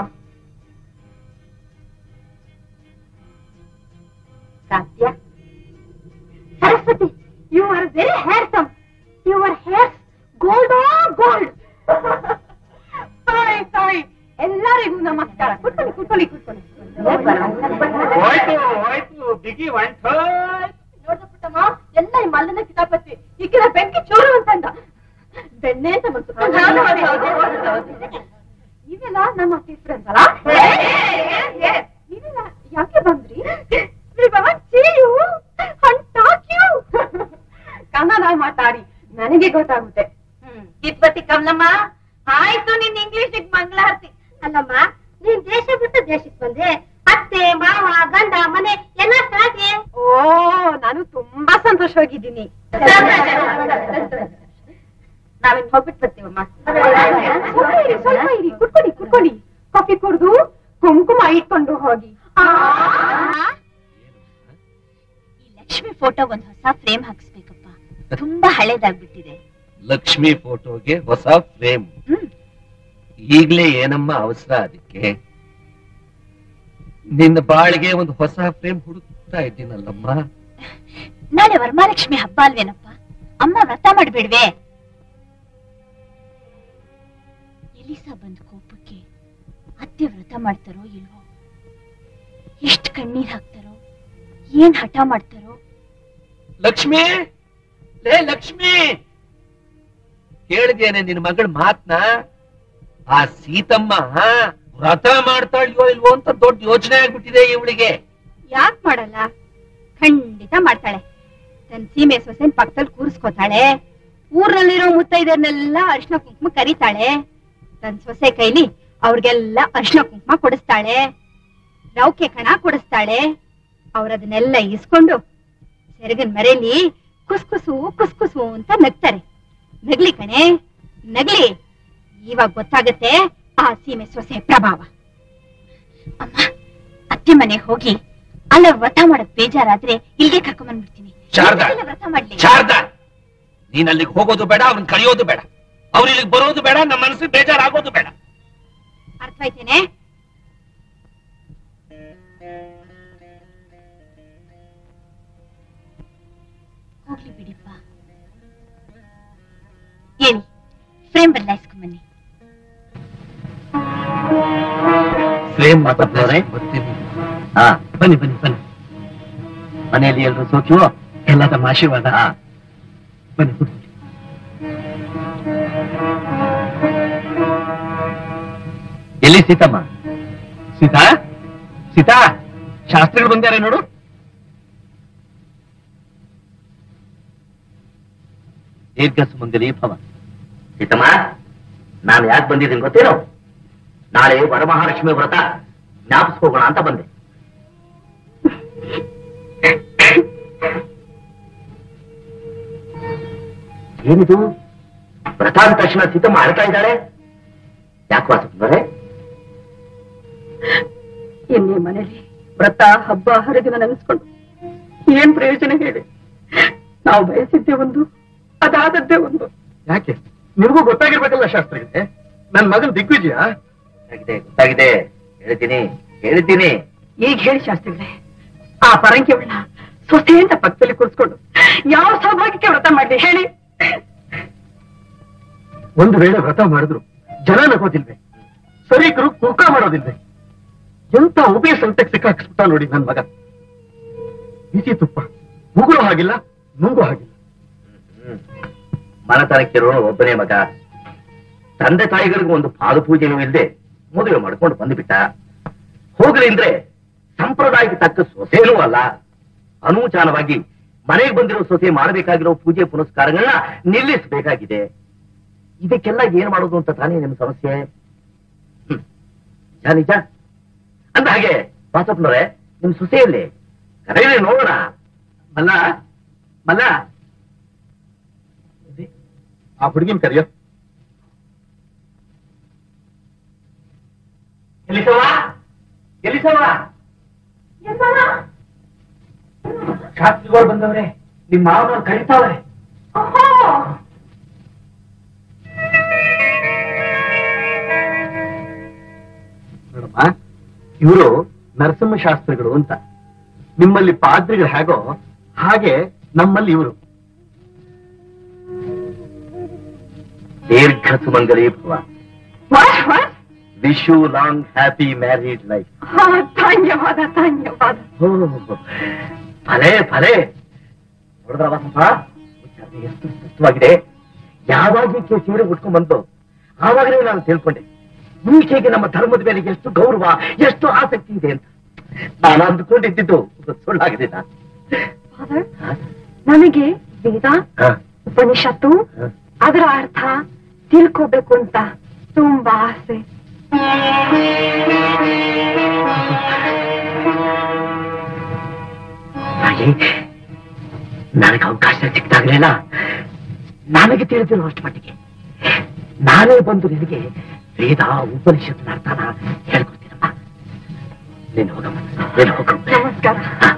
ಕಾತ್ಯ Saraswati you are very handsome your hair gold gold sorry sorry ಎಲ್ಲರಿಗೂ ನಮಸ್ಕಾರ ಕೂತ್ಕೊಳ್ಳಿ ಕೂತ್ಕೊಳ್ಳಿ ಕೂತ್ಕೊಳ್ಳಿ ಹೋಯ್ತು ಹೋಯ್ತು ಬಿಗಿ ಒಂಟೋ ನೋಡ್ದ ಪುಟ್ಟಮ್ಮ ಎಲ್ಲ ಈ ಮಲ್ಲನ ಕಿತಾಪತಿ ಈಗಿನ ಬೆಂಕಿ ಚೂರು ಅಂತಂದ ಬೆಣ್ಣೆ ಅಂತ ಬಂತು ನೀವೆಲ್ಲ ನಮ್ಮ ಫ್ರೆಂಡ್ಸ್ ಅಲ್ಲ ನೀವೆಲ್ಲ ಯಾಕೆ ಬಂದ್ರಿ ಕನ್ನಡ ಮಾತಾಡಿ ನನಗೆ ಗೊತ್ತಾಗುತ್ತೆ ಕಿತ್ಪತಿ ಕಮಲಮ್ಮ ಆಯ್ತು ನಿನ್ ಇಂಗ್ಲಿಷ್ ಮಂಗಳಾರತಿ ಅಲ್ಲಮ್ಮ ನೀನ್ ದೇಶ ಬಿಟ್ಟು ದೇಶಕ್ಕೆ ಬಂದೆ ಅತ್ತೆ ಮಾವ ಗಂಡ ಮನೆ ಎಲ್ಲ ಸಾಧ್ಯ ಓ ನಾನು ತುಂಬಾ ಸಂತೋಷವಾಗಿದ್ದೀನಿ ನಾವಿನ್ ಹೋಗ್ಬಿಟ್ಟು ಬರ್ತೀವಮ್ಮ ಸ್ವಲ್ಪ ಇರಿ ಸ್ವಲ್ಪ ಇರಿ ಕುತ್ಕೊಳ್ಳಿ ಕುತ್ಕೊಳ್ಳಿ ಕಾಫಿ ಕುಡ್ದು ಕುಂಕುಮ ಇಟ್ಕೊಂಡು ಹೋಗಿ ಈ ಲಕ್ಷ್ಮಿ ಫೋಟೋ ಒಂದ್ ಹೊಸ ಫ್ರೇಮ್ ಹಾಕ್ಸ್ಬೇಕಪ್ಪ ತುಂಬಾ ಹಳೇದಾಗ್ಬಿಟ್ಟಿದೆ ಲಕ್ಷ್ಮಿ ಫೋಟೋಗೆ ಹೊಸ ಫ್ರೇಮ್ ಹ್ಮ್ ಈಗ್ಲೇ ಏನಮ್ಮ ಅವಸರ ಅದಕ್ಕೆ ನಿನ್ನ ಬಾಳಿಗೆ ಒಂದು ಹೊಸ ಫ್ರೇಮ್ ಹುಡುಕ್ತಾ ಇದ್ದೀನಲ್ಲಮ್ಮ ನಾಳೆ ವರಮಹಾಲಕ್ಷ್ಮಿ ಹಬ್ಬ ಅಲ್ವೇನಪ್ಪ ಅಮ್ಮ ವ್ರತ ಮಾಡ್ಬೇಡ್ವೆ ಎಲಿಸಾ ಬಂದ್ ಕೋಪಕ್ಕೆ ಅತ್ತೆ ವ್ರತ ಮಾಡ್ತಾರೋ ಇಲ್ವೋ ಎಷ್ಟ್ ಕಣ್ಣೀರ್ ಹಾಕ್ತಾರೋ ಏನ್ ಹಠ ಮಾಡ್ತಾರೋ ಲಕ್ಷ್ಮಿ ಲೇ ಲಕ್ಷ್ಮಿ ಕೇಳಿದೇನೆ ನಿನ್ನ ಮಗಳ ಮಾತ್ನ ಆ ಸೀತಮ್ಮ ವ್ರತ ಮಾಡ್ತಾಳ್ಯೋ ಇಲ್ವೋ ಅಂತ ದೊಡ್ಡ ಯೋಚನೆ ಆಗ್ಬಿಟ್ಟಿದೆ ಇವಳಿಗೆ ಯಾಕ್ ಮಾಡಲ್ಲ ಖಂಡಿತ ಮಾಡ್ತಾಳೆ ತನ್ ಸೀಮೆ ಸೊಸೆನ್ ಪಕ್ಕದಲ್ಲಿ ಕೂರಿಸ್ಕೋತಾಳೆ ಊರ್ನಲ್ಲಿರೋ ಮುತ್ತೈದರ್ನೆಲ್ಲ ಅರಿಶಿನ ಕುಂಕುಮ ಕರೀತಾಳೆ ತನ್ ಸೊಸೆ ಕೈಲಿ ಅವ್ರಿಗೆಲ್ಲ ಅರಿಶಿನ ಕುಂಕುಮ ಕೊಡಿಸ್ತಾಳೆ ರೌಕೆ ಕಣ ಕೊಡಿಸ್ತಾಳೆ ಅವ್ರದನ್ನೆಲ್ಲ ಇಸ್ಕೊಂಡು ಸೆರಗನ್ ಮರೆಯಲ್ಲಿ ಕುಸ್ಕುಸು ಕುಸ್ಕುಸು ಅಂತ ನಗ್ತಾರೆ ನಗ್ಲಿ ಕಣೆ ನಗ್ಲಿ ಇವಾಗ ಗೊತ್ತಾಗತ್ತೆ ಆ ಸೀಮೆ ಸೊಸೆ ಪ್ರಭಾವ ಅಮ್ಮ ಅತ್ತೆ ಮನೆ ಹೋಗಿ ಅಲ್ಲ ವ್ರತ ಮಾಡಕ್ ಬೇಜಾರಾದ್ರೆ ಇಲ್ಲಿಗೆ ಕರ್ಕೊಂಡ್ ಬಂದ್ಬಿಡ್ತೀನಿ ಶಾರದಾ. ಇಲ್ಲೇ ವ್ರತ ಮಾಡ್ಲಿ ಶಾರದಾ ನೀನ್ ಅಲ್ಲಿಗೆ ಹೋಗೋದು ಬೇಡ ಅವನ್ ಕಳಿಯೋದು ಬೇಡ ಅವ್ರು ಇಲ್ಲಿಗೆ ಬರೋದು ಬೇಡ ನಮ್ಮ ಮನಸ್ಸಿಗೆ ಬೇಜಾರಾಗೋದು ಬೇಡ ಅರ್ಥವಾಯ್ತೇನೆ ಹೋಗ್ಲಿ ಬಿಡಿಪ್ಪ ಏನಿ ಫ್ರೇಮ್ ಬದಲಾಯಿಸ್ಕೊಂಬನ್ನಿ ಫ್ರೇಮ್ ಮಾತಾಡ್ತಾರೆ ಬರ್ತೀನಿ ಹಾ ಬನ್ನಿ ಬನ್ನಿ ಬನ್ನಿ ಮನೆಯಲ್ಲಿ ಎಲ್ರು ಸೋಖ್ಯವೋ ಎಲ್ಲ ತಮ್ಮ ಆಶೀರ್ವಾದ ಬನ್ನಿ ಕೂತ್ಕೊಳ್ಳಿ ಎಲ್ಲಿ ಸೀತಮ್ಮ ಸೀತಾ ಸೀತಾ ಶಾಸ್ತ್ರಿಗಳು ಬಂದಾರೆ ನೋಡು ದೀರ್ಘ ಸುಮಂಗಲಿ ಭವ ಸೀತಮ್ಮ ನಾನು ಯಾಕೆ ಬಂದಿದ್ದೀನಿ ಗೊತ್ತೇನೋ ನಾಳೆ ವರಮಹಾಲಕ್ಷ್ಮಿ ವ್ರತ ಜ್ಞಾಪಿಸ್ಕೋಗೋಣ ಅಂತ ಬಂದೆ ಏನಿದು ವ್ರತ ಅಂದ ತಕ್ಷಣ ಸೀತಮ್ಮ ಅಳ್ತಾ ಇದ್ದಾಳೆ ಯಾಕೆ ವಾಸಪ್ಪನವರೇ ಇನ್ನೇ ಮನೇಲಿ ವ್ರತ ಹಬ್ಬ ಹರಿದಿನ ನೆನೆಸ್ಕೊಂಡು ಏನ್ ಪ್ರಯೋಜನ ಹೇಳಿ ನಾವು ಬಯಸಿದ್ದೆ ಒಂದು ಅದಾದದ್ದೇ ಒಂದು ಯಾಕೆ ನಿಮಗೂ ಗೊತ್ತಾಗಿರ್ಬೇಕಲ್ಲ ಶಾಸ್ತ್ರಿಗಳೇ ನನ್ ಮಗನ್ ದಿಗ್ವಿಜಯ ಗೊತ್ತಾಗಿದೆ ಗೊತ್ತಾಗಿದೆ ಹೇಳ್ತೀನಿ ಹೇಳ್ತೀನಿ ಈಗ ಹೇಳಿ ಶಾಸ್ತ್ರಿಗಳೇ ಆ ಪರಂಕಿ ಅವಳ ಸೊಸೆ ಅಂತ ಪಕ್ಕದಲ್ಲಿ ಕೂರಿಸ್ಕೊಂಡು ಯಾವ ಸೌಭಾಗ್ಯಕ್ಕೆ ವ್ರತ ಮಾಡಿದೆ ಹೇಳಿ ಒಂದು ವೇಳೆ ವ್ರತ ಮಾಡಿದ್ರು ಜನ ನಗೋದಿಲ್ವೇ ಸರೀಕರು ಕುಕ್ಕ ಮಾಡೋದಿಲ್ವೇ ಎಂತ ಉಭಯ ಸಂಕಟಕ್ಕೆ ಸಿಕ್ಕಾಕಿಸ್ಬಿಟ್ಟ ನೋಡಿ ನನ್ ಮಗ ಬಿಸಿ ತುಪ್ಪ ಮುಗುಳು ಹಾಗಿಲ್ಲ ನುಂಗು ಹಾಗಿಲ್ಲ ಮನತನಕ್ಕಿರೋ ಒಬ್ಬನೇ ಮಗ ತಂದೆ ತಾಯಿಗಳಿಗೂ ಒಂದು ಪಾಲು ಪೂಜೆನೂ ಇಲ್ಲದೆ ಮದುವೆ ಮಾಡ್ಕೊಂಡು ಬಂದುಬಿಟ್ಟ ಹೋಗ್ಲಿ ಅಂದ್ರೆ ಸಂಪ್ರದಾಯಕ್ಕೆ ತಕ್ಕ ಸೊಸೆನೂ ಅಲ್ಲ ಅನೂಚಾನವಾಗಿ ಮನೆಗೆ ಬಂದಿರೋ ಸೊಸೆ ಮಾಡಬೇಕಾಗಿರೋ ಪೂಜೆ ಪುನಸ್ಕಾರಗಳನ್ನ ನಿಲ್ಲಿಸಬೇಕಾಗಿದೆ ಇದಕ್ಕೆಲ್ಲ ಏನ್ ಮಾಡೋದು ಅಂತ ತಾನೇ ನಿಮ್ ಸಮಸ್ಯೆ ಹ್ಮ್. ನಿಜ ನಿಜ ಅಂದ ಹಾಗೆ ವಾಸಪ್ಪನವ್ರೆ ನಿಮ್ ಸೊಸೆಯಲ್ಲಿ ಕರೆಯಲ್ಲಿ ನೋಡೋಣ ಮಲ್ಲ ಮಲ್ಲ ಆ ಹುಡುಗಿನ ಕರೆಯೋ ಎಲ್ಲಿಸವ ಎಲ್ಲಿಸವ ಶಾಸ್ತ್ರಿಗಳು ಬಂದವ್ರೆ ನಿಮ್ಮ ಮಾವನವ್ರು ಕರೀತಾವ್ರೆ ನೋಡಮ್ಮ ಇವರು ನರಸಿಂಹ ಶಾಸ್ತ್ರಿಗಳು ಅಂತ ನಿಮ್ಮಲ್ಲಿ ಪಾದ್ರಿಗಳು ಹೇಗೋ ಹಾಗೆ ನಮ್ಮಲ್ಲಿ ಇವರು ದೀರ್ಘ ಸುಮಂಗಲಿ ಭವ ವಾಹ್, ವಾಹ್. Wish you long happy married life ಆ, ಧನ್ಯವಾದ ಧನ್ಯವಾದ ಫಲೆ ಫಲೆ ನೋಡಿದ್ರ ವಾಸಪ್ಪ ವಿಚಾರ ಎಷ್ಟು ಸ್ಪಷ್ಟವಾಗಿದೆ ಯಾವಾಗ ಈಕೆ ಸೀರೆ ಉಟ್ಕೊಂಡ್ ಬಂತು ಆವಾಗಲೇ ನಾನು ತಿಳ್ಕೊಂಡೆ ಈಕೆಗೆ ನಮ್ಮ ಧರ್ಮದ ಮೇಲೆ ಎಷ್ಟು ಗೌರವ ಎಷ್ಟು ಆಸಕ್ತಿ ಇದೆ ಅಂತ ನಾನು ಅಂದುಕೊಂಡಿದ್ದು ಸುಳ್ಳಾಗಲಿಲ್ಲ Father, ನನಗೆ ವೇದ ಉಪನಿಷತ್ತು ಅದರ ಅರ್ಥ ತಿಳ್ಕೋಬೇಕು ಅಂತ ತುಂಬಾ ಆಸೆ ಹಾಗೆ ನನಗೆ ಅವಕಾಶ ಸಿಕ್ತಾಗ್ಲಿಲ್ಲ ನನಗೆ ತಿಳಿದಿರೋ ಅಷ್ಟು ಮಟ್ಟಿಗೆ ನಾನೇ ಬಂದು ನಿನಗೆ ವೇದ ಉಪನಿಷತ್ತಿನ ಅರ್ಥನ ಹೇಳ್ಕೊಡ್ತೀನಮ್ಮ ನೀನು ಹೋಗಮ್ಮ ನೀನು ಹೋಗು ನಮಸ್ಕಾರ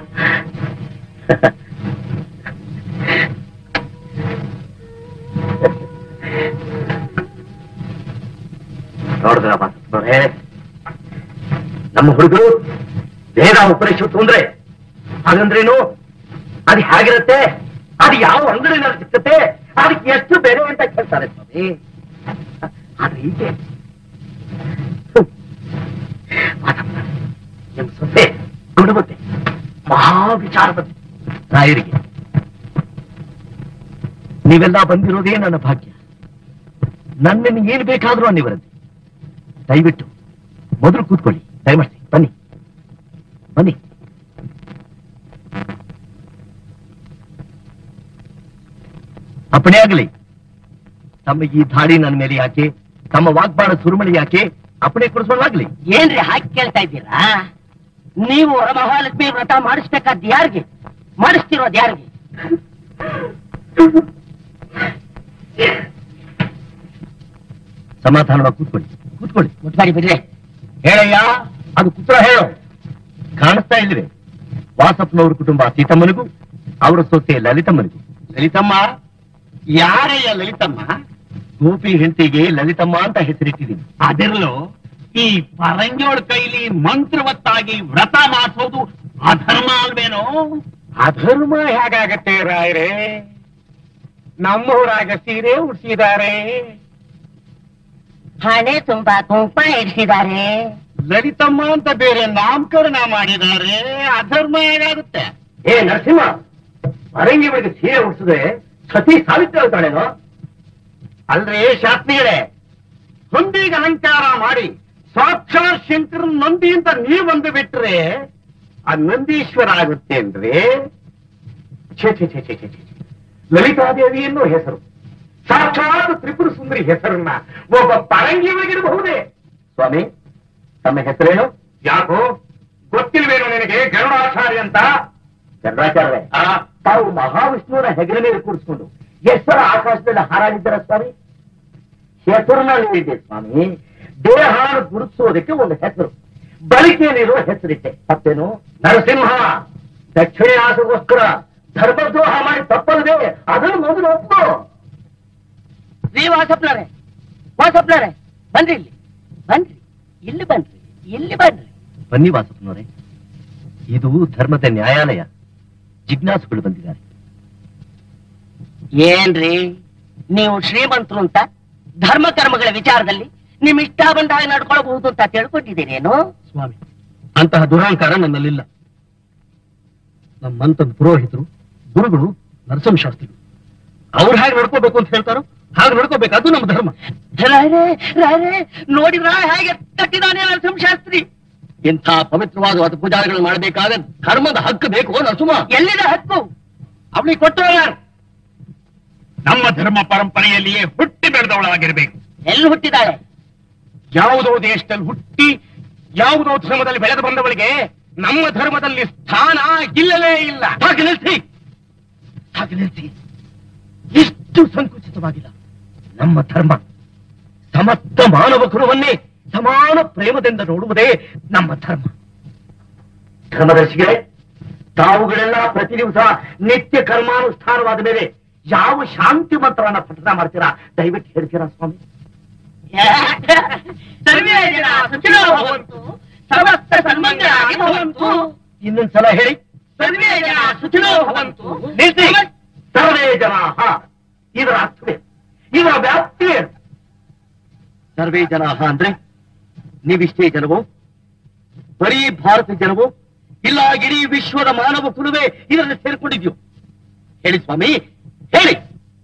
ನೋಡಿದ್ರ ನೋಡ್ರೆ ನಮ್ಮ ಹುಡುಗರು ವೇದ ಉಪನಿಷತ್ತು ಅಂದ್ರೆ ಹಾಗಂದ್ರೇನು ಅದು ಹೇಗಿರುತ್ತೆ ಅದು ಯಾವ ಅಂಗಡಿನಲ್ಲಿ ಸಿಕ್ಕತ್ತೆ ಅದಕ್ಕೆ ಎಷ್ಟು ಬೆಲೆ ಅಂತ ಕೇಳ್ತಾರೆ ಸ್ವಾಮಿ ಆದ್ರೆ ಹೀಗೆ ಹ್ಮ್. ಮಾತಮ್ಮ, ನಿಮ್ ಸೊಸೆ ಗುಣವತ್ತೆ ಮಹಾ ವಿಚಾರವತ್ತೆ ರಾಯರಿಗೆ ನೀವೆಲ್ಲ ಬಂದಿರೋದೇ ನನ್ನ ಭಾಗ್ಯ ನನ್ನನ್ನು ಏನ್ ಬೇಕಾದ್ರೂ ಅನ್ನಿವರಂತೆ ದಯವಿಟ್ಟು ಮೊದಲು ಕೂತ್ಕೊಳ್ಳಿ ದಯಮಾಡಿ ಬನ್ನಿ ಬನ್ನಿ ಅಪ್ಪಣೆ ಆಗಲಿ ತಮ್ಮ ಈ ಧಾಡಿ ನನ್ನ ಮೇಲೆ ಯಾಕೆ ತಮ್ಮ ವಾಗ್ಬಾಣ ಸುರುಮಳಿ ಯಾಕೆ ಅಪ್ಪಣೆ ಕೊಡಿಸೋಣಾಗ್ಲಿ ಏನ್ರಿ ಹಾಕಿ ಕೇಳ್ತಾ ಇದ್ದೀರಾ ನೀವು ವರಮಹಾಲಕ್ಷ್ಮಿ ವ್ರತ ಮಾಡಿಸ್ಬೇಕಾದ್ ಯಾರಿಗೆ ಮಾಡಿಸ್ತಿರೋದ್ ಯಾರಿಗೆ ಸಮಾಧಾನವಾಗಿ ಕೂತ್ಕೊಳ್ಳಿ ಕೂತ್ಕೊಳ್ಳಿ ಮುಟ್ಟಾಡಿ ಬಿಡ್ರಿ ಹೇಳಯ್ಯ ಅದು ಕುತ್ರ ಹೇಳು ಕಾಣಿಸ್ತಾ ಇಲ್ವೇ ವಾಸಪ್ಪನವ್ರ ಕುಟುಂಬ ಸೀತಮ್ಮನಿಗೂ ಅವರ ಸೊಸೆ ಲಲಿತಮ್ಮನಿಗೂ ಲಲಿತಮ್ಮ ಯಾರಯ್ಯ ಲಲಿತಮ್ಮ ಗೋಪಿ ಹೆಂಡತಿಗೆ ಲಲಿತಮ್ಮ ಅಂತ ಹೆಸರಿಟ್ಟಿದ್ದೀನಿ ಅದಿರ್ಲು ಈ ಪರಂಗಿಯೋಳ ಕೈಲಿ ಮಂತ್ರವತ್ತಾಗಿ ವ್ರತ ಮಾಡಿಸೋದು ಅಧರ್ಮ ಅಲ್ವೇನೋ ಅಧರ್ಮ ಹೇಗಾಗತ್ತೆ ರಾಯರೇ ನಮ್ಮೂರಾಗ ಸೀರೆ ಉಡ್ಸಿದ್ದಾರೆ ಹಣೆ ತುಂಬಾ ಕುಂಕುಮ ಇರಿಸಿದ್ದಾರೆ ಲಲಿತಮ್ಮ ಅಂತ ಬೇರೆ ನಾಮಕರಣ ಮಾಡಿದ್ದಾರೆ ಅಧರ್ಮ ಏನಾಗುತ್ತೆ ಏ ನರಸಿಂಹ ಅರಂಗಿಗಳಿಗೆ ಸೀರೆ ಉಡ್ಸಿದ್ರೆ ಸತಿ ಸಾವಿತ್ರ ಹೇಳ್ತಾಳೇನೋ ಅಲ್ರಿ ಶಾಸ್ತ್ರಿಗಳೇ ಹೊಂದಿಗೆ ಅಲಂಕಾರ ಮಾಡಿ ಸಾಕ್ಷಾತ್ ಶಂಕರ ನಂದಿ ಅಂತ ನೀವ್ ಬಂದು ಬಿಟ್ರೆ ಆ ನಂದೀಶ್ವರ ಆಗುತ್ತೇನ್ರಿ ಛೇ ಛೇ ಛೇ ಛೇ ಛೇ ಛೇ ಛೇ. ಲಲಿತಾದೇವಿ ಎನ್ನುವ ಹೆಸರು ಸಾಕ್ಷಾತ್ ತ್ರಿಪುರ ಸುಂದರಿ ಹೆಸರನ್ನ ಒಬ್ಬ ಪರಂಗಿಯೊಳಗಿರಬಹುದೇ ಸ್ವಾಮಿ ತಮ್ಮ ಹೆಸರೇನು ಯಾಕೋ ಗೊತ್ತಿಲ್ವೇನೋ ನಿನಗೆ ಗರುಡಾಚಾರ್ಯ ಅಂತ ಚಂದ್ರಾಚಾರ್ಯ ಆ, ತಾವು ಮಹಾವಿಷ್ಣುವನ ಹೆಗಲ ಮೇಲೆ ಕೂರಿಸ್ಕೊಂಡು ಹೆಸರ ಆಕಾಶದಲ್ಲಿ ಹಾರಾಡಿದ್ದಾರ ಸ್ವಾಮಿ ಹೆಸರಿನಲ್ಲಿದೆ ಸ್ವಾಮಿ ದೇಹಾನ ಗುರುತಿಸೋದಕ್ಕೆ ಒಂದು ಹೆಸರು ಬಳಿಕೆಯಲ್ಲಿರುವ ಹೆಸರಿಟ್ಟೆ ತಪ್ಪೇನು ನರಸಿಂಹ ದಕ್ಷಿಣ ಆಸೆಗೋಸ್ಕರ ಧರ್ಮದ್ರೋಹ ಮಾಡಿ ತಪ್ಪಲ್ಲದೆ ಅದನ್ನು ಮೊದಲು ಒಪ್ಪು ಶ್ರೀ ವಾಸಪ್ನರೇ ವಾಸಪ್ನರೇ ಬನ್ರಿ ಇಲ್ಲಿ ಬನ್ರಿ ಇಲ್ಲಿ ಬನ್ರಿ ಇಲ್ಲಿ ಬನ್ರಿ ಬನ್ನಿ ವಾಸಪ್ಪನವರೇ ಇದು ಧರ್ಮದ ನ್ಯಾಯಾಲಯ ಜಿಜ್ಞಾಸುಗಳು ಬಂದಿದ್ದಾರೆ ಏನ್ರಿ ನೀವು ಶ್ರೀಮಂತರು ಅಂತ ಧರ್ಮ ಕರ್ಮಗಳ ವಿಚಾರದಲ್ಲಿ ನಿಮ್ ಇಷ್ಟ ಬಂದಾಗ ನಡ್ಕೊಳ್ಬಹುದು ಅಂತ ತಿಳ್ಕೊಂಡಿದ್ದೀರೇನು ಸ್ವಾಮಿ ಅಂತಹ ದುರಹಂಕಾರ ನನ್ನಲ್ಲಿಲ್ಲ ನಮ್ಮಂತದ ಪುರೋಹಿತರು ಗುರುಗಳು ನರಸಿಂಹಶಾಸ್ತ್ರಿಗಳು ಅವ್ರು ಹೇಗೆ ನಡ್ಕೋಬೇಕು ಅಂತ ಹೇಳ್ತಾರೋ ಹಾಗೆ ನಡ್ಕೋಬೇಕು ಅದು ನಮ್ಮ ಧರ್ಮ ರಾಯರೇ ರಾಯರೇ ನೋಡಿದ್ರ ಹೇಗೆ ಕಟ್ಟಿದಾನೆ ನರಸಿಂಹಶಾಸ್ತ್ರಿ ಇಂಥ ಪವಿತ್ರವಾದ ವತ ಪೂಜಾರಿಗಳು ಮಾಡಬೇಕಾದ ಧರ್ಮದ ಹಕ್ಕು ಬೇಕು ನರಸಿಂಹ ಎಲ್ಲಿದೆ ಹಕ್ಕು ಅವಳಿಗೆ ಕೊಟ್ಟು ಯಾರು ನಮ್ಮ ಧರ್ಮ ಪರಂಪರೆಯಲ್ಲಿಯೇ ಹುಟ್ಟಿ ಬೆಳೆದವಳಾಗಿರ್ಬೇಕು ಎಲ್ಲಿ ಹುಟ್ಟಿದಾಳೆ ಯಾವುದೋ ದೇಶದಲ್ಲಿ ಹುಟ್ಟಿ ಯಾವುದೋ ಧರ್ಮದಲ್ಲಿ ಬೆಳೆದು ಬಂದವಳಿಗೆ ನಮ್ಮ ಧರ್ಮದಲ್ಲಿ ಸ್ಥಾನ ಇಲ್ಲವೇ ಇಲ್ಲ ಹಾಗೆ ನಿಲ್ಸಿ ಹಾಗೆ ನಿಲ್ಸಿ ಎಷ್ಟು ಸಂಕುಚಿತವಾಗಿಲ್ಲ ನಮ್ಮ ಧರ್ಮ ಸಮಸ್ತ ಮಾನವ ಕುರುವನ್ನೇ ಸಮಾನ ಪ್ರೇಮದಿಂದ ನೋಡುವುದೇ ನಮ್ಮ ಧರ್ಮ ಧರ್ಮದರ್ಶಿಗಳೇ ತಾವುಗಳೆಲ್ಲ ಪ್ರತಿ ದಿವಸ ನಿತ್ಯ ಕರ್ಮಾನುಷ್ಠಾನವಾದ ಮೇಲೆ ಯಾವ ಶಾಂತಿ ಮಂತ್ರವನ್ನ ಪಠನ ಮಾಡ್ತೀರಾ ದಯವಿಟ್ಟು ಹೇಳ್ತೀರಾ ಸ್ವಾಮಿ ಸರ್ವೇ ಜನ ಸುಖಿನೋ ಭವಂತು ಸಮಸ್ತ ಸನ್ಮಂಗಳಾಗಿ ಭವಂತು ಇನ್ನೊಂದ್ಸಲ ಹೇಳಿ ಸರ್ವೇ ಜನ ಸುಖಿನೋ ಭವಂತು ನಿಲ್ಸಿ ಸರ್ವೇ ಜನ ಇದರ ಅರ್ಥವೇ ಇದರ ವ್ಯಾಪ್ತಿ ಏನು? ಸರ್ವೇ ಜನ ಅಂದ್ರೆ ನೀವಿಷ್ಟೇ ಜನವೋ ಬರೀ ಭಾರತ ಜನವೋ ಇಲ್ಲ ಇಡೀ ವಿಶ್ವದ ಮಾನವ ಕುಲವೇ ಇದರಲ್ಲಿ ಸೇರ್ಕೊಂಡಿದ್ಯೋ ಹೇಳಿ ಸ್ವಾಮಿ ಹೇಳಿ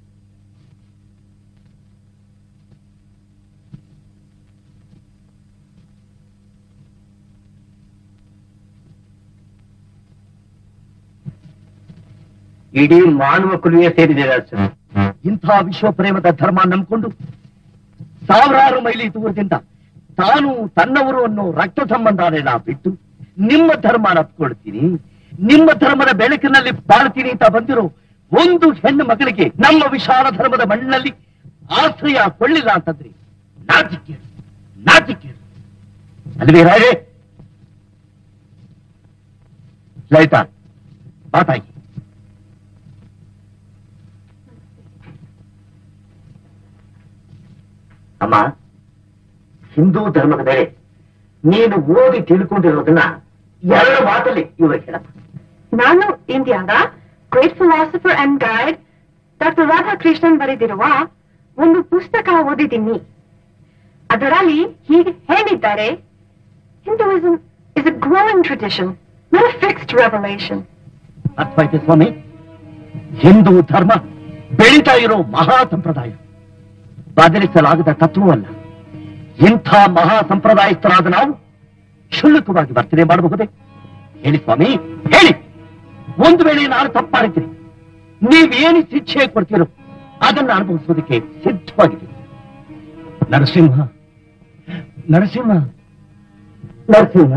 ಇಡೀ ಮಾನವ ಕುಲವೇ ಸೇರಿದೆ ನರಸಿಂಹ. ಇಂಥ ವಿಶ್ವ ಪ್ರೇಮದ ಧರ್ಮ ನಂಬಿಕೊಂಡು ಸಾವಿರಾರು ಮೈಲಿ ದೂರದಿಂದ ತಾನು ತನ್ನವರು ಅನ್ನೋ ರಕ್ತ ಸಂಬಂಧನೆಲ್ಲ ಬಿಟ್ಟು ನಿಮ್ಮ ಧರ್ಮ ನಪ್ಕೊಳ್ತೀನಿ ನಿಮ್ಮ ಧರ್ಮದ ಬೆಳಕಿನಲ್ಲಿ ಬಾಳ್ತೀನಿ ಅಂತ ಬಂದಿರೋ ಒಂದು ಹೆಣ್ಣು ಮಗಳಿಗೆ ನಮ್ಮ ವಿಶಾಲ ಧರ್ಮದ ಮಣ್ಣಿನಲ್ಲಿ ಆಶ್ರಯ ಕೊಳ್ಳಿಲ್ಲ ಅಂತಂದ್ರಿ ನಾಚಿಕೇಡು ನಾಚಿಕೇಡು ಅಲ್ವೇ ರಾಯರೇ ಲಲಿತಾ ಮಾತಾಗಿ ಅಮ್ಮ ಹಿಂದೂ ಧರ್ಮದ ಮೇಲೆ ನೀನು ಓದಿ ತಿಳ್ಕೊಂಡಿರೋದನ್ನ ಎರಡು ಮಾತಲ್ಲಿ ಇವಾಗ ಹೇಳಪ್ಪ ನಾನು ಇಂಡಿಯಾದ great philosopher and guide doctor Radhakrishnan ಬರೆದಿರುವ ಒಂದು ಪುಸ್ತಕ ಓದಿದ್ದೀನಿ ಅದರಲ್ಲಿ ಹೀಗೆ ಹೇಳಿದ್ದಾರೆ Hinduism is a growing tradition not fixed revelation ಅರ್ಥವಾಯ್ತು ಸ್ವಾಮಿ ಹಿಂದೂ ಧರ್ಮ ಬೆಳೀತಾ ಇರೋ ಮಹಾ ಸಂಪ್ರದಾಯ ಬದಲಿಸಲಾಗದ ತತ್ವವಲ್ಲ ಇಂಥ ಮಹಾ ಸಂಪ್ರದಾಯಸ್ಥರಾದ ನಾವು ಕ್ಷುಲ್ಲಕವಾಗಿ ವರ್ತನೆ ಮಾಡಬಹುದೇ ಹೇಳಿ ಸ್ವಾಮಿ ಹೇಳಿ ಒಂದು ವೇಳೆ ನಾನು ತಪ್ಪಾಡಿದ್ದೀನಿ ನೀವೇನು ಶಿಕ್ಷೆ ಕೊಡ್ತೀರೋ ಅದನ್ನು ಅನುಭವಿಸೋದಕ್ಕೆ ಸಿದ್ಧವಾಗಿದ್ದೀನಿ ನರಸಿಂಹ ನರಸಿಂಹ ನರಸಿಂಹ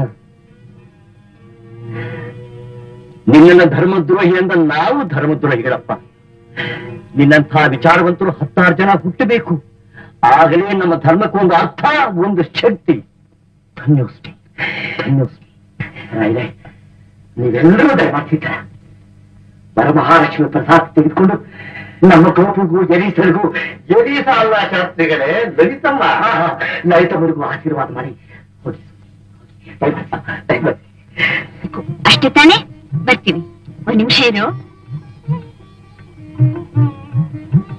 ನಿನ್ನನ್ನ ಧರ್ಮದ್ರೋಹಿ ಅಂದ ನಾವು ಧರ್ಮದ್ರೋಹಿಗಳಪ್ಪ ನಿನ್ನಂಥ ವಿಚಾರವಂತರು ಹತ್ತಾರು ಜನ ಹುಟ್ಟಬೇಕು ಆಗಲೇ ನಮ್ಮ ಧರ್ಮಕ್ಕೆ ಒಂದು ಅರ್ಥ ಒಂದು ಶಕ್ತಿ ಧನ್ಯೋಸ್ಮಿ ಧನ್ಯೋಸ್ಮಿ ರಾಯರೇ, ನೀವೆಲ್ಲರೂ ದಯಮಾಡ್ತಿದ್ದ ಪರಮಹಾಲಕ್ಷ್ಮಿ ಪ್ರಸಾದ ತೆಗೆದುಕೊಂಡು ನಮ್ಮ ಕೋಪಗೂ ಜರೀಸರಿಗೂ ಜರೀಸ ಅಲ್ಲ ಶಾಸ್ತ್ರಿಗಳೇ ಲಲಿತಮ್ಮ ಲಲಿತಮ್ಮರಿಗೂ ಆಶೀರ್ವಾದ ಮಾಡಿ ಹೋಗಿ ದಯಮಾಡಿ, ದಯಮಾಡಿ. ಅಷ್ಟೇ ತಾನೇ ಬರ್ತೀವಿ ಒಂದ್ ನಿಮಿಷ ಇರು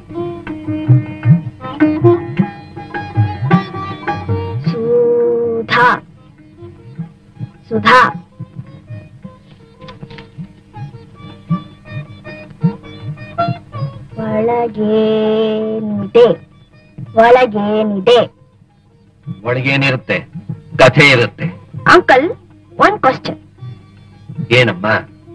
ಸುಧಾ ಒಳಗೇನಿದೆ ಒಳಗೇನಿದೆ ಒಳಗೇನಿರುತ್ತೆ ಕಥೆ ಇರುತ್ತೆ ಅಂಕಲ್ ಒಂದ್ ಕ್ವಶನ್ ಏನಮ್ಮ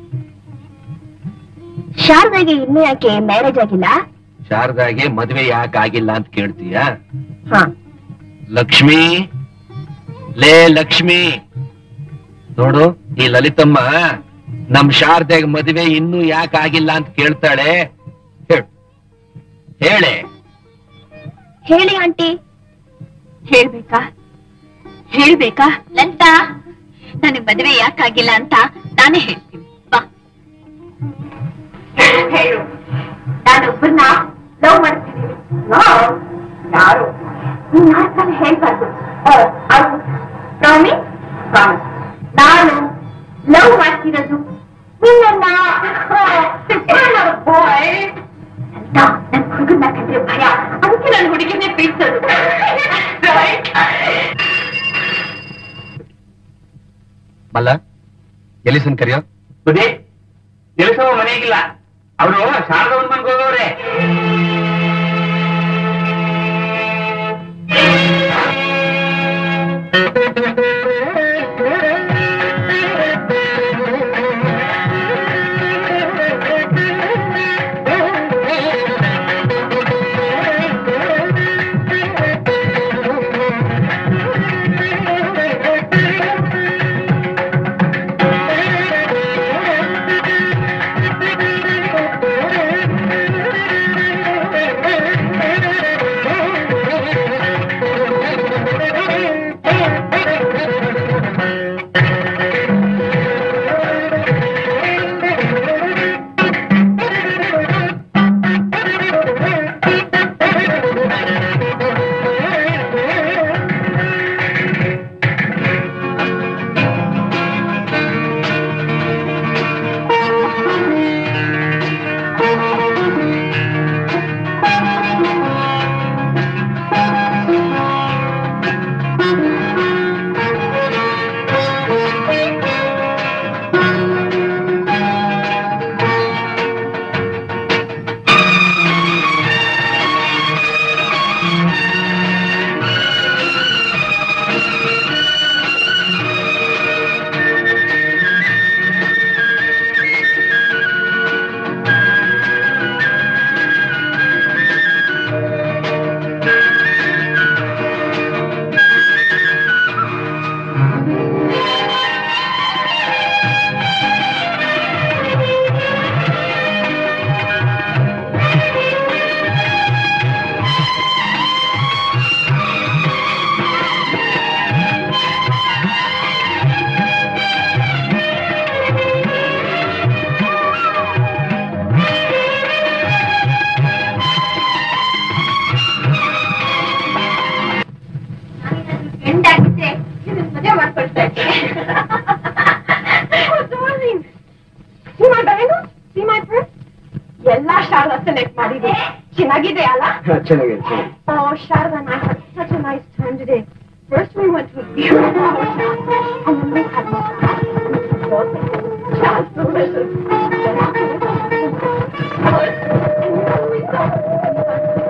ಶಾರದಾಗೆ ಇನ್ನೂ ಯಾಕೆ ಮ್ಯಾರೇಜ್ ಆಗಿಲ್ಲ ಶಾರದಾಗೆ ಮದ್ವೆ ಯಾಕೆ ಆಗಿಲ್ಲ ಅಂತ ಕೇಳ್ತೀಯಾ ಹಾ ಲಕ್ಷ್ಮಿ ಲೇ ಲಕ್ಷ್ಮಿ ನೋಡು ಈ ಲಲಿತಮ್ಮ ನಮ್ ಶಾರದಾಗ ಮದುವೆ ಇನ್ನೂ ಯಾಕೆ ಆಗಿಲ್ಲ ಅಂತ ಕೇಳ್ತಾಳೆ ಹೇಳು ಹೇಳೆ ಹೇಳಿ ಆಂಟಿ ಹೇಳ್ಬೇಕಾ ಹೇಳ್ಬೇಕಾ ಲಂತಾ ನನಗ್ ಮದುವೆ ಯಾಕಾಗಿಲ್ಲ ಅಂತ ನಾನೇ ಹೇಳ್ತೀನಿ ಬಾ ಹೇಳು ನಾನೊಬ್ಬರನ್ನ ಲವ್ ಮಾಡ್ತಿದ್ದೀನಿ ಯಾರು ನೀನ್ ಯಾರು ಹೇಳ್ಬಾರ್ದು ಸ್ವಾಮಿ ನಾನು ಲವ್ ಮಾಡ್ತಿರೋದು ನಿನ್ನ ಬಾಯ್ ಅಂತ ನನ್ ಹುಡುಗನ್ನ ಕಂಡ್ರೆ ಭಯ ಅದಕ್ಕೆ ನನ್ನ ಹುಡುಗಿನೇ ಪ್ರೀತಿಸೋದು ಮಲ್ಲ ಎಲಿಸನ್ ಕರಿಯೋ ಬುದ್ಧಿ ಕೆಲಸವ ಮನೆಗಿಲ್ಲ ಅವರು ಶಾರದವನ್ ಮನ್ಗೆ ಹೋಗವ್ರೆ ಫ್ರೆಂಡ್ ಆಗಿದ್ರೆ ಮದುವೆ ಮಾಡ್ಕೊಳ್ತಾ ಇದ್ದೆ ಎಲ್ಲಾ ಶಾರದಾ ಸೆಲೆಕ್ಟ್ ಮಾಡಿದೆ ಚೆನ್ನಾಗಿದೆ ಅಲ್ಲ ಚೆನ್ನಾಗಿದೆ Oh, Sharda and I had such a nice time today. First we went to a beautiful hotel, and then we had just delicious. Then after we went to the and then we saw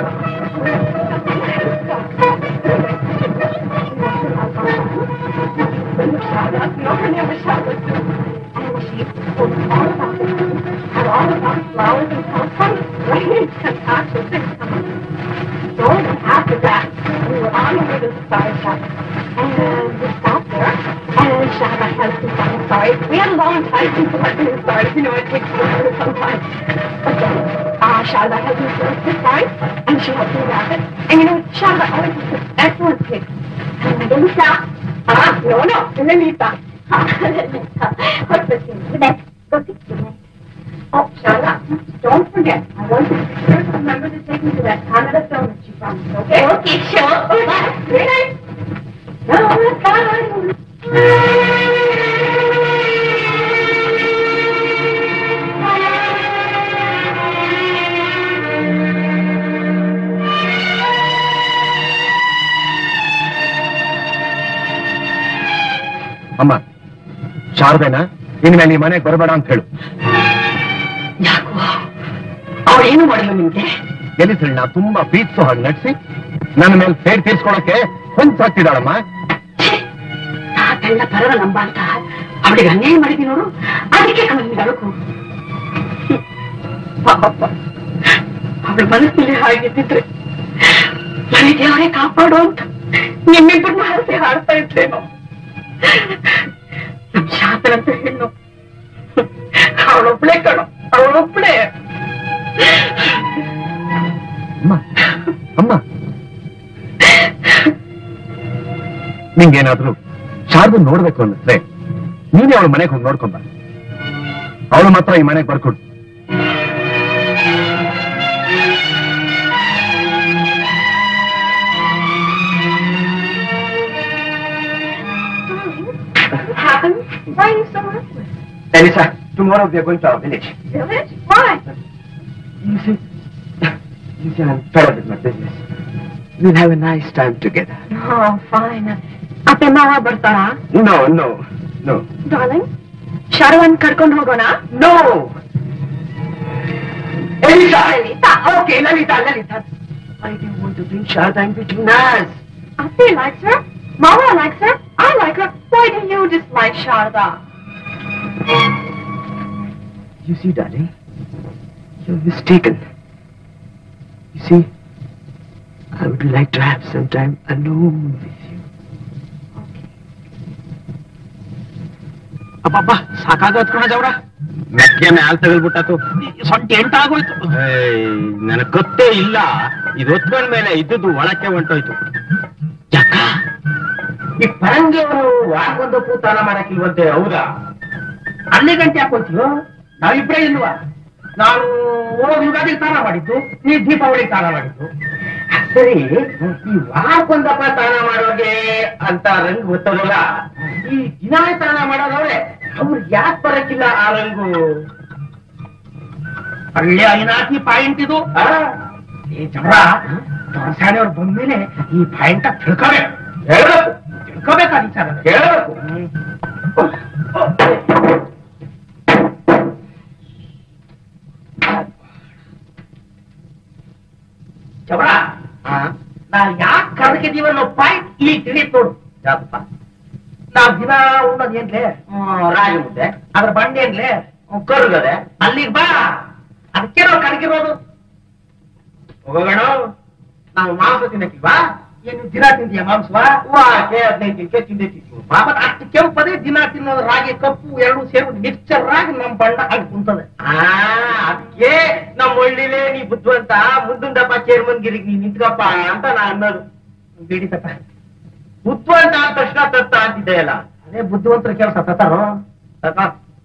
Sharda, you know her name was Sharda too. And she told us all about it. Had all about flowers and sometimes strange concoctions and so then after that, we were on the way to the star shop. And we stopped there. And Shaba had some fun stories. We had a long time since we went to the stars. You know, it takes forever sometimes. But then, uh, Shaba had me first this time. And she helped me wrap it. And you know, Shaba always has this excellent pick. And Lisa. Ah, no, no. Lisa. What was it? Good night. Go fix your night. Oh, Shaba, don't forget. I want you to sure to remember to take me to that Canada film that you promised, okay? Okay, sure. Bye. Good night. No, bye. ಅಮ್ಮ ಶಾರದೆನ ಇನ್ಮೇಲೆ ಈ ಮನೆಗೆ ಬರಬೇಡ ಅಂತ ಹೇಳು ಯಾಕೋ ಅವಳೇನು ಮಾಡಿಲ್ಲ ನಿಮ್ಗೆ ಎಲ್ಲಿ ನಾ ತುಂಬಾ ಪ್ರೀತಿಸೋ ಹಾಗೆ ನಟಿಸಿ ನನ್ನ ಮೇಲೆ ಸೇರ್ ತೀರ್ಸ್ಕೊಳಕ್ಕೆ ಹೊಂಚಾಗ್ತಿದ್ದಾಳಮ್ಮ ತಾತಣ್ಣ ಪರವ ನಂಬ ಅಂತ ಅವಳಿಗೆ ಅನ್ಯಾಯ ಮಾಡಿದಿ ನೋಡು ಅದಕ್ಕೆ ನಿಮ್ಗೆ ಅಳುಕು ಪಾಪಪ್ಪ ಅವಳ ಮನಸ್ಸಿನಲ್ಲಿ ಹಾಗಿದ್ದಿದ್ರೆ ನನಗೆ ದೇವರೇ ಕಾಪಾಡು ಅಂತ ನಿಮ್ಮಿಬ್ಬರನ್ನ ಹರಸಿ ಹಾಡ್ತಾ ಇದ್ಲೇನೋ ನಮ್ ಶಾತನಂತ ಹೆಣ್ಣು ಅವಳೊಬ್ಳೆ ಕಣೋ ಅವಳೊಬ್ಳೆ ಅಮ್ಮ ಅಮ್ಮ ನಿಂಗೇನಾದ್ರೂ ಶಾರದನ್ ನೋಡ್ಬೇಕು ಅನ್ನಿಸ್ರೆ ನೀನೇ ಅವಳ ಮನೆಗೆ ಹೋಗಿ ನೋಡ್ಕೊಂಬ ಅವಳು ಮಾತ್ರ ಈ ಮನೆಗೆ ಬರ್ಕೊಡು What happened? Why are you so restless? Elisa, tomorrow we are going to our village. Village? Why? You see, you see, I'm fed up with my business. We'll have a nice time together. Oh, fine. ಅತ್ತೆ ಮಾವ ಬರ್ತಾರಾ No, no, no. Darling Sharavan ಕರ್ಕೊಂಡು ಹೋಗೋಣ No! Elisa! Lalitha. Okay, Lalita, Lalita. I didn't want to bring Sharda in between us. ಅತ್ತೆ likes her. Mama likes her. I like her. Why do you dislike Sharda? You see, darling, you're mistaken. You see, I would like to have some time alone with you. ಅಬ್ಬಬ್ಬ ಸಾಕಾಗೋತ್ ಕಣ ಜವರ ಮೆಕ್ಕೆ ಮ್ಯಾಲ್ ತಗಲ್ಬಿಟ್ಟಾತು ಸೊಂಟ ಎಂಟಾಗೋಯ್ತು ನನಗ್ ಗೊತ್ತೇ ಇಲ್ಲ ಇದು ಹೊತ್ಕೊಂಡ್ ಮೇಲೆ ಇದ್ದದ್ದು ಒಳಕ್ಕೆ ಹೊಂಟೋಯ್ತು ಯಾಕ ಈ ಪರಂಗಿ ಅವರು ವಾರಕ್ಕೊಂದಕ್ಕೂ ಸ್ನಾನ ಮಾಡಕ್ಕಿಲ್ವಂತೆ ಹೌದಾ ಅಲ್ಲಿ ಗಂಟೆ ಹಾಕೋತೀಯೋ ನಾವಿಬ್ರೇ ಇಲ್ವಾ ನಾನು ಹೋಗಿ ಯುಗಾದಿಗೆ ಸ್ನಾನ ಮಾಡಿದ್ದು ನೀ ದೀಪಾವಳಿಗೆ ಸ್ನಾನ ಮಾಡಿದ್ದು ಸರಿ ಈ ವಾರಕ್ಕೊಂದಪ್ಪ ಸ್ನಾನ ಮಾಡೋಗೆ ಅಂತ ರಂಗು ಗೊತ್ತದಲ್ಲ ಈ ದಿನ ಸ್ನಾನ ಮಾಡೋದವ್ರೆ ಅವ್ರು ಯಾಕೆ ಬರಕ್ಕಿಲ್ಲ ಆ ರಂಗು ಒಳ್ಳೆ ಐನಾತಿ ಪಾಯಿಂಟ್ ಇದು ಆ? ಈ ಜವರ ದೊರಸಾಣಿ ಅವ್ರು ಬಂದ್ಮೇಲೆ ಈ ಪಾಯಿಂಟ್ ತಿಳ್ಕೋಬೇಕು ಹೇಳ್ಬೇಕು ತಿಳ್ಕೋಬೇಕು ವಿಚಾರ ಹೇಳ್ಬೇಕು ಜವರ ನಾವ್ ಯಾಕೆ ಕರ್ಕಿದೀವಿ ಅನ್ನೋ ಪಾಯಿಂಟ್ ಇಲ್ಲಿ ತಿಳಿತ್ ನೋಡು ಯಾಕಪ್ಪ ನಾವ್ ದಿನ ಉಣ್ಣೋದ್ ಏನ್ಲೆ ಹ್ಮ್, ರಾಗಿ ಮುದ್ದೆ ಅದ್ರ ಬಂಡೆ ಏನ್ಲೆ ಹ್ಮ್, ಕರುಗದೆ ಅಲ್ಲಿಗೆ ಬಾ ಅದಕ್ಕೆ ನಾವು ಕರ್ಕಿರೋದು ಹೋಗೋಣ ನಾವು ಮಾಂಸ ತಿನ್ನಕ್ಕಿಲ್ವಾ ಏನು ದಿನ ತಿಂತೀಯ ಮಾಂಸವಾ ವಾಕೆ ಹದಿನೈದು ದಿನಕ್ಕೆ ತಿಂದೇ ತಿಂತೀವಿ ಬಾಬಾ ಅಷ್ಟು ಕೆಂಪದೇ ದಿನ ತಿನ್ನೋದು ರಾಗಿ ಕಪ್ಪು ಎರಡು ಸೇರು ಮಿಕ್ಸ್ಚರ್ ಆಗಿ ನಮ್ ಬಣ್ಣ ಆಗಿ ಕುಂತದೆ ಅದಕ್ಕೆ ನಮ್ಮ ಒಳ್ಳಿಲೆ ನೀ ಬುದ್ಧಿವಂತ ಮುದ್ದುಂದಪ್ಪ ಚೇರ್ಮನ್ ಗಿರಿಗೆ ನೀ ನಿಂತ್ಕಪ್ಪ ಅಂತ ನಾ ಅನ್ನೋದು ಬಿಡಿತಪ್ಪ ಬುದ್ಧಿವಂತ ಅಂದ ತಕ್ಷಣ ತತ್ತ ಅಂತಿದ್ದೆಯಲ್ಲ ಅದೇ ಬುದ್ಧಿವಂತರ ಕೆಲಸ ತತ್ತಾರೋ ತತ್ತ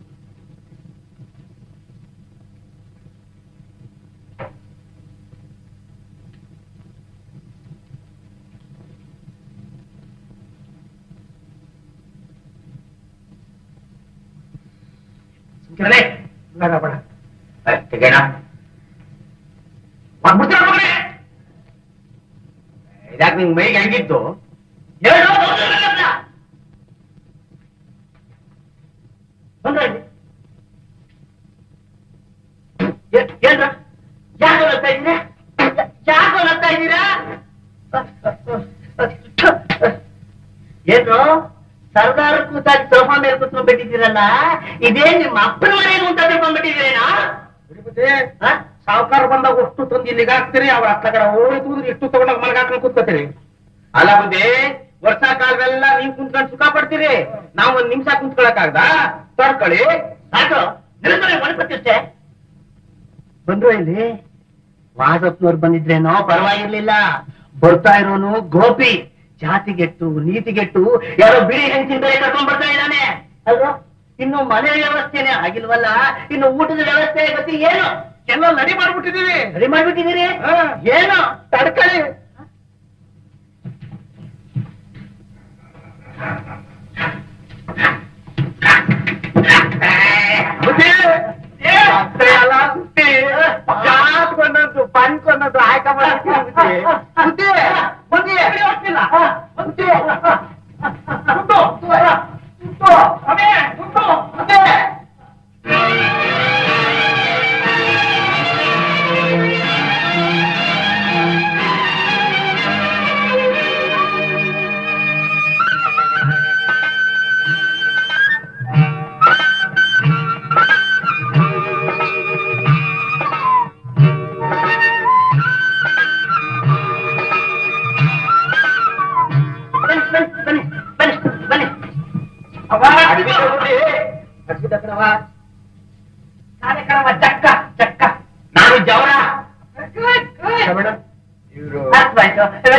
ಸುಮ್ಕಿರಲೇ ಬೇಡ ಬೇಡ ತೆಗೆಣ ಮಾಡ್ಬಿಡ್ತೀರ ಮಗನೇ ಇದಾಕ್ ನಿಂಗ್ ಮೈಗೆ ಹೆಂಗಿತ್ತು ಹೇಳು ಬಂದ್ರೆ ಹೇಳ್ರ ಯಾಕೆ ಓದ್ತಾ ಇದ್ದೀರಾ ಯಾಕೆ ಓದ್ತಾ ಇದ್ದೀರಾ ಏನು ಸರ್ದಾರ್ ಕೂತಾಗಿ ಸೋಫಾ ಮೇಲೆ ಕೂತ್ಕೊಂಡ್ಬಿಟ್ಟಿದ್ದೀರಲ್ಲ ಇದೇ ನಿಮ್ಮ ಅಪ್ಪನ ಮನೆಗೆ ಅಂತ ತಿಳ್ಕೊಂಡ್ಬಿಟ್ಟಿದ್ದೀರೇನಾ ಸಾವುಕಾರ ಬಂದಾಗ ಅಷ್ಟು ತಂದು ಇಲ್ಲಿಗೆ ಹಾಕ್ತೀರಿ ಅವ್ರ ಹತ್ತ ಕಡೆ ಹೋಯ್ತು ಅಂದ್ರೆ ಇಷ್ಟು ತಗೊಂಡಾಗ ಮನೆಗೆ ಹಾಕೊಂಡು ಕೂತ್ಕೋತೀರಿ ಅಲ್ಲ ಬುದ್ಧಿ ವರ್ಷ ಕಾಲವೆಲ್ಲ ನೀವ್ ಕುಂತ್ಕೊಂಡು ಸುಖ ಪಡ್ತೀರಿ ನಾವು ಒಂದ್ ನಿಮಿಷ ಕುಂತ್ಕೊಳಕ್ಕಾಗ್ದ ತಡ್ಕೊಳ್ಳಿ ಸಾಕು ಒಣಪತ್ತಿಷ್ಟೇ ಬಂದ್ರು ಇಲ್ಲಿ ವಾಸಪ್ಪನವ್ರು ಬಂದಿದ್ರೇನೋ ಪರವಾಗಿರ್ಲಿಲ್ಲ ಬರ್ತಾ ಇರೋನು ಗೋಪಿ ಜಾತಿಗೆಟ್ಟು ನೀತಿಗೆಟ್ಟು ಯಾರೋ ಬಿಳಿ ಹೆಂಚಿಂದ ಕರ್ಕೊಂಡ್ ಬರ್ತಾ ಇದ್ದಾನೆ ಅಲ್ವಾ ಇನ್ನು ಮನೆ ವ್ಯವಸ್ಥೆನೆ ಆಗಿಲ್ವಲ್ಲ ಇನ್ನು ಊಟದ ವ್ಯವಸ್ಥೆ ಗತಿ ಏನು ಎಲ್ಲ ನಡಿ ಮಾಡ್ಬಿಟ್ಟಿದೀವಿ ನಡಿ ಮಾಡ್ಬಿಟ್ಟಿದ್ದೀರಿ ಏನು ತಡ್ಕೊಳ್ಳಿ ಬುದ್ಧಿ ಅಷ್ಟೇ ಅಲ್ಲ ಬುದ್ಧಿ ಜಾತ್ಕೊಂಡದ್ದು ಬಂದ್ಕೊಂಡದ್ದು ಆಯ್ಕೆ ಮಾಡ್ತೀನಿ ಬುದ್ಧಿ ಬುದ್ಧಿ ಬುದ್ಧಿ ಬುದ್ಧಿ ಕುಂತು ಕುಂತು ಕುಂತು ಅಮೇ ಕುಂತು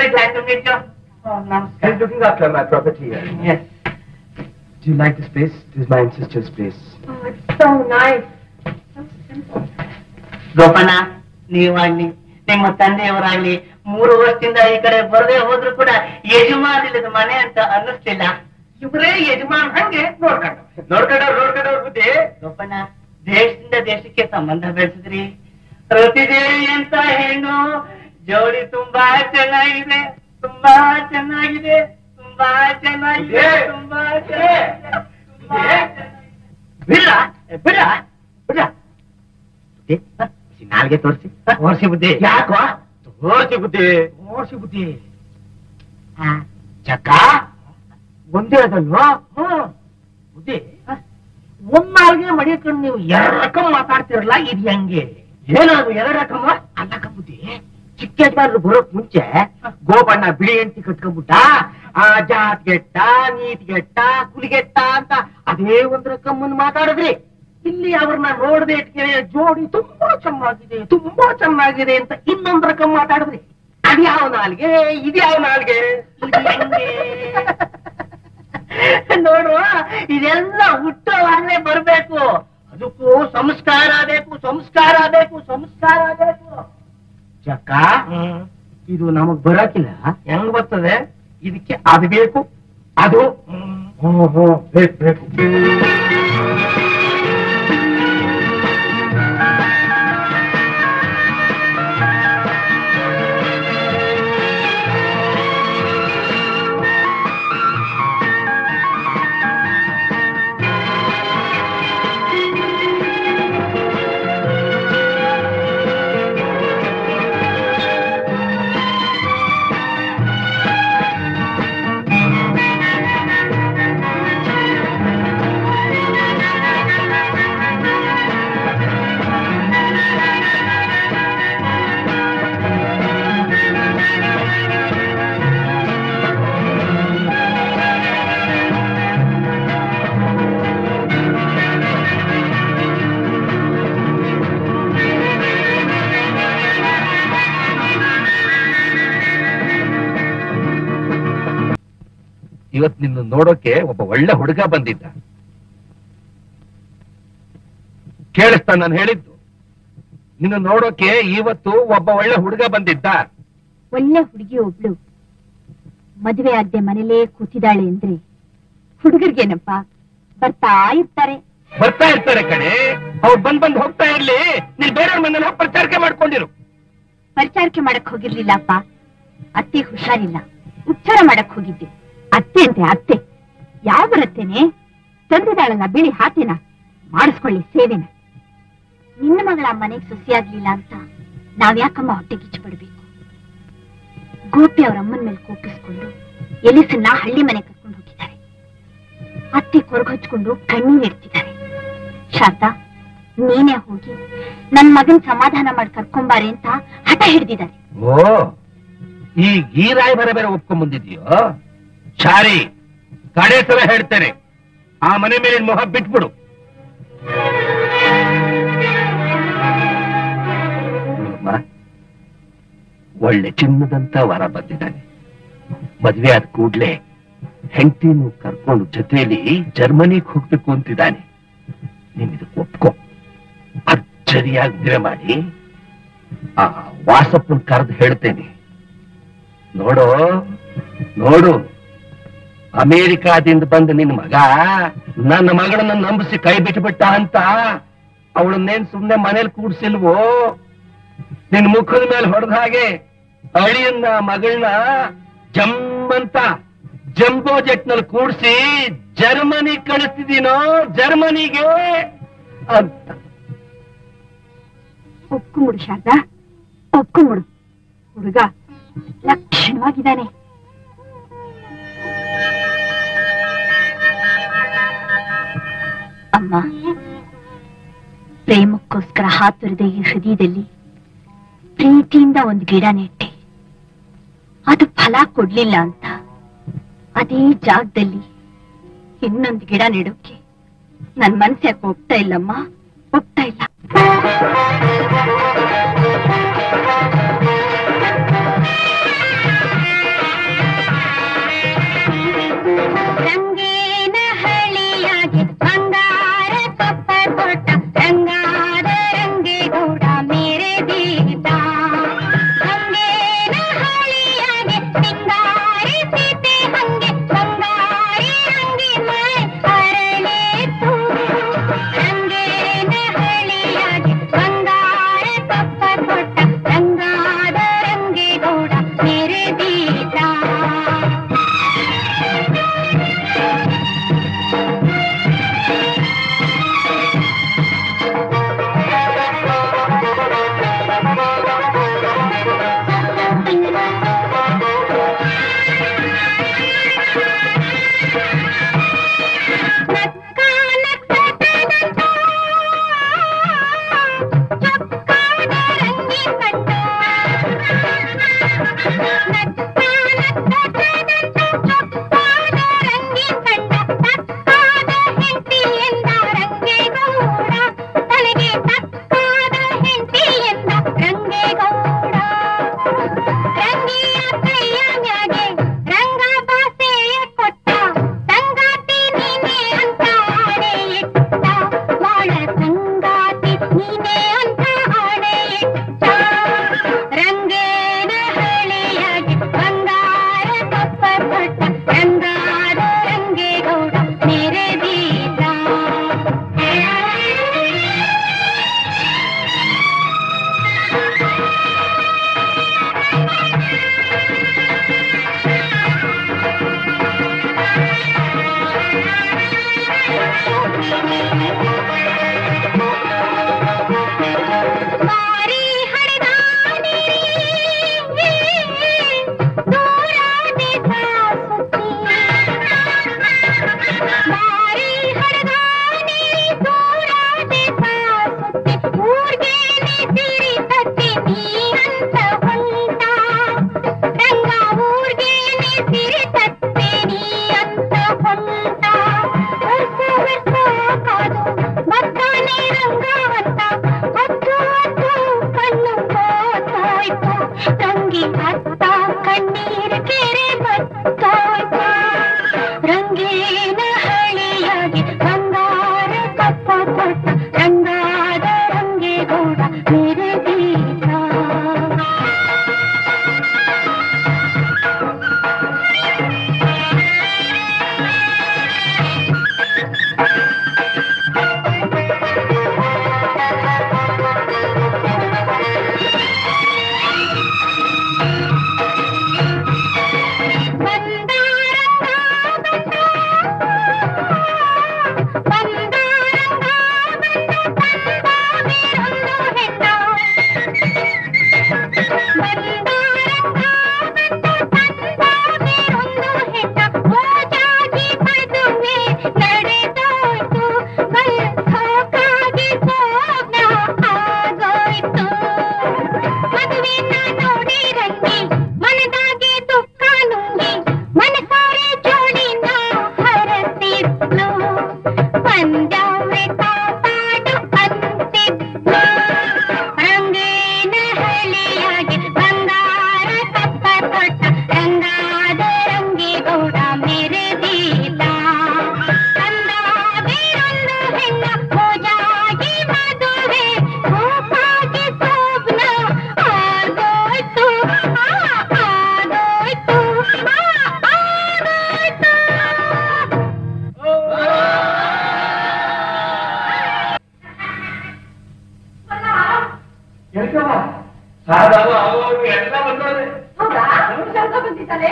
very glad to meet you ನಮಸ್ಕಾರ He's looking after my property here. Yes. Do you like this place? This is my sister's place. Oh, it's so nice. So simple. Gopanna ನೀವಾಗ್ಲಿ ನಿಮ್ಮ ತಂದೆಯವರಾಗ್ಲಿ ಮೂರು ವರ್ಷದಿಂದ ಈ ಕಡೆ ಬರದೇ ಹೋದ್ರು ಕೂಡ ಯಜಮಾನಿಲ್ಲದ ಮನೆ ಅಂತ ಅನ್ನಿಸ್ಲಿಲ್ಲ ಇವರೇ ಯಜಮಾನ್ ಹಂಗೆ ನೋಡ್ಕೊಂಡು ನೋಡ್ಕೊಂಡವ್ರು ನೋಡ್ಕೊಂಡವ್ರು ಬುದ್ಧಿ ಗೋಪಣ್ಣ ದೇಶದಿಂದ ದೇಶಕ್ಕೆ ಸಂಬಂಧ ಬೆಳೆಸಿದ್ರಿ ರತಿದೇವಿ ಅಂತ ಹೆಣ್ಣು ಜೋಡಿ ತುಂಬಾ ಚೆನ್ನಾಗಿದೆ ತುಂಬಾ ಚೆನ್ನಾಗಿದೆ ತುಂಬಾ ಚೆನ್ನಾಗಿದೆ ಇದೆ. ತುಂಬಾ ಚೆನ್ನಾಗಿದೆ ತುಂಬಾ ಚೆನ್ನಾಗಿದೆ. ಬಿಡ್ರ ಬಿಡ್ರ ಬಿಡ್ರ ಬುದ್ಧಿ ಹ? ಈ ನಾಲ್ಗೆ ತೋರಿಸಿ ತೋರಿಸಿ ಬುದ್ಧಿ ಯಾಕೋ ತೋರ್ಸಿ ಬುದ್ಧಿ ತೋರಿಸಿ ಬುದ್ಧಿ ಚಕ್ಕ ಒಂದೇ ಅದಲ್ವಾ ಹ್ಮ್ ಬುದ್ಧಿ ಒಂದಾಲ್ಗೆ ಮಡಿಕೊಂಡು ನೀವು ಎರಡು ರಕಮ್ ಮಾತಾಡ್ತಿರಲ್ಲ ಇದು ಹೆಂಗೆ ಏನದು ಎರಡು ರಕಮ ಅಲ್ಲಕ್ಕ ಬುದ್ಧಿ ಚಿಕ್ಕ ಯಜಮಾನ್ರು ಬರೋಕ್ ಮುಂಚೆ ಗೋಬಣ್ಣ ಬಿಳಿ ಹೆಂಡತಿ ಕಟ್ಕೊಂಡ್ಬಿಟ್ಟ ಆ ಜಾತ್ಗೆಟ್ಟ ನೀಟ್ಗೆಟ್ಟ ಕುಲಿಗೆಟ್ಟ ಅಂತ ಅದೇ ಒಂದ್ ರಕಮ್ಮನ್ ಮಾತಾಡಿದ್ರಿ ಇಲ್ಲಿ ಅವ್ರನ್ನ ನೋಡದೆ ಇಟ್ಕೆ ಜೋಡಿ ತುಂಬಾ ಚೆನ್ನಾಗಿದೆ ತುಂಬಾ ಚೆನ್ನಾಗಿದೆ ಅಂತ ಇನ್ನೊಂದ್ ರಕಮ್ ಮಾತಾಡಿದ್ರಿ ಅದ್ಯಾವ ನಾಲ್ಗೆ ಇದ್ಯಾವ ನಾಲ್ಗೆ ಇದು ಹೆಂಗೆ? ನೋಡು ಇದೆಲ್ಲ ಹುಟ್ಟುವಾಗಲೇ ಬರ್ಬೇಕು ಅದಕ್ಕೂ ಸಂಸ್ಕಾರ ಬೇಕು ಸಂಸ್ಕಾರ ಬೇಕು ಸಂಸ್ಕಾರ ಬೇಕು ಚಕ್ಕ ಇದು ನಮಗ್ ಬರಕಿಲ್ಲ ಹೆಂಗ್ ಬರ್ತದೆ ಇದಕ್ಕೆ ಅದು ಬೇಕು ಅದು ಓಹೋ ಬೇಕು ಬೇಕು ಇವತ್ ನಿನ್ನ ನೋಡೋಕೆ ಒಬ್ಬ ಒಳ್ಳೆ ಹುಡುಗ ಬಂದಿದ್ದ ಕೇಳಿಸ್ತಾ ನಾನು ಹೇಳಿದ್ದು ನಿನ್ನ ನೋಡೋಕೆ ಇವತ್ತು ಒಬ್ಬ ಒಳ್ಳೆ ಹುಡುಗ ಬಂದಿದ್ದ ಒಳ್ಳೆ ಹುಡುಗಿ ಒಬ್ಳು ಮದುವೆ ಆಗದೆ ಮನೇಲೇ ಕೂತಿದ್ದಾಳೆ ಅಂದ್ರೆ ಹುಡುಗರಿಗೇನಪ್ಪ ಬರ್ತಾ ಇರ್ತಾರೆ ಬರ್ತಾ ಇರ್ತಾರೆ ಕಣೆ ಅವ್ರು ಬಂದ್ ಬಂದ್ ಹೋಗ್ತಾ ಇರ್ಲಿ ನೀನ್ ಬೇರೆಯವ್ರ ಮನೇಲಿ ಹೋಗಿ ಪ್ರಚಾರಕ್ಕೆ ಮಾಡ್ಕೊಂಡಿರು ಪರಿಚಾರಕ್ಕೆ ಮಾಡಕ್ ಹೋಗಿರ್ಲಿಲ್ಲಪ್ಪ ಅತ್ತೆ ಹುಷಾರಿಲ್ಲ ಉಚ್ಚಾರ ಮಾಡಕ್ ಹೋಗಿದ್ದೆ ಅತ್ತೆ ಅಂತೆ ಅತ್ತೆ ಯಾವ ಬರತ್ತೇನೆ ತಂದಿದಾಳಲ್ಲ ಬಿಳಿ ಹಾತಿನ ಮಾಡಿಸ್ಕೊಳ್ಳಿ ಸೇವೆನ ನಿನ್ನ ಮಗಳ ಮನೆಗ್ ಸೊಸೆಯಾಗ್ಲಿಲ್ಲ ಅಂತ ನಾವ್ಯಾಕಮ್ಮ ಹೊಟ್ಟೆ ಕಿಚ್ಚು ಪಡ್ಬೇಕು ಗೋಪಿ ಅವ್ರ ಅಮ್ಮನ ಮೇಲೆ ಕೂಪಿಸ್ಕೊಂಡು ಎಲಿಸನ್ನ ಹಳ್ಳಿ ಮನೆ ಕರ್ಕೊಂಡು ಹೋಗಿದ್ದಾರೆ ಅತ್ತೆ ಕೊರಗೊಚ್ಕೊಂಡು ಕಣ್ಣೀರ್ ಇಡ್ತಿದ್ದಾರೆ ಶಾರದಾ ನೀನೇ ಹೋಗಿ ನನ್ ಮಗನ್ ಸಮಾಧಾನ ಮಾಡಿ ಕರ್ಕೊಂಬಾರೆ ಅಂತ ಹಠ ಹಿಡ್ದಿದ್ದಾರೆ ಓ ಈಗ ಈ ರಾಯಭರ ಬೇರೆ ಒಪ್ಕೊಂಡ್ ಬಂದಿದ್ಯೋ ಶಾರಿ ಕಡೆ ಸಲ ಹೇಳ್ತೇನೆ ಆ ಮನೆ ಮೇಲಿನ ಮೊಹ ಬಿಟ್ಬಿಡು ನೋಡಮ್ಮ, ಒಳ್ಳೆ ಚಿನ್ನದಂತ ವರ ಬಂದಿದ್ದಾನೆ ಮದ್ವೆ ಆದ ಕೂಡ್ಲೆ ಹೆಂಡತಿನೂ ಕರ್ಕೊಂಡು ಜೊತೆಯಲ್ಲಿ ಜರ್ಮನಿಗೆ ಹೋಗ್ಬೇಕು ಅಂತಿದ್ದಾನೆ ನೀನ್ ಇದಕ್ಕೆ ಒಪ್ಕೊ ಅಚ್ಚರಿಯಾಗಿ ಮದುವೆ ಮಾಡಿ ಆ ವಾಸಪ್ಪನ್ ಕರೆದು ಹೇಳ್ತೇನೆ ನೋಡು ನೋಡು ಅಮೇರಿಕಾದಿಂದ ಬಂದ ನಿನ್ ಮಗ ನನ್ನ ಮಗಳನ್ನ ನಂಬಿಸಿ ಕೈ ಬಿಟ್ಬಿಟ್ಟ ಅಂತ ಅವಳನ್ನೇನ್ ಸುಮ್ನೆ ಮನೇಲಿ ಕೂಡ್ಸಿಲ್ವೋ ನಿನ್ ಮುಖದ ಮೇಲೆ ಹೊಡೆದ ಹಾಗೆ ಅಳಿಯನ್ನ ಮಗಳನ್ನ ಜಮ್ಮಂತ ಜಂಬೋ ಜೆಟ್ ನಲ್ಲಿ ಕೂಡ್ಸಿ ಜರ್ಮನಿ ಕಳಿಸ್ತಿದ್ದೀನೋ ಜರ್ಮನಿಗೆ ಅಂತ ಒಪ್ಕೊಂಬಿಡು ಶಾರದಾ ಒಪ್ಕೊಂಬಿಡು ಹುಡುಗ ಲಕ್ಷಣವಾಗಿದ್ದಾನೆ ಅಮ್ಮ ಪ್ರೇಮಕ್ಕೋಸ್ಕರ ಹಾತುರಿದ ಈ ಹೃದಯದಲ್ಲಿ ಪ್ರೀತಿಯಿಂದ ಒಂದು ಗಿಡ ನೆಟ್ಟೆ ಅದು ಫಲ ಕೊಡ್ಲಿಲ್ಲ ಅಂತ ಅದೇ ಜಾಗದಲ್ಲಿ ಇನ್ನೊಂದು ಗಿಡ ನೆಡೋಕೆ ನನ್ ಮನ್ಸು ಯಾಕೆ ಒಪ್ತಾ ಇಲ್ಲಮ್ಮ ಒಪ್ತಾ ಇಲ್ಲ ಹೋಗಿ ಹತ್ತ ಕಣ್ಣೀರ್ ಕೆರೆ ಬತ್ತೋಯ್ತು ರಂಗೇನ ಹಳಿಯಾಗಿ ಬಂಗಾರ ಕಪ್ಪ ಕೊಟ್ಟ ರಂಗಾದ ರಂಗೇಗೌಡ ಮೆರೆದೀತ ಮದುವೆನ ನೋಡಿ ರಂಗಿ ಮನದಾಗೆ ದುಃಖ ನುಂಗಿ ಮನಸಾರೆ ಜೋಡಿನ ಹರಸಿದ್ಲು ಪಂದ್ಯಾವೆ ಕಾಪಾಡು ಅಂತಿದ್ಲು ರಂಗೇನ ಹಳಿಯಾಗಿ ಬಂಗಾರ ಕಪ್ಪ ಕೊಟ್ಟ ರಂಗಾದ ರಂಗೇಗೌಡ ಮೆರೆದೀತ ಅಂದಾಗಿರೊಂದು ಹೆಣ್ಣ ಪೂಜಾಗಿ ಮದುವೆ ಕೋಪಾಗಿ ಸ್ವಪ್ನ ಆಗೋಯ್ತು ಆ ಆಗೋಯ್ತು ಆ ಆಗೋಯ್ತು ಸಾಧಾರಣ ಅವರು ಎಲ್ಲ ಬಂದೋರೆ ಹೌದಾ ಶಾರದಾ ಬಂದಿದ್ದಾಳೆ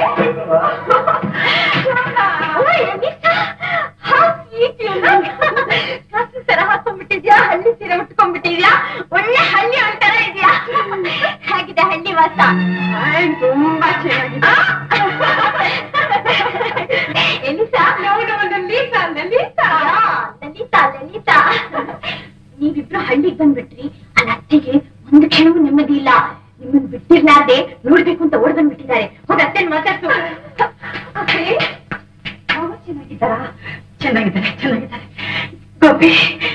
ಕಸು ಸರ ಹಾಕೊಂಡ್ಬಿಟ್ಟಿದ್ಯಾ ಹಳ್ಳಿ ಸೀರೆ ಉಟ್ಕೊಂಡ್ಬಿಟ್ಟಿದ್ಯಾ ಒಳ್ಳೆ ಹಳ್ಳಿ ಒಂಥರ ಇದೆಯಾ ಹೇಗಿದೆ ಹಳ್ಳಿ ವಾಸ ತುಂಬಾ ಚೆನ್ನಾಗಿದೆ ಎಲಿಸಾ ನೋಡು ಲಲಿತಾ ಲಲಿತಾ ಲಲಿತಾ ಲಲಿತಾ ನೀವಿಬ್ರು ಹಳ್ಳಿಗೆ ಬಂದ್ಬಿಟ್ರಿ ಅಲ್ಲಿ ಅತ್ತೆಗೆ ಒಂದು ಕ್ಷಣವೂ ನೆಮ್ಮದಿ ಇಲ್ಲ ನಿಮ್ಮನ್ನ ಬಿಟ್ಟಿರ್ಲಾರ್ದೆ ನೋಡ್ಬೇಕು ಅಂತ ಓಡ್ ಬಂದ್ಬಿಟ್ಟಿದ್ದಾರೆ ಹೋಗ ಅತ್ತೆನ್ ಮಾತಾಡ್ತು ಅತ್ತೆ ಮಾವ ಚೆನ್ನಾಗಿದ್ದಾರಾ ಚೆನ್ನಾಗಿದ್ದಾರೆ ಚೆನ್ನಾಗಿದ್ದಾರೆ ಗೋಪಿ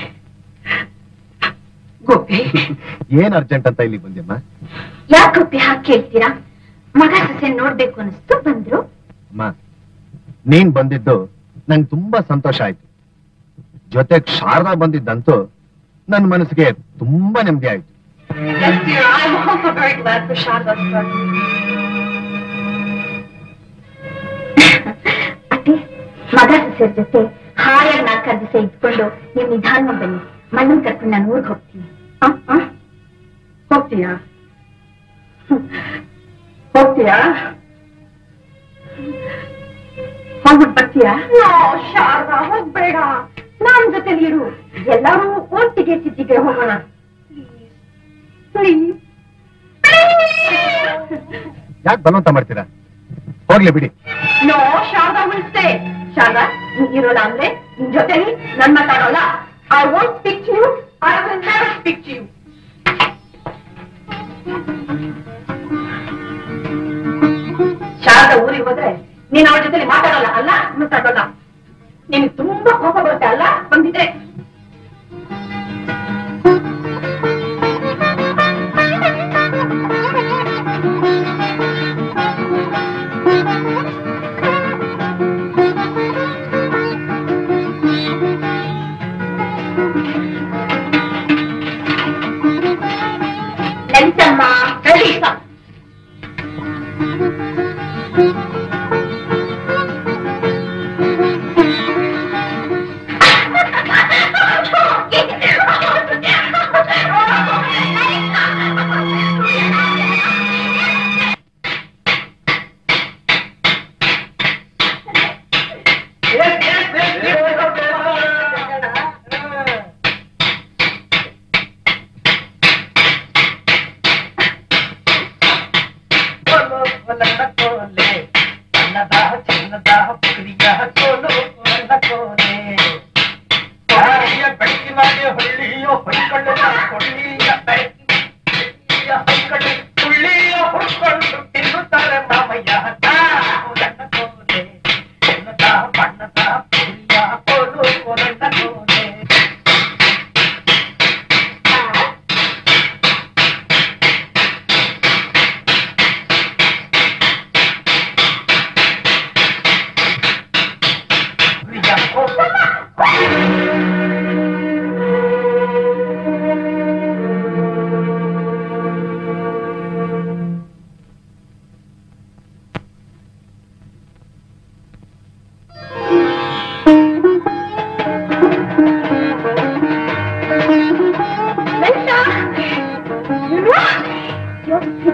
ಗೋಪಿ ಏನ್ ಅರ್ಜೆಂಟ್ ಅಂತ ಇಲ್ಲಿ ಬಂದ್ಯಮ್ಮ ಯಾಕೆ ಗೋಪಿ ಹಾಕಿ ಕೇಳ್ತೀರಾ ಮಗ ಸೊಸೆ ನೋಡ್ಬೇಕು ಅನಿಸ್ತು ಬಂದ್ರು ಅಮ್ಮ ನೀನ್ ಬಂದಿದ್ದು ನಂಗೆ ತುಂಬಾ ಸಂತೋಷ ಆಯ್ತು ಜೊತೆಗ್ ಶಾರದಾ ಬಂದಿದ್ದಂತೂ ನನ್ ಮನಸ್ಸಿಗೆ ತುಂಬಾ ನೆಮ್ಮದಿ ಆಯ್ತು Yes, dear. I'm also very glad for Sharda's presence. ಅತ್ತೆ ಮಗ ಸೊಸೆಯರ್ ಜೊತೆ ಹಾಯಾಗಿ ನಾಲ್ಕಾರು ದಿವಸ ಇದ್ಕೊಂಡು ನೀವು ನಿಧಾನವಾಗಿ ಬನ್ನಿ ಮಣ್ಣನ್ ಕರ್ಕೊಂಡು ನಾನು ಊರಿಗೆ ಹೋಗ್ತೀನಿ ಆ, ಆ? ಹೋಗ್ತೀಯಾ ಹೋಗ್ತೀಯಾ ಹೋಗ್ಬಿಟ್ಟು ಬರ್ತೀಯಾ ಶಾರದಾ ಹೋಗ್ಬೇಡ ನಾನ್ ಜೊತೆಲಿ ಇರು ಎಲ್ಲರೂ ಒಟ್ಟಿಗೆ ಸಿದ್ದಿಗೆ ಹೋಗೋಣ ಪ್ಲೀಸ್ ಯಾಕೆ ಬಲವಂತ ಮಾಡ್ತೀರಾ ಹೋಗ್ಲಿ ಬಿಡಿ no Sharada will stay Sharada ನೀನ್ ಇರೋಲ್ಲ ಅಂದ್ರೆ ನಿನ್ ಜೊತೆಲಿ ನನ್ ಮಾತಾಡೋಲ್ಲ I want speak to you I will never speak to you Sharada ಊರಿಗೆ ಹೋದ್ರೆ ನೀನ್ ಅವಳ ಜೊತೆಲಿ ಮಾತಾಡೋಲ್ಲ ಅಲ್ಲ ಮಾತಾಡೋಲ್ಲ ನಿನಗೆ ತುಂಬಾ ಕೋಪ ಬರುತ್ತೆ ಅಲ್ಲ ಬಂದಿದ್ರೆ ಲಲಿತಮ್ಮ ಲಲಿತ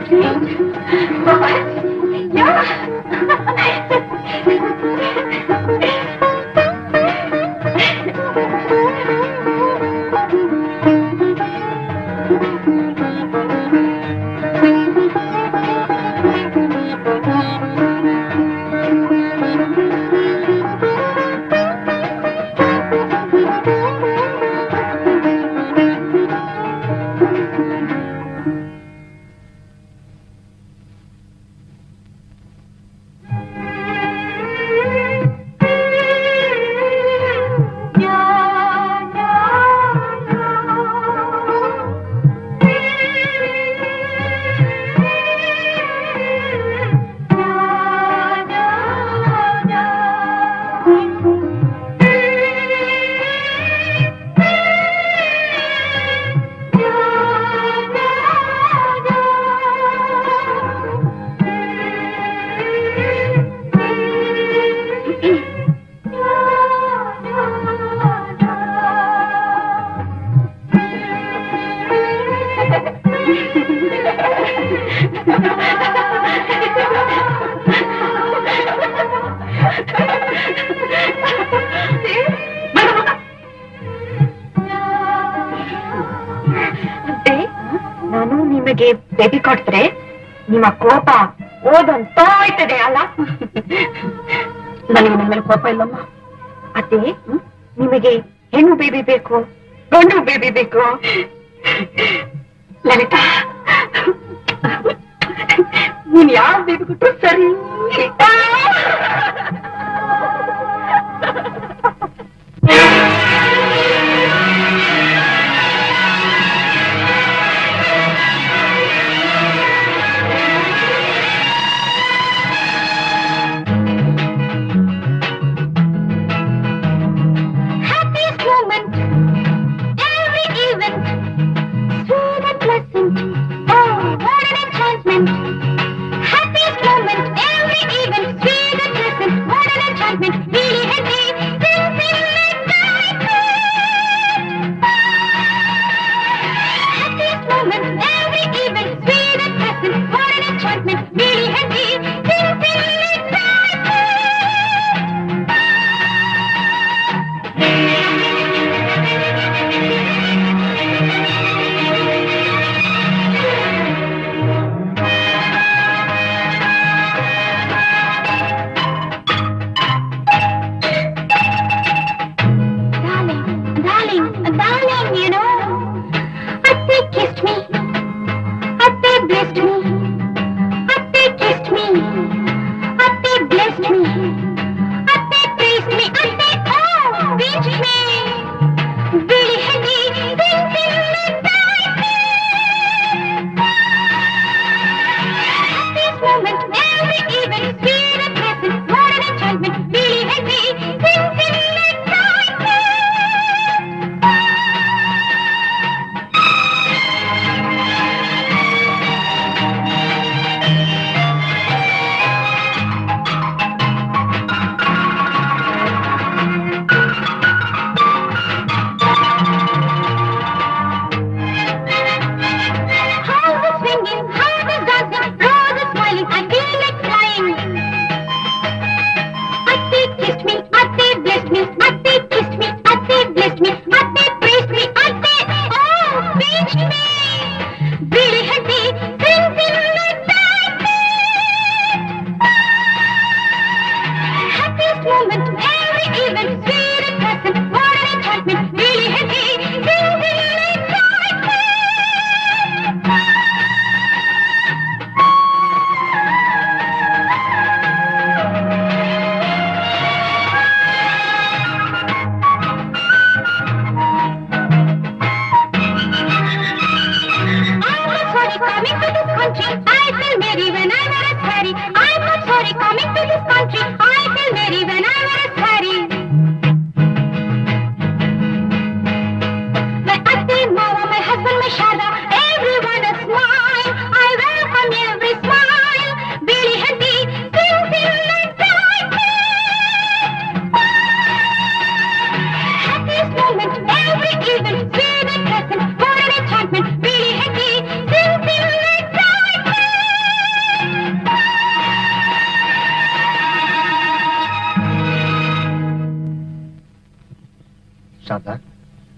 Please. Yeah. ಅತ್ತೆ, ನಾನು ನಿಮಗೆ ಬೇಬಿ ಕೊಡ್ತಾರೆ ನಿಮ್ಮ ಕೋಪ ಓದಂತ ಹೋಯ್ತದೆ ಅಲ್ಲ ನನಗೆ ನನ್ನ ಮೇಲೆ ಕೋಪ ಇಲ್ಲಮ್ಮ ಅತ್ತೆ ನಿಮಗೆ ಹೆಣ್ಣು ಬೇಬಿ ಬೇಕು ಗಂಡು ಬೇಬಿ ಬೇಕು ಲಲಿತಾ ನೀನ್ ಯಾವ ಬೇಬಿ ಕೊಟ್ಟರು ಸರಿ Happiest moment, every event, sweet and pleasant. Oh, what an enchantment! Happiest moment, every event, sweet and pleasant. What an enchantment! Really happy, since we met Happiest moment, every event, sweet and pleasant. What an enchantment! Really happy, since we met Darling, darling, darling, you know, Atte kissed me, Atte blessed me, Atte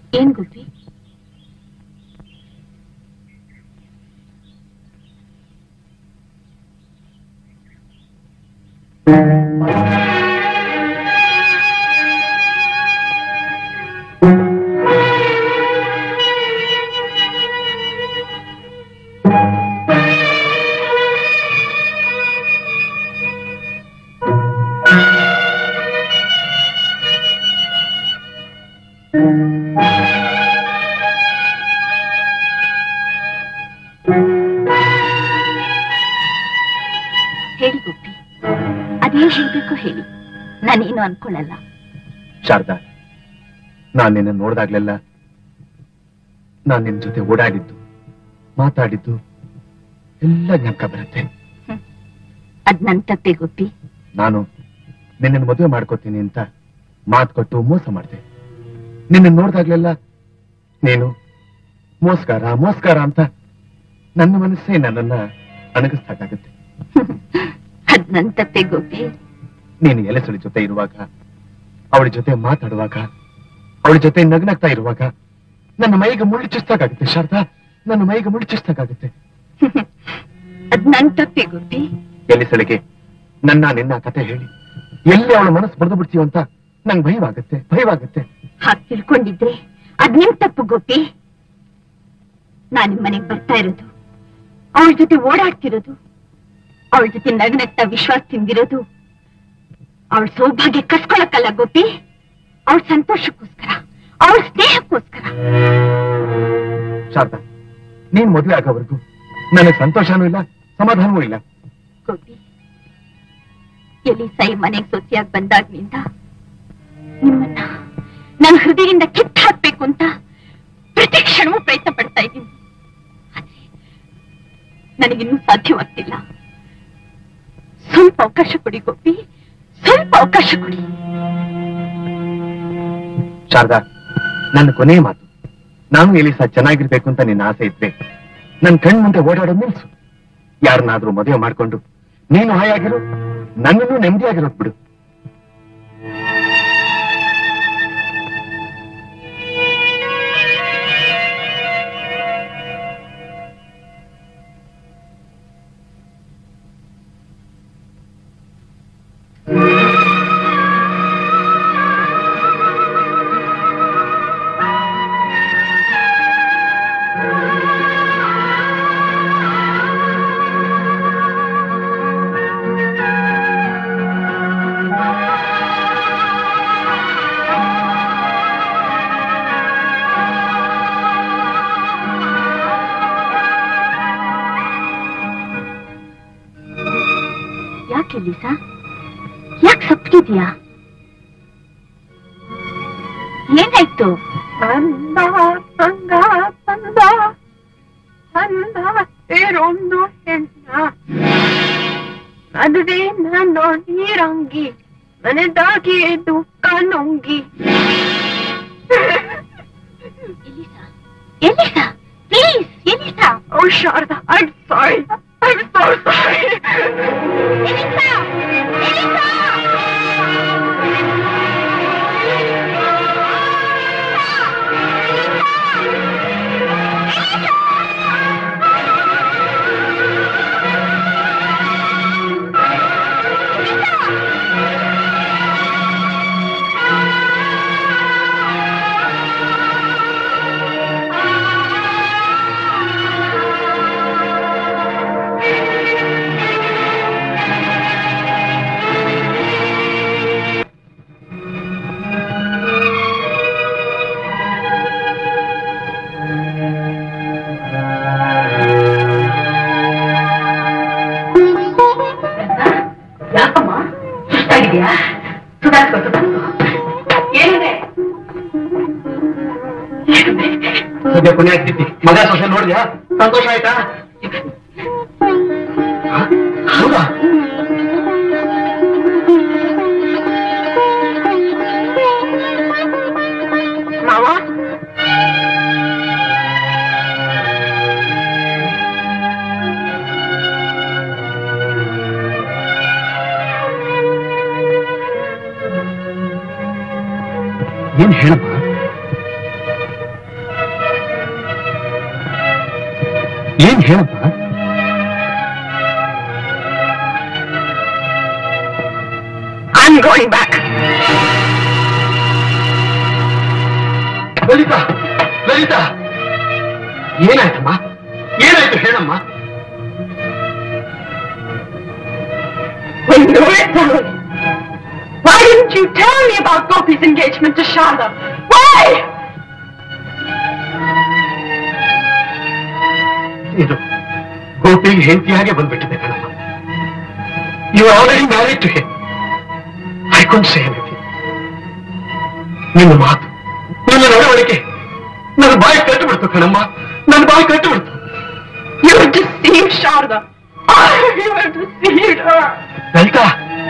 ಏನ್ ಗೋಪಿ ಹೇಳಿ ಗೋಪಿ ಅದೇನ್ ಹೇಳ್ಬೇಕು ಹೇಳಿ ನಾನೇನು ಅನ್ಕೊಳ್ಳಲ್ಲ ಶಾರದಾ ನಾನ್ ನಿನ್ನ ನೋಡ್ದಾಗ್ಲೆಲ್ಲ ನಾನ್ ನಿನ್ ಜೊತೆ ಓಡಾಡಿದ್ದು ಮಾತಾಡಿದ್ದು ಎಲ್ಲ ಜ್ಞಾಪಕ ಬರುತ್ತೆ ಅದ್ ನನ್ ತಪ್ಪೆ ಗೋಪಿ ನಾನು ನಿನ್ನ ಮದುವೆ ಮಾಡ್ಕೋತೀನಿ ಅಂತ ಮಾತು ಕೊಟ್ಟು ಮೋಸ ಮಾಡಿದೆ ನಿನ್ನ ನೋಡ್ದಾಗ್ಲೆಲ್ಲ ನೀನು ಮೋಸ್ಕಾರ ಮೋಸ್ಕಾರ ಅಂತ ನನ್ನ ಮನಸ್ಸೇ ನನ್ನನ್ನ ಅಣಗಿಸ್ದಾಗುತ್ತೆ ಅದ್ ನನ್ ತಪ್ಪೆ ಗೋಪಿ ನೀನು ಎಲೆಸಳಿ ಜೊತೆ ಇರುವಾಗ ಅವಳ ಜೊತೆ ಮಾತಾಡುವಾಗ ಅವಳ ಜೊತೆ ನಗ್ನಗ್ತಾ ಇರುವಾಗ ನನ್ನ ಮೈಗೆ ಮುಳ್ಳು ಚುಚ್ಚಾಗುತ್ತೆ ಶಾರದಾ ನನ್ನ ಮೈಗೆ ಮುಳ್ಳು ಚುಚ್ಚಾಗುತ್ತೆ ಅದ್ ನನ್ ತಪ್ಪೆ ಗೋಪಿ ಎಲೆಸಳಿಗೆ ನನ್ನ ನಿನ್ನ ಕತೆ ಹೇಳಿ ಎಲ್ಲಿ ಅವಳ ಮನಸ್ಸು ಬರೆದು ಬಿಡ್ತೀವ ಅಂತ ನಂಗೆ ಭಯವಾಗುತ್ತೆ ಭಯವಾಗುತ್ತೆ ಹಾಗ್ ತಿಳ್ಕೊಂಡಿದ್ರೆ ಅದ್ ನಿಮ್ ತಪ್ಪು ಗೋಪಿ ನಾನ್ ನಿಮ್ ಮನೆಗ್ ಬರ್ತಾ ಇರೋದು ಅವಳ ಜೊತೆ ಓಡಾಡ್ತಿರೋದು ಅವಳ ಜೊತೆ ನಗ್ನಗ್ತಾ ವಿಶ್ವಾಸ ತಿಂದಿರೋದು ಅವಳ ಸೌಭಾಗ್ಯ ಕಸ್ಕೊಳಕ್ಕಲ್ಲ ಗೋಪಿ ಅವಳ ಸಂತೋಷಕ್ಕೋಸ್ಕರ ಅವಳ ಸ್ನೇಹಕ್ಕೋಸ್ಕರ ಶಾರದಾ ನೀನ್ ಮದುವೆ ಆಗೋವರೆಗೂ ನನಗೆ ಸಂತೋಷನೂ ಇಲ್ಲ ಸಮಾಧಾನವೂ ಇಲ್ಲ ಗೋಪಿ ಎಲ್ಲಿ ಸೈ ಮನೆಗ್ ಸೊಸೆಯಾಗಿ ಬಂದಾಗ್ನಿಂದ ನಿಮ್ಮನ್ನ ನನ್ನ ಹೃದಯದಿಂದ ಕಿತ್ತು ಹಾಕ್ಬೇಕು ಅಂತ ಪ್ರತಿ ಕ್ಷಣವೂ ಪ್ರಯತ್ನ ಪಡ್ತಾ ಇದ್ದೀನಿ ಆದ್ರೆ ನನಗಿನ್ನೂ ಸಾಧ್ಯವಾಗ್ತಿಲ್ಲ ಸ್ವಲ್ಪ ಅವಕಾಶ ಕೊಡಿ ಗೋಪಿ ಸ್ವಲ್ಪ ಅವಕಾಶ ಕೊಡಿ ಶಾರದಾ ನನ್ನ ಕೊನೆ ಮಾತು ನಾನು ಎಲಿಸಾ ಚೆನ್ನಾಗಿರ್ಬೇಕು ಅಂತ ನಿನ್ನ ಆಸೆ ಇದ್ರೆ ನನ್ ಕಣ್ ಮುಂದೆ ಓಡಾಡೋದ್ ನಿಲ್ಸು ಯಾರನ್ನಾದ್ರೂ ಮದುವೆ ಮಾಡ್ಕೊಂಡು ನೀನು ಹಾಯಾಗಿರು ನನ್ನನ್ನು ನೆಮ್ಮದಿಯಾಗಿರೋದ್ ಬಿಡು ಯಾಕೆ ಲೀಸಾ ಯಾಕೆ ಸಪ್ಪಿದ್ಯಾ ಏನಾಯ್ತು ಅಂದ ಅಂದ ಅಂದ ಅಂದ ಬೇರೊಂದು ಹೆಣ್ಣ ಅದುವೇ ನಾನು ನೀರಂಗಿ ಮನೆದಾಗಿ ದುಃಖ ನುಂಗಿ Elisa Elisa please Elisa Oh, Sharda, I'm sorry. I'm so sorry. Elisa Elisa ಯಾಕಮ್ಮ ಸುಸ್ತಾಗಿದ್ಯಾ ಸುಧಾರಿಸ್ಕೊಟ್ಟು ಏನಿದೆ ಸದ್ಯ ಪುಣ್ಯ ಆಗ್ತಿದ್ದಿ ಮಗ ಸೊಸೆ ನೋಡಿದ್ಯಾ ಸಂತೋಷ ಆಯ್ತಾ ಹ? ಹೌದಾ ಮಾವ ಏನ್ ಹೇಳಮ್ಮ ಹೇಳಪ್ಪ I'm going back. Lalitha Lalitha ಏನಾಯ್ತಮ್ಮ ಏನಾಯ್ತು ಹೇಳಮ್ಮ When you were down, why didn't you tell me about Gopi's engagement to Sharda? Why? ಇದು ಗೋಪಿಗೆ ಹೆಂಡತಿಯಾಗೆ ಬಂದ್ಬಿಟ್ಟಿದೆ ಕಣಮ್ಮ you already married to him I can't say ನಿನ್ನ ಮಾತು ನಿನ್ನ ನಡವಳಿಕೆ ನನ್ನ ಬಾಯಿ ಕಟ್ಟಿಬಿಡ್ತು ಕಣಮ್ಮ ನನ್ನ ಬಾಯಿ ಕಟ್ಟಿಬಿಡ್ತು You deceived Sharda. You have deceived her. Lalitha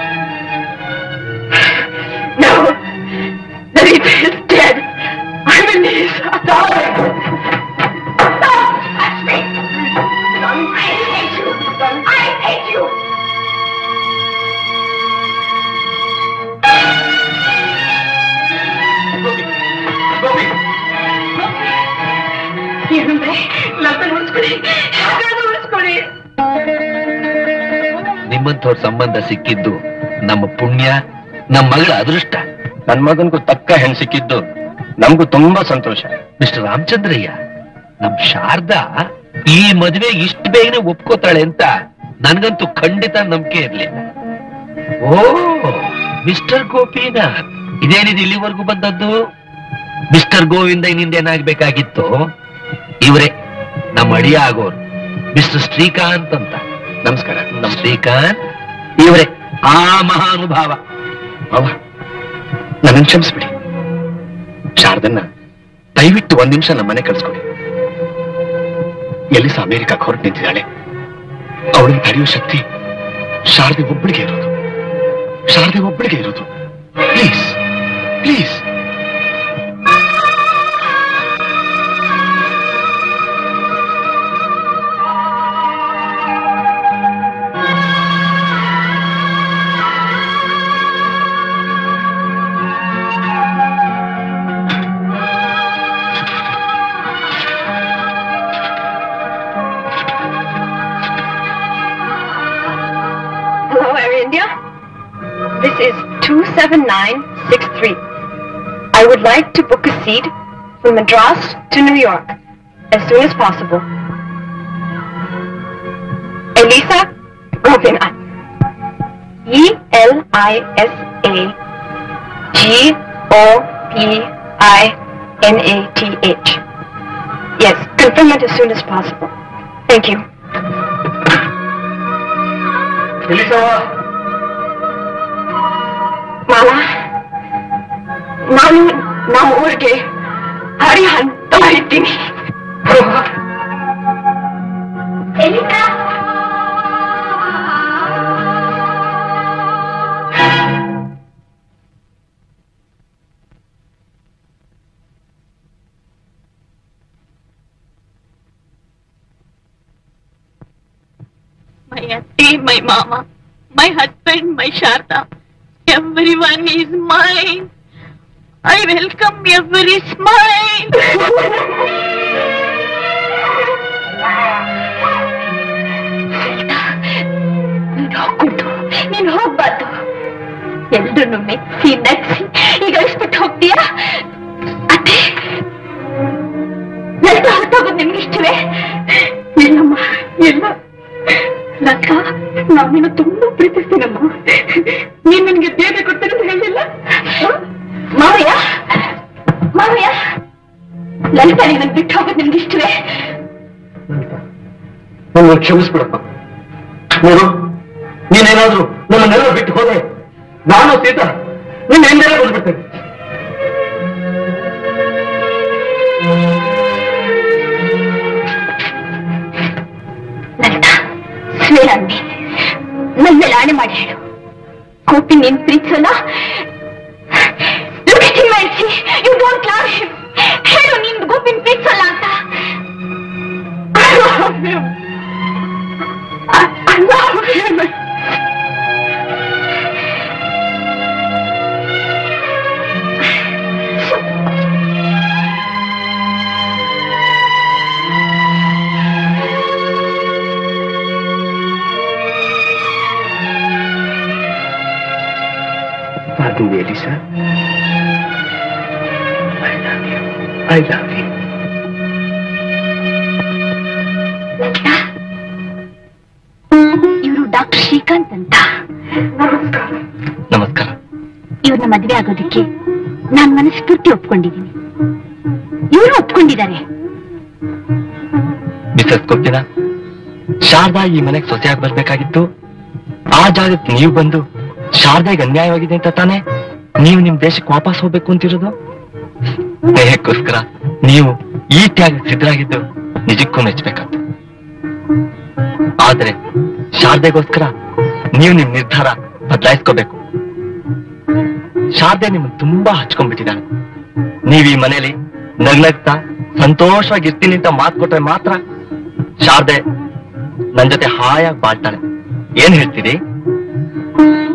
No, Narita is dead. I'm Elisa. Darling. Don't touch me. I hate you. I hate you. Gopi ಏನಂದ್ರೆ ಲತನ್ ಉಳಿಸ್ಕೊಡಿ ಯಾರಾದ್ರೂ ಉಳಿಸ್ಕೊಡಿ ನಿಮ್ಮಂಥವ್ರ ಸಂಬಂಧ ಸಿಕ್ಕಿದ್ದು ನಮ್ಮ ಪುಣ್ಯ ನಮ್ಮ ಮಗಳ ಅದೃಷ್ಟ ನನ್ ಮಗನ್ಗೂ ತಕ್ಕ ಹೆಣ್ ಸಿಕ್ಕಿದ್ದು ನಮಗೂ ತುಂಬಾ ಸಂತೋಷ ಮಿಸ್ಟರ್ ರಾಮಚಂದ್ರಯ್ಯ ನಮ್ ಶಾರದಾ ಈ ಮದುವೆ ಇಷ್ಟು ಬೇಗನೆ ಒಪ್ಕೋತಾಳೆ ಅಂತ ನನ್ಗಂತೂ ಖಂಡಿತ ನಂಬಿಕೆ ಇರ್ಲಿಲ್ಲ ಓ ಮಿಸ್ಟರ್ ಗೋಪಿನಾಥ್ ಇದೇನಿದೆ ಇಲ್ಲಿವರೆಗೂ ಬಂದದ್ದು ಮಿಸ್ಟರ್ ಗೋವಿಂದ ಇನ್ನಿಂದ ಏನಾಗ್ಬೇಕಾಗಿತ್ತು ಇವರೇ ನಮ್ಮ ಅಡಿಯ ಆಗೋರು ಮಿಸ್ಟರ್ ಶ್ರೀಕಾಂತ್ ಅಂತ ನಮಸ್ಕಾರ ನಮ್ ಶ್ರೀಕಾಂತ್ ಇವರೇ ಆ ಮಹಾನುಭಾವ ಮಾವ ನನ್ನ ಕ್ಷಮಿಸ್ಬಿಡಿ ಶಾರದನ್ನ ದಯವಿಟ್ಟು ಒಂದ್ ನಿಮಿಷ ನಮ್ಮ ಮನೆ ಕಳ್ಸ್ಕೊಡಿ ಎಲ್ಲಿಸ ಅಮೆರಿಕಕ್ಕೆ ಹೊರಟು ನಿಂತಿದ್ದಾಳೆ ಅವಳನ್ನ ತಡೆಯೋ ಶಕ್ತಿ ಶಾರದೆ ಒಬ್ಬಳಿಗೆ ಇರೋದು ಶಾರದೆ ಒಬ್ಬಳಿಗೆ ಇರೋದು please please Hello, Air India. This is 27963. I would like to book a seat from Madras to New York as soon as possible. Elisa Gopinath. E L I S A G O P I N A T H. Yes, confirm it as soon as possible. Thank you. ಮಾವ ನಾನು ನಮ್ಮ ಊರಿಗೆ ಹರಿ ಅಂತ ಇದ್ದೀನಿ my auntie, my mama, my husband, my Sharda. Everyone is mine. I welcome every smile. ನೀನ್ ಹೋಗ್ಬಿಟ್ಟು ನೀನ್ ಹೋಗ್ಬಾರ್ದು ಎಲ್ರನ್ನು ಮೆಚ್ಚಿ ನಚ್ಚಿ ಈಗ ಅಳಿಸ್ಬಿಟ್ಟು ಹೋಗ್ತೀಯಾ ಅತ್ತೆ ಲಲಿತಾ ಹೊರಟೋಗೋದು ನಿಮ್ಗೆ ಇಷ್ಟವೇ ಇಲ್ಲಮ್ಮ ಇಲ್ಲ ಲಲಿತಾ ನಾನು ನಿನ್ನ ತುಂಬಾ ಪ್ರೀತಿಸ್ತೀನಮ್ಮ ನೀನ್ ನನಗೆ ಬೇರೆ ಕೊಡ್ತೇನೆ ಅಂತ ಹೇಳಿಲ್ಲ ಮಾವಯ್ಯ ಮಾವಯ್ಯ ಲಲಿತಾ ನಿನ್ನ ಬಿಟ್ಟು ಹೋಗೋದು ನಿಮ್ಗೆ ಇಷ್ಟವೇ ನನ್ನ ಕ್ಷಮಿಸ್ಬಿಡಪ್ಪ ನೋಡು ನೀನೇನಾದ್ರೂ ನಮ್ಮನ್ನೆಲ್ಲ ಬಿಟ್ಟು ಹೋದ್ರೆ ನಾನು ಸೀತಾ ನಿನ್ನ ಹಿಂದೆ ಬಂದ್ಬಿಡ್ತೇನೆ ಲಲಿತಾ swear on me. ನನ್ ಮೇಲೆ ಆಣೆ ಮಾಡಿ ಹೇಳು ಕೋಪಿ ನೀನ್ ಪ್ರೀತಿಸಲ್ಲ Look at him and see, you don't love him. ಹೇಳು ನೀನ್ ಗೋಪಿನ್ ಪ್ರೀತಿಸಲ್ಲ ಅಂತ I love him. I, I love him. And Elisa, I love you. I love you. ಇವರು ಡಾಕ್ಟರ್ ಶ್ರೀಕಾಂತ್ ಅಂತ ನಮಸ್ಕಾರ ಇವ್ರನ್ನ ಮದ್ವೆ ಆಗೋದಕ್ಕೆ ನಾನ್ ಮನಸ್ಫೂರ್ತಿ ಒಪ್ಕೊಂಡಿದ್ದೀನಿ ಇವರು ಒಪ್ಕೊಂಡಿದ್ದಾರೆ ಮಿಸಸ್ ಗೊತ್ತಿನ ಶಾರದಾ ಈ ಮನೆಗೆ ಸೊಸೆಯಾಗಿ ಬರ್ಬೇಕಾಗಿತ್ತು ಆ ಜಾಗಕ್ಕೆ ನೀವು ಬಂದು ಶಾರದಾಗೆ ಅನ್ಯಾಯವಾಗಿದೆ ಅಂತ ತಾನೇ ನೀವು ನಿಮ್ ದೇಶಕ್ಕೆ ವಾಪಸ್ ಹೋಗ್ಬೇಕು ಅಂತಿರೋದು ಸ್ನೇಹಕ್ಕೋಸ್ಕರ ನೀವು ಈ ತ್ಯಾಗಕ್ಕೆ ಸಿದ್ಧರಾಗಿದ್ದು ನಿಜಕ್ಕೂ ಮೆಚ್ಚಬೇಕಾಗ್ತದೆ ಆದ್ರೆ ಶಾರದೆಗೋಸ್ಕರ ನೀವು ನಿಮ್ ನಿರ್ಧಾರ ಬದಲಾಯಿಸ್ಕೋಬೇಕು ಶಾರದೆ ನಿಮ್ಮನ್ನು ತುಂಬಾ ಹಚ್ಕೊಂಡ್ಬಿಟ್ಟಿದ್ದಾಳೆ ನೀವ್ ಈ ಮನೇಲಿ ನಗ್ನಗ್ತಾ ಸಂತೋಷವಾಗಿ ಇರ್ತೀನಿ ಅಂತ ಮಾತು ಕೊಟ್ರೆ ಮಾತ್ರ ಶಾರದೆ ನನ್ ಜೊತೆ ಹಾಯಾಗಿ ಬಾಳ್ತಾಳೆ ಏನ್ ಹೇಳ್ತೀರಿ